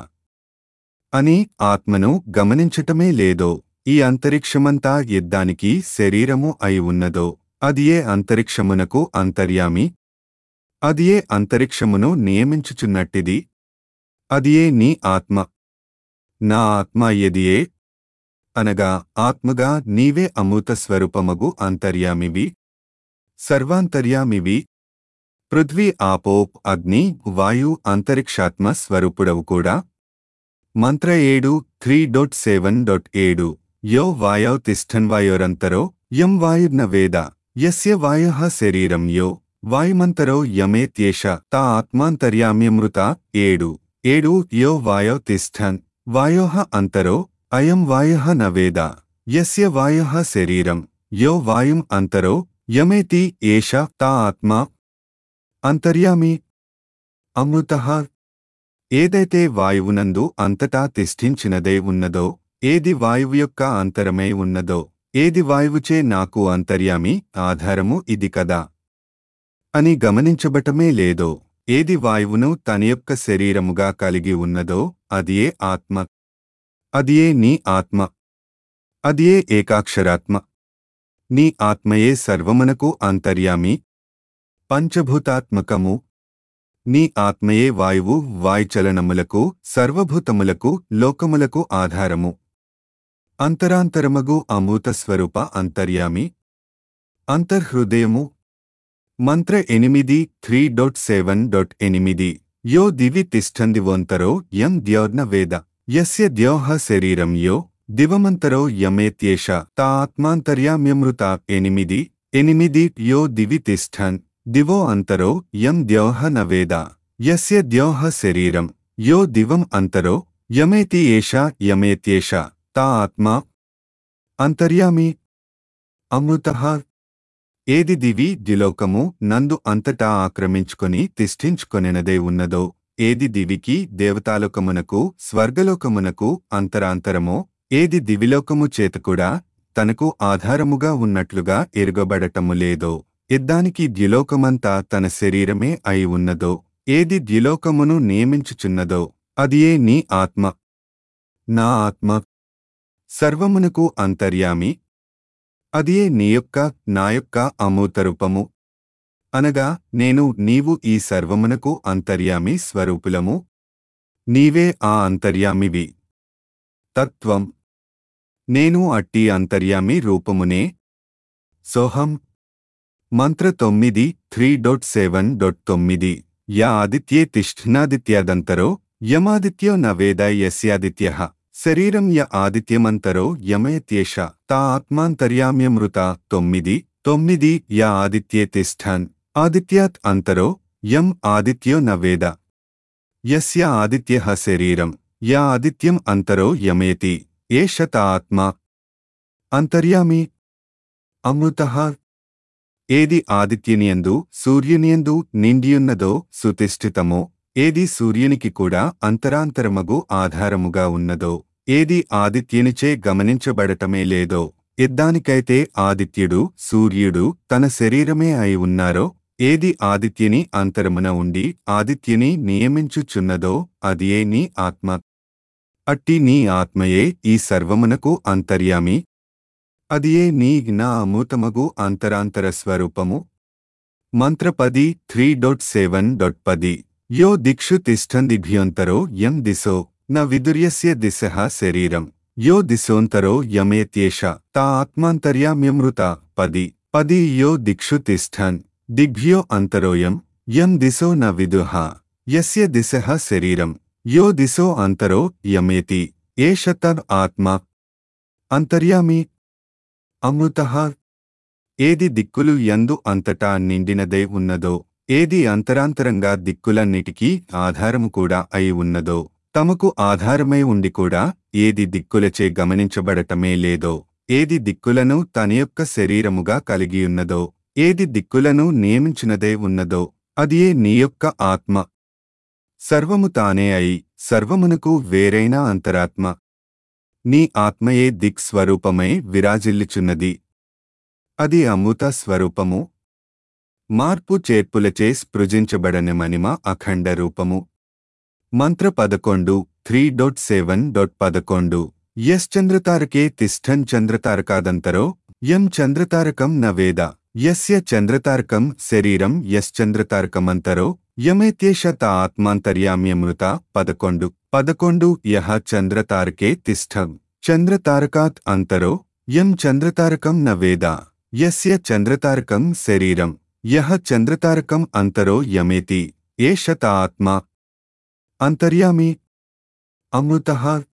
అని ఆత్మను గమనించటమే లేదో ఈ అంతరిక్షమంతా యుద్ధానికి శరీరము అయి ఉన్నదో అది ఏ అంతరిక్షమునకు అంతర్యామి అది ఏ అంతరిక్షమును నియమించుచున్నట్టిది అది ఏ నీ ఆత్మ నా ఆత్మ ఎదియే అనగా ఆత్మగా నీవే అమృత స్వరూపమగు అంతర్యామివి సర్వాంతర్యామివి పృథ్వీ ఆపోప్ అగ్ని వాయు అంతరిక్షాత్మ స్వరూపుడవు కూడా మంత్ర ఏడు త్రీ డాట్ సెవెన్ డాట్ ఏడు యో వాయౌ తిష్టన్వాయోరంతరో యం వాయుర్న వేద యస్య వాయః శరీరం యో వాయుమంతరో యమేత్యేష తా ఆత్మాంతర్యామ్యమృత ఏడు ఏడు యో వాయౌ తిష్టన్ వాయోః అంతరో అయం వాయః న వేద యస్య వాయుః శరీరం యో వాయుం అంతరో యమేతి ఏష తా ఆత్మా అంతర్యామి అమృతః ఏదైతే వాయువునందు అంతటా తిష్ఠించినదే ఉన్నదో ఏది వాయువు యొక్క అంతరమై ఉన్నదో ఏది వాయువుచే నాకు అంతర్యామి ఆధారము ఇది కదా అని గమనించబటమే లేదో ఏది వాయువును తన యొక్క శరీరముగా కలిగి ఉన్నదో అదియే ఆత్మ అదియే నీ ఆత్మ అదియే ఏకాక్షరాత్మ నీ ఆత్మయే సర్వమునకు అంతర్యామి పంచభూతాత్మకము నీ ఆత్మయే వాయువు వాయుచలనములకు సర్వభూతములకు లోకములకు ఆధారము అంతరాంతరమగు అమూత స్వరూప అంతర్యామి అంతర్హృదయము మంత్ర ఎనిమిది త్రీ డాట్ సెవెన్ డాట్ ఎనిమిది యో దివి తిష్టందివోంతరో యం ద్యోర్న వేద యస్య ద్యోహ శరీరం యో దివమంతరో యమేత్యేష తా ఆత్మాంతర్యామ్యమృత ఎనిమిది ఎనిమిది యో దివి తిష్టన్ దివో అంతరో యం ద్యోహ న వేద యస్య ద్యోహ శరీరం యో దివం అంతరో యమేతి ఏష యమేత్యేష తా ఆత్మా అంతర్యామి అమృత ఏది దివి ద్యులోకము నందు అంతటా ఆక్రమించుకొని తిష్ఠించుకొనెనదే ఉన్నదో ఏది దివికి దేవతాలోకమునకు స్వర్గలోకమునకు అంతరాంతరమో ఏది దివిలోకము చేత కూడా తనకు ఆధారముగా ఉన్నట్లుగా ఎరుగబడటము లేదో ఇద్దానికి ద్యులోకమంతా తన శరీరమే అయి ఉన్నదో ఏది ద్యులోకమును నియమించుచున్నదో అదియే నీ ఆత్మ నా ఆత్మ సర్వమునకు అంతర్యామి అదియే నీ యొక్క నా యొక్క అమూతరూపము అనగా నేను నీవు ఈ సర్వమునకు అంతర్యామి స్వరూపులము నీవే ఆ అంతర్యామివి తత్వం నేను అట్టి అంతర్యామి రూపమునే సోహం మంత్ర తొమ్మిది త్రీ డొట్ సెవెన్ డొట్ తొమ్మిది యా ఆదిత్యే తిష్ఠ్నాదిత్యాదంతరో యమాదిత్యో న వేద యస్యాదిత్య శరీరం య ఆదిత్యమంతరో యమయత్యేష తా ఆత్మాంతర్యామ్యమృత తొమ్మిది తొమ్మిది యా ఆదిత్యే తిష్ఠన్ ఆదిత్యాత్ అంతరో యం ఆదిత్యో న వేద యస్య ఆదిత్యః శరీరం యా ఆదిత్యం అంతరో యమేతి ఏష త ఆత్మా అంతర్యామి అమృతః ఏది ఆదిత్యనియందు సూర్యునియందు నిండియున్నదో సుతిష్ఠితమో ఏది సూర్యునికి కూడా అంతరాంతరమగు ఆధారముగా ఉన్నదో ఏది ఆదిత్యునిచే గమనించబడటమే లేదో ఇద్దానికైతే ఆదిత్యుడు సూర్యుడు తన శరీరమే అయి ఉన్నారో ఏది ఆదిత్యుని అంతరమున ఉండి ఆదిత్యుని నియమించుచున్నదో అదియే నీ ఆత్మ అట్టి నీ ఆత్మయే ఈ సర్వమునకు అంతర్యామి అదియే నీ నా అమూతమగు అంతరాంతర స్వరూపము మంత్ర పది త్రీ డొట్ సెవెన్ డొట్ పది యో దిక్షు తిష్టందిభ్యోంతరో యం దిశో న విదుర్యస్య దిశః శరీరం యో దిశోంతరో యమేత్యేష తా ఆత్మాంతర్యామ్యమృత పది పది యో దిక్షు తిష్టన్ దిగ్భ్యో అంతరోయం యం దిశో న విదుః యస్య దిశః శరీరం యో దిశో అంతరో యమేతి ఏష తద్ ఆత్మ అంతర్యామి అమృత ఏది దిక్కులు యందు అంతటా నిండినదే ఉన్నదో ఏది అంతరాంతరంగా దిక్కులన్నిటికీ ఆధారము కూడా అయి ఉన్నదో తమకు ఆధారమై ఉండి కూడా ఏది దిక్కులచే గమనించబడటమే లేదో ఏది దిక్కులను తన యొక్క శరీరముగా కలిగియున్నదో ఏది దిక్కులను నియమించినదే ఉన్నదో అదియే నీ యొక్క ఆత్మ సర్వము తానే అయి సర్వమునకు వేరైన అంతరాత్మ నీ ఆత్మయే దిక్ స్వరూపమై విరాజిల్లుచున్నది అది అమృత స్వరూపము మార్పు చేర్పులచే స్పృజించబడని మణిమ అఖండ రూపము మంత్ర పదకొండు త్రీ డొట్ సెవెన్ డొట్ పదకొండు యశ్చంద్రతారకే తిష్టన్ చంద్రతారకాదంతరో యం చంద్రతారకం న వేద యస్య చంద్రతారకం శరీరం యశ్చంద్రతారకమంతరో యమేత్యేష త ఆత్మాంతర్యామ్యమృత పదకొండు పదకొండు యహ చంద్రతారకే తిష్టం చంద్రతారకాత్ అంతరో యం చంద్రతారకం న వేద యస్య చంద్రతారకం శరీరం యహ చంద్రతారకం అంతరో యమేతి ఏష త ఆత్మా అంతర్యామి అమృత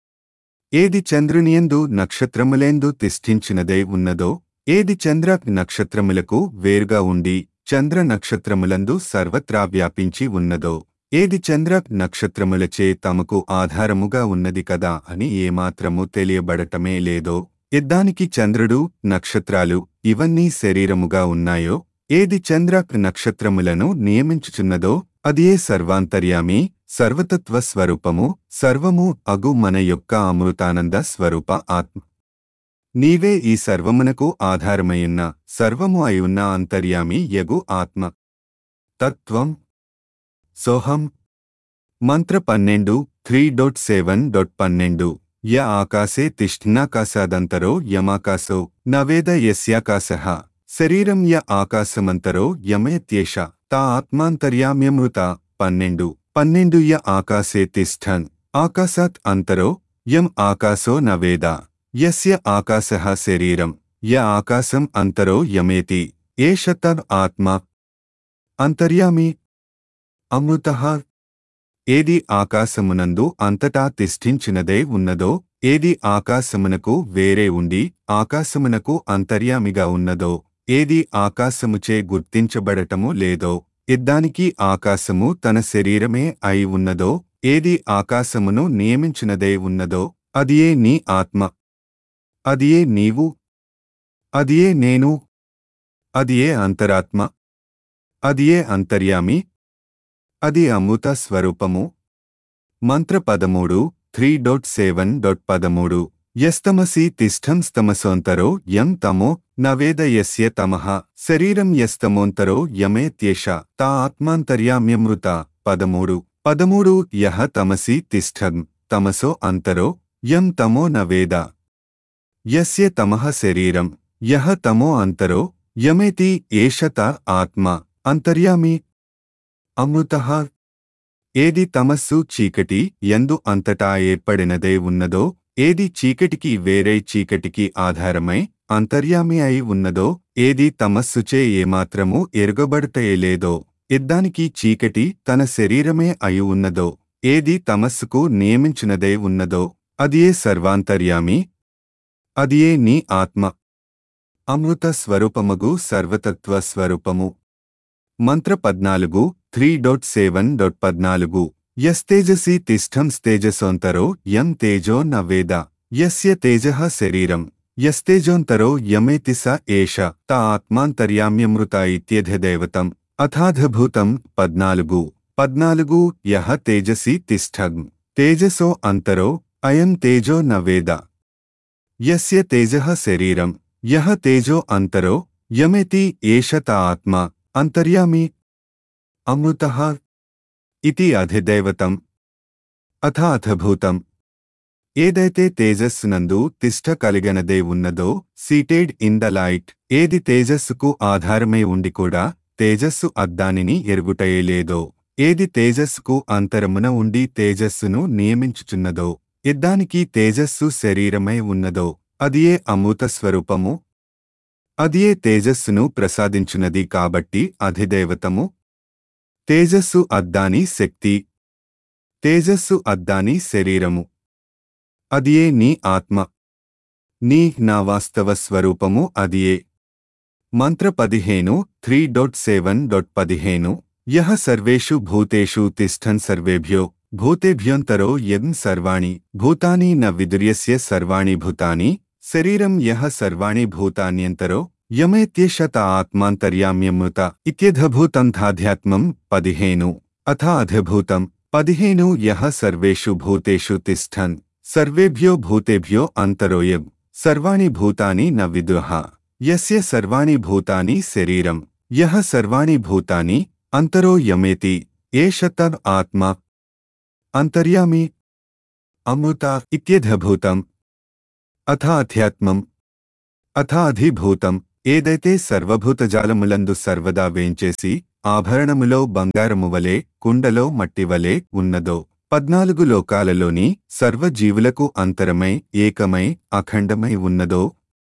ఏది చంద్రునియందు నక్షత్రములేందు తిష్ఠించినదే ఉన్నదో ఏది చంద్ర నక్షత్రములకు వేరుగా ఉండి చంద్ర నక్షత్రములందు సర్వత్రా వ్యాపించి ఉన్నదో ఏది చంద్ర నక్షత్రములచే తమకు ఆధారముగా ఉన్నది కదా అని ఏమాత్రము తెలియబడటమే లేదో ఎద్దానికి చంద్రుడు నక్షత్రాలు ఇవన్నీ శరీరముగా ఉన్నాయో ఏది చంద్ర నక్షత్రములను నియమించుచున్నదో అదియే సర్వాంతర్యామి సర్వతత్వ స్వరూపము సర్వము అగు మన యొక్క అమృతానంద స్వరూప ఆత్మ నీవే ఈ సర్వమునకు ఆధారమయున్న సర్వము అయున్న అంతర్యామి యగు ఆత్మ తత్వం సోహం మంత్ర పన్నెండు త్రీ డొట్ సెవెన్ డొట్ పన్నెండు య ఆకాశే తిష్ఠ్నాకాశాదంతరో యమాకాశో నవేద యస్యాకాశ శరీరం య ఆకాశమంతరో యమయత్యేష తా ఆత్మాంతర్యామ్యమృత పన్నెండు పన్నెండు య ఆకాశే తిష్ఠన్ ఆకాశాత్ అంతరో యం ఆకాశో నవేద యస్య ఆకాశ శరీరం య ఆకాశం అంతరో యమేతి ఏష తద్ ఆత్మ అంతర్యామి అమృత ఏది ఆకాశమునందు అంతటా తిష్ఠించినదే ఉన్నదో ఏది ఆకాశమునకు వేరే ఉండి ఆకాశమునకు అంతర్యామిగా ఉన్నదో ఏది ఆకాశముచే గుర్తించబడటము లేదో ఇద్దానికి ఆకాశము తన శరీరమే అయి ఉన్నదో ఏది ఆకాశమును నియమించినదే ఉన్నదో అదియే నీ ఆత్మ అదియే నీవు అదియే నేను అదియే అంతరాత్మ అదియే అంతర్యామి అది అమృత స్వరూపము మంత్ర పదమూడు త్రీ డొట్ సెవెన్ డొట్ పదమూడు యస్తమసి తిష్టం స్తమసోంతరో యం తమో నవేద యస్య తమః శరీరం యస్తమోంతరో యమేత్యేష తా ఆత్మాంతర్యామ్యమృత పదమూడు పదమూడు యహ తమసి తిష్టం తమసో అంతరో యం తమో నవేద యస్య తమః శరీరం యహ తమో అంతరో యమేతి ఏష త ఆత్మ అంతర్యామి అమృత ఏది తమస్సు చీకటి ఎందు అంతటా ఏర్పడినదే ఉన్నదో ఏది చీకటికి వేరే చీకటికి ఆధారమై అంతర్యామి అయి ఉన్నదో ఏది తమస్సుచే ఏమాత్రము ఎరుగబడతయేలేదో ఇద్దానికి చీకటి తన శరీరమే అయి ఉన్నదో ఏది తమస్సుకు నియమించినదే ఉన్నదో అదియే సర్వాంతర్యామి అదియే నీ ఆత్మ అమృత స్వరూపమగు సర్వతత్వ స్వరూపము మంత్ర పద్నాలుగు త్రీ డొట్ సెవెన్ డొట్ పద్నాలుగు యస్తేజసి తిష్టం స్తేజసోంతరో యం తేజో న వేద యస్య తేజః శరీరం యస్తేజోంతరో యమేతి స ఏష త ఆత్మాంతర్యామ్యమృత ఇత్యధిదేవతం అథాధభూతం పద్నాలుగు పద్నాలుగు యహ తేజసి తిష్టం తేజసో అంతరో అయం తేజో న వేద యస్య తేజః శరీరం యహ తేజో అంతరో యమేతి ఏష త ఆత్మ అంతర్యామి అమృత ఇది అధిదైవతం అథ అథభూతం ఏదైతే తేజస్సునందు తిష్ట కలిగనదే ఉన్నదో సీటెడ్ ఇన్ ద లైట్ ఏది తేజస్సుకు ఆధారమై ఉండి కూడా తేజస్సు అద్దానిని ఎరుగుటయేలేదో ఏది తేజస్సుకు అంతరమున ఉండి తేజస్సును నియమించుచున్నదో ఇద్దానికి తేజస్సు శరీరమై ఉన్నదో అదియే అమృత స్వరూపము అదియే తేజస్సును ప్రసాదించున్నది కాబట్టి అధిదేవతము తేజస్సు అద్దాని శక్తి తేజస్సు అద్దాని శరీరము అదియే నీ ఆత్మ నీ నా వాస్తవ స్వరూపము అదియే మంత్ర పదిహేను త్రీ డొట్ సెవెన్ డొట్ పదిహేను యహ సర్వేషు భూతేషు తిష్టన్ సర్వేభ్యో భూతేభ్యోంతరో యన్ సర్వాణి భూతాని న విదుర్యస్య సర్వాణి భూతాని శరీరం యహ సర్వాణి భూతాన్యంతరో యమేత్యేషత ఆత్మాంతర్యామ్యమృత ఇత్యధభూతంధాధ్యాత్మం పదిహేను అథ అధిభూతం పదిహేను యహ సర్వేషు భూతేషు తిష్టన్ సర్వేభ్యో భూతేభ్యో అంతరోయం సర్వాణి భూతాని న విదుహ యస్య సర్వాణి భూతాని శరీరం యహ సర్వాణి భూతాని అంతరో యమేతి ఏష తద్ ఆత్మ అంతర్యామి అమృత ఇత్యధభూతం అథ అధ్యాత్మం అథ అధిభూతం ఏదైతే సర్వభూతజాలములందు సర్వదా వేంచేసి ఆభరణములో బంగారము వలె కుండలో మట్టివలె ఉన్నదో పద్నాలుగు లోకాలలోని సర్వజీవులకు అంతరమై ఏకమై అఖండమై ఉన్నదో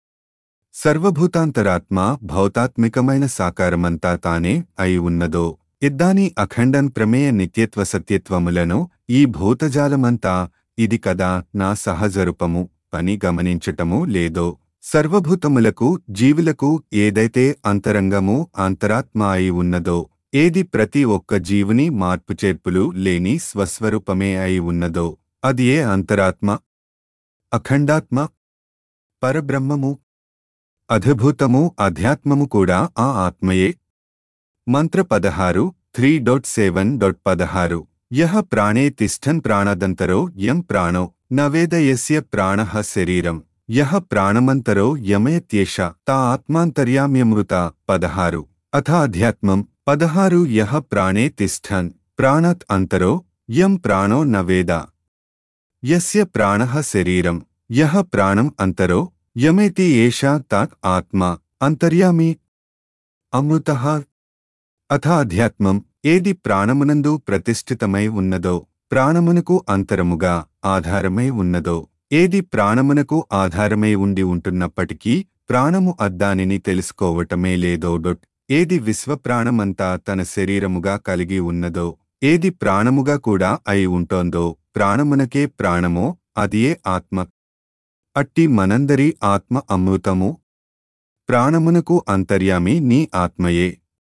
సర్వభూతాంతరాత్మ భౌతాత్మికమైన సాకారమంతా తానే అయి ఉన్నదో ఇద్దాని అఖండన్ ప్రమేయ నిత్యత్వ సత్యత్వములను ఈ భూతజాలమంతా ఇది కదా నా సహజరూపము అని గమనించటము లేదో సర్వభూతములకు జీవులకు ఏదైతే అంతరంగము అంతరాత్మ అయి ఉన్నదో ఏది ప్రతి ఒక్క జీవుని మార్పు చేర్పులు లేని స్వస్వరూపమే అయి ఉన్నదో అది ఏ అంతరాత్మ అఖండాత్మ పరబ్రహ్మము అధిభూతము అధ్యాత్మము కూడా ఆ ఆత్మయే మంత్ర పదహారు త్రీ డొట్ సెవెన్ డొట్ పదహారు యహ ప్రాణే తిష్టన్ ప్రాణదంతరో యం ప్రాణో నవేదయస్య ప్రాణః శరీరం యహ ప్రాణమంతరో యమయత్యేష తా ఆత్మాంతర్యామ్యమృత పదహారు అథ అధ్యాత్మం పదహారు యహ ప్రాణే తిష్టన్ ప్రాణత్ అంతరో యం ప్రాణో నవేద యస్య ప్రాణః శరీరం యహ ప్రాణం అంతరో యమేతి ఏషా తాత్ ఆత్మ అంతర్యామి అమృతః అథ అధ్యాత్మం ఏది ప్రాణమునందు ప్రతిష్ఠితమై ఉన్నదో ప్రాణమునకు అంతరముగా ఆధారమై ఉన్నదో ఏది ప్రాణమునకు ఆధారమై ఉండి ఉంటున్నప్పటికీ ప్రాణము అద్దానిని తెలుసుకోవటమే లేదో డొట్ ఏది విశ్వప్రాణమంతా తన శరీరముగా కలిగి ఉన్నదో ఏది ప్రాణముగా కూడా అయి ఉంటోందో ప్రాణమునకే ప్రాణమో అదియే ఆత్మ అట్టి మనందరి ఆత్మ అమృతము ప్రాణమునకు అంతర్యామి నీ ఆత్మయే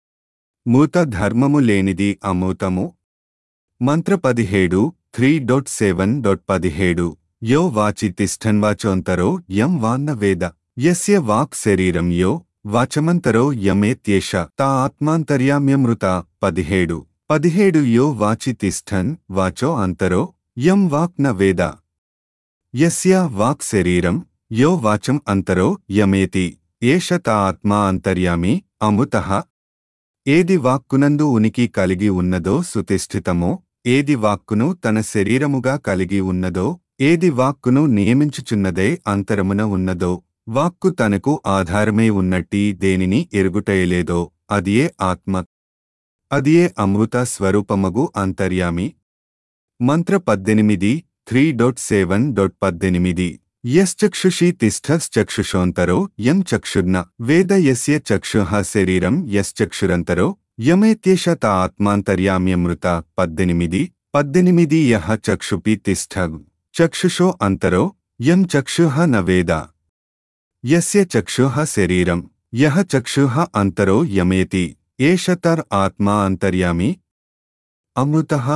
మూత ధర్మము లేనిది అమూతము మంత్ర పదిహేడు త్రీ డొట్ సెవెన్ డొట్ పదిహేడు యో వాచి తిష్టన్వాచోంతరో యం వాన్న వేద యస్య వాక్ శరీరం యో వాచమంతరో యమేత్యేష తా ఆత్మాంతర్యామ్యమృత పదిహేడు పదిహేడు యో వాచి తిష్టన్ వాచో అంతరో యం వాక్ న వేద యస్య వాక్ శరీరం యో వాచం అంతరో యమేతి ఏష తా ఆత్మా అంతర్యామి అమృతః ఏది వాక్కునందు ఉనికి కలిగి ఉన్నదో సుతిష్ఠితమో ఏది వాక్కును తన శరీరముగా కలిగి ఉన్నదో ఏది వాక్కును నియమించుచున్నదే అంతరమున ఉన్నదో వాక్కు తనకు ఆధారమై ఉన్నట్టి దేనిని ఎరుగుటయలేదో అదియే ఆత్మ అదియే అమృత స్వరూపమగు అంతర్యామి మంత్ర పద్దెనిమిది త్రీ డొట్ సెవెన్ డొట్ పద్దెనిమిది యశ్చక్షుషి తిష్టశ్చక్షుషోంతరో యం చక్షుర్న వేద యస్య చక్షుః శరీరం యశ్చక్షురంతరో యమేత్యేష త ఆత్మాంతర్యామ్యమృత పద్దెనిమిది పద్దెనిమిది యహ చక్షుపి తిష్ఠ చక్షుషో అంతరో యం చక్షుః న వేద యస్య చక్షుః శరీరం యహ చక్షుః అంతరో యమేతి ఏష తర్ ఆత్మా అంతర్యామి అమృతః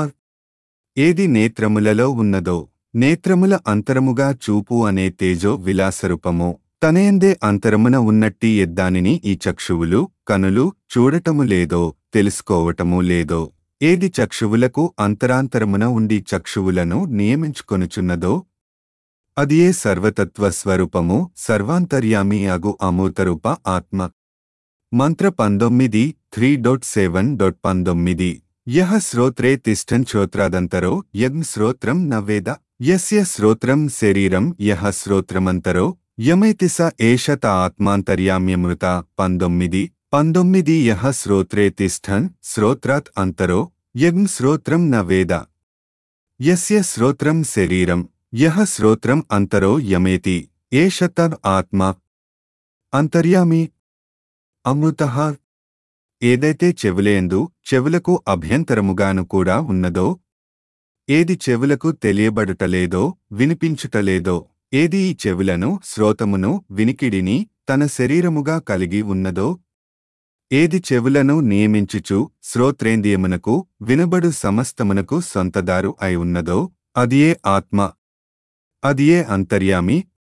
ఏది నేత్రములలో ఉన్నదో నేత్రముల అంతరముగా చూపు అనే తేజో విలాసరూపమో తనయందే అంతరమున ఉన్నట్టి ఎద్దానిని ఈ చక్షువులు కనులు చూడటము లేదో తెలుసుకోవటము లేదో ఏది చక్షువులకు అంతరాంతరమున ఉండి చక్షువులను నియమించుకొనుచున్నదో అదియే సర్వతత్వ స్వరూపము సర్వాంతర్యామి అగు అమూతరూప ఆత్మ మంత్ర పంతొమ్మిది త్రీ డొట్ సెవెన్ డొట్ పంతొమ్మిది యహ శ్రోత్రే తిష్టన్ శ్రోత్రాదంతరో యగ్ శ్రోత్రం నవేద యస్య శ్రోత్రం శరీరం యహ శ్రోత్రమంతరో యమైతి స ఏష త ఆత్మాంతర్యామ్యమృత పంతొమ్మిది పంతొమ్మిది యహ శ్రోత్రే తిష్టన్ శ్రోత్రాత్ అంతరో యగ్ శ్రోత్రం న వేద యస్య శ్రోత్రం శరీరం యహ శ్రోత్రం అంతరో యమేతి ఏష తద్ ఆత్మ అంతర్యామి అమృతః ఏదైతే చెవులేందు చెవులకు అభ్యంతరముగాను కూడా ఉన్నదో ఏది చెవులకు తెలియబడుటలేదో వినిపించుటలేదో ఏది ఈ చెవులను శ్రోతమును వినికిడిని తన శరీరముగా కలిగి ఉన్నదో ఏది చెవులను నియమించుచు శ్రోత్రేంద్రియమునకు వినబడు సమస్తమునకు సొంతదారు అయి ఉన్నదో అదియే ఆత్మ అదియే అంతర్యామి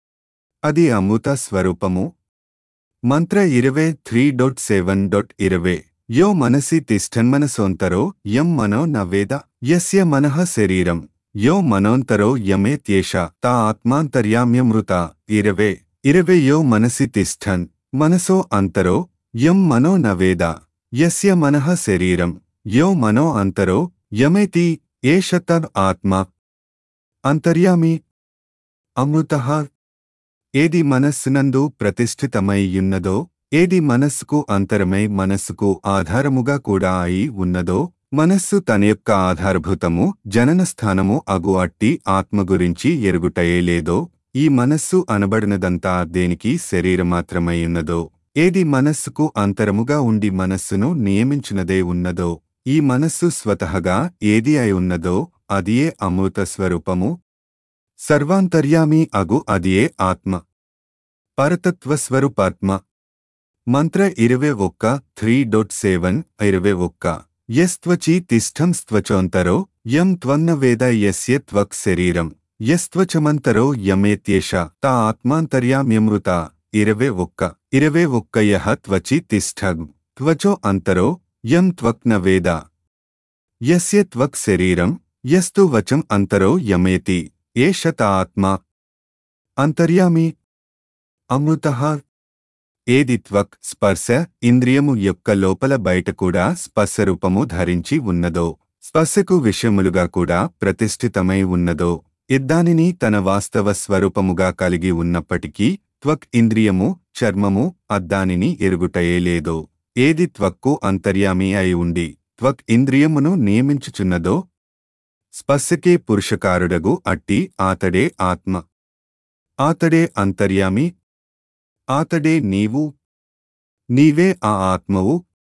అది అమృత స్వరూపము మంత్ర ఇరవై త్రీ డొట్ సెవెన్ డొట్ ఇరవై యో మనసి తిష్టన్మనసోంతరో యం మనో న వేద యస్య మనః శరీరం యో మనోంతరో యమేత్యేష తా ఆత్మాంతర్యామ్యమృత ఇరవై ఇరవై యో మనసి తిష్టన్ మనసో అంతరో యం మనో న వేద యస్య మనః శరీరం యో మనో అంతరో యమేతి ఏష తద్ ఆత్మ అంతర్యామి అమృతః ఏది మనస్సునందు ప్రతిష్ఠితమై ఉన్నదో ఏది మనస్సుకు అంతరమై మనస్సుకు ఆధారముగా కూడా అయి ఉన్నదో మనస్సు తన యొక్క ఆధారభూతము జననస్థానము అగు అట్టి ఆత్మ గురించి ఎరుగుటయే లేదో ఈ మనస్సు అనబడినదంతా దేనికి శరీరమాత్రమై ఉన్నదో ఏది మనస్సుకు అంతరముగా ఉండి మనస్సును నియమించినదే ఉన్నదో ఈ మనస్సు స్వతహగా ఏది అయి ఉన్నదో అదియే అమృత స్వరూపము సర్వాంతర్యామి అగు అదియే ఆత్మ పరతత్వస్వరూపాత్మ మంత్ర ఇరవై ఒక్క త్రీ డొట్ సెవెన్ ఇరవై ఒక్క యస్త్వచి తిష్టం స్త్వచోంతరో యం త్వన్న వేద యస్య త్వక్ శరీరం యస్త్వచమంతరో యమేత్యేష తా ఆత్మాంతర్యామ్యమృత ఇరవై ఒక్క ఇరవై ఒక్క యహ త్వచి తిష్టగ్ త్వచో అంతరో యం త్వక్ న వేద యస్య త్వక్ శరీరం యస్తు వచం అంతరో యమేతి ఏష తా ఆత్మా అంతర్యామి అమృత ఏది త్వక్ స్పర్శ ఇంద్రియము యొక్క లోపల బయట కూడా స్పర్శరూపము ధరించి ఉన్నదో స్పర్శకు విషయములుగా కూడా ప్రతిష్ఠితమై ఉన్నదో ఇద్దానిని తన వాస్తవ స్వరూపముగా కలిగి ఉన్నప్పటికీ త్వక్ ఇంద్రియము చర్మము అద్దానిని ఎరుగుటయే లేదో ఏది త్వక్కు అంతర్యామి అయి ఉండి త్వక్ ఇంద్రియమును నియమించుచున్నదో స్పర్శకే పురుషకారుడగు అట్టి ఆతడే ఆత్మ ఆతడే అంతర్యామి ఆతడే నీవు నీవే ఆ ఆత్మవు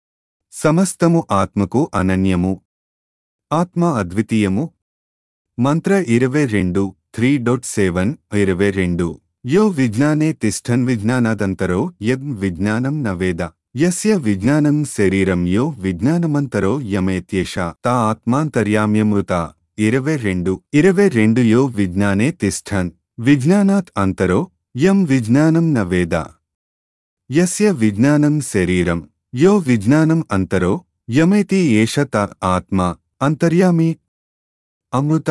సమస్తము ఆత్మకు అనన్యము ఆత్మ అద్వితీయము మంత్ర ఇరవై రెండు త్రీ డొట్ సెవెన్ ఇరవై రెండు యో విజ్ఞానే తిష్టన్ విజ్ఞానాదంతరో యగ్ విజ్ఞానం న వేద యస్య విజ్ఞానం శరీరం యో విజ్ఞానమంతరో యమేత్యేష తా ఆత్మాంతర్యామ్యమృత ఇరవై రెండు ఇరవై రెండు యో విజ్ఞానే తిష్టన్ విజ్ఞానాత్ అంతరో యం విజ్ఞానం న వేద యస్య విజ్ఞానం శరీరం యో విజ్ఞానం అంతరో యమేతి ఏష త ఆత్మ అంతర్యామి అమృత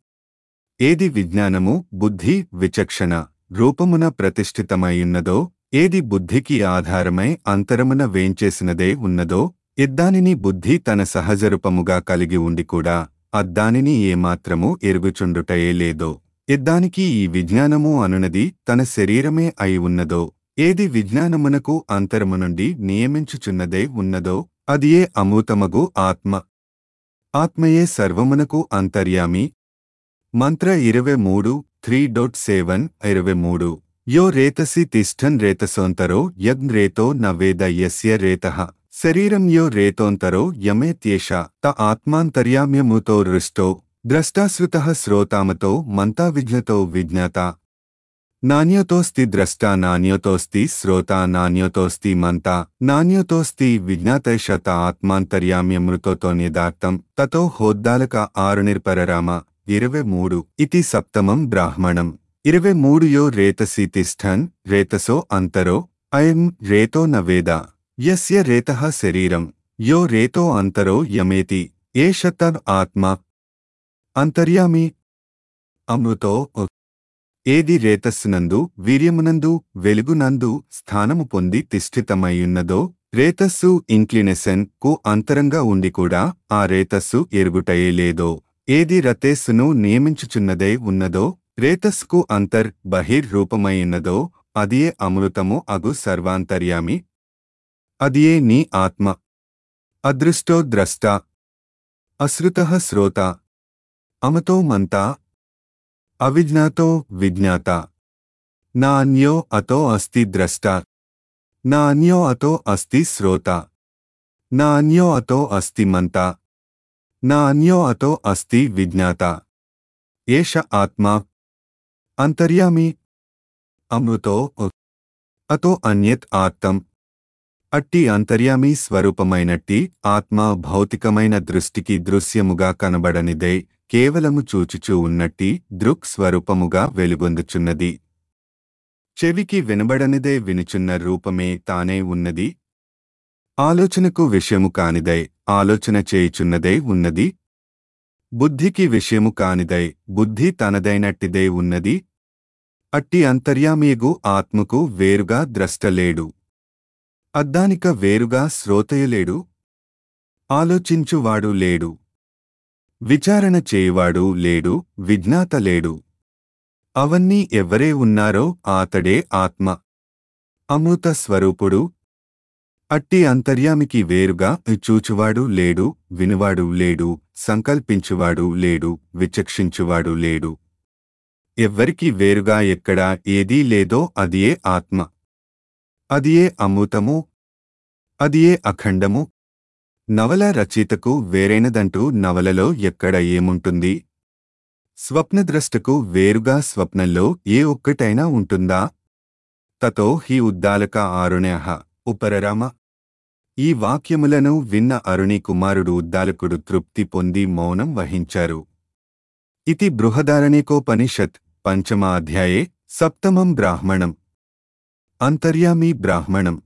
ఏది విజ్ఞానము బుద్ధి విచక్షణ రూపమున ప్రతిష్ఠితమైయున్నదో ఏది బుద్ధికి ఆధారమై అంతరమున వేంచేసినదే ఉన్నదో ఇద్దానిని బుద్ధి తన సహజరూపముగా కలిగి ఉండి కూడా అద్దానిని ఏమాత్రము ఎరుగుచుండుటయే లేదో ఇద్దానికి ఈ విజ్ఞానము అనునది తన శరీరమే అయి ఉన్నదో ఏది విజ్ఞానమునకు అంతరము నుండి నియమించుచున్నదే ఉన్నదో అది ఏ అమూతమగు ఆత్మ ఆత్మయే సర్వమునకు అంతర్యామి మంత్ర ఇరవై మూడు త్రీ డొట్ సెవెన్ ఇరవై మూడు యో రేతసి తిష్టన్ రేతసోంతరో యగ్ రేతో న వేద యస్య రేతః శరీరం యో రేతోంతరో యమేత్యేష త ఆత్మాంతర్యామ్యముతో రుష్టో ద్రష్టాశ్రుతః శ్రోతామతో మంతా విజ్ఞతో విజ్ఞాత నాణ్యతోస్తి ద్రష్టా నాణ్యతోస్తి శ్రోతా నాణ్యతోస్తి మంతా నాణ్యతోస్తి విజ్ఞాతైషత ఆత్మాంతర్యామ్యమృతోతో నిదార్థం తతో హోద్దాలక ఆరునిర్పరరామ ఇరవై మూడు ఇతి సప్తమం బ్రాహ్మణం ఇరవై మూడు యో రేతసి తిష్టన్ రేతసో అంతరో అయం రేతో న వేద యస్య రేతః శరీరం యో రేతో అంతరో యమేతి ఏష తద్ ఆత్మ అంతర్యామి అమృతో ఏది రేతస్సునందు వీర్యమునందు వెలుగునందు స్థానము పొంది తిష్ఠితమైయున్నదో రేతస్సు ఇంక్లినేషన్ కు అంతరంగా ఉండి కూడా ఆ రేతస్సు ఎరుగుటయే లేదో ఏది రతేస్సును నియమించుచున్నదే ఉన్నదో రేతస్సుకు అంతర్ బహిర్ రూపమైయున్నదో అదియే అమృతము అగు సర్వాంతర్యామి అదియే నీ ఆత్మ అదృష్టో ద్రష్ట అశ్రుత శ్రోత అమతో మంతా అవిజ్ఞాతో విజ్ఞాత నా అన్యో అతో అస్తి ద్రష్ట నా అన్యో అతో అస్తి శ్రోత నా అన్యో అతో అస్తి మంత నా అన్యో అతో అస్తి విజ్ఞాత ఏష ఆత్మా అంతర్యామి అమృతో అతో అన్యత్ ఆత్తం అట్టి అంతర్యామి స్వరూపమైనట్టి ఆత్మ భౌతికమైన దృష్టికి దృశ్యముగా కనబడనిదే కేవలము చూచుచూ ఉన్నట్టి దృక్ స్వరూపముగా వెలుగొందుచున్నది చెవికి వినబడనిదే వినుచున్న రూపమే తానే ఉన్నది ఆలోచనకు విషయము కానిదై ఆలోచన చేయుచున్నదే ఉన్నది బుద్ధికి విషయము కానిదై బుద్ధి తనదైనట్టిదే ఉన్నది అట్టి అంతర్యామియగు ఆత్మకు వేరుగా ద్రష్టలేడు అద్దానిక వేరుగా శ్రోతయలేడు ఆలోచించువాడు లేడు విచారణ చేయువాడు లేడు విజ్ఞాత లేడు అవన్నీ ఎవరే ఉన్నారో ఆతడే ఆత్మ అమృత స్వరూపుడు అట్టి అంతర్యామికి వేరుగా చూచువాడు లేడు వినువాడు లేడు సంకల్పించువాడు లేడు విచక్షించువాడు లేడు ఎవ్వరికి వేరుగా ఎక్కడా ఏదీ లేదో అదియే ఆత్మ అదియే అమృతము అదియే అఖండము నవల రచయితకు వేరైనదంటూ నవలలో ఎక్కడ ఏముంటుంది స్వప్నద్రష్టకు వేరుగా స్వప్నంలో ఏ ఒక్కటైనా ఉంటుందా తతో హి ఉద్దాలక ఆరుణ్యః ఉపరరామ ఈ వాక్యములను విన్న అరుణి కుమారుడు ఉద్దాలకుడు తృప్తి పొంది మౌనం వహించారు इति बृहदारण्यकोपनिषत् पञ्चमाध्याये सप्तमं ब्राह्मणम् अन्तर्यामी ब्राह्मणम्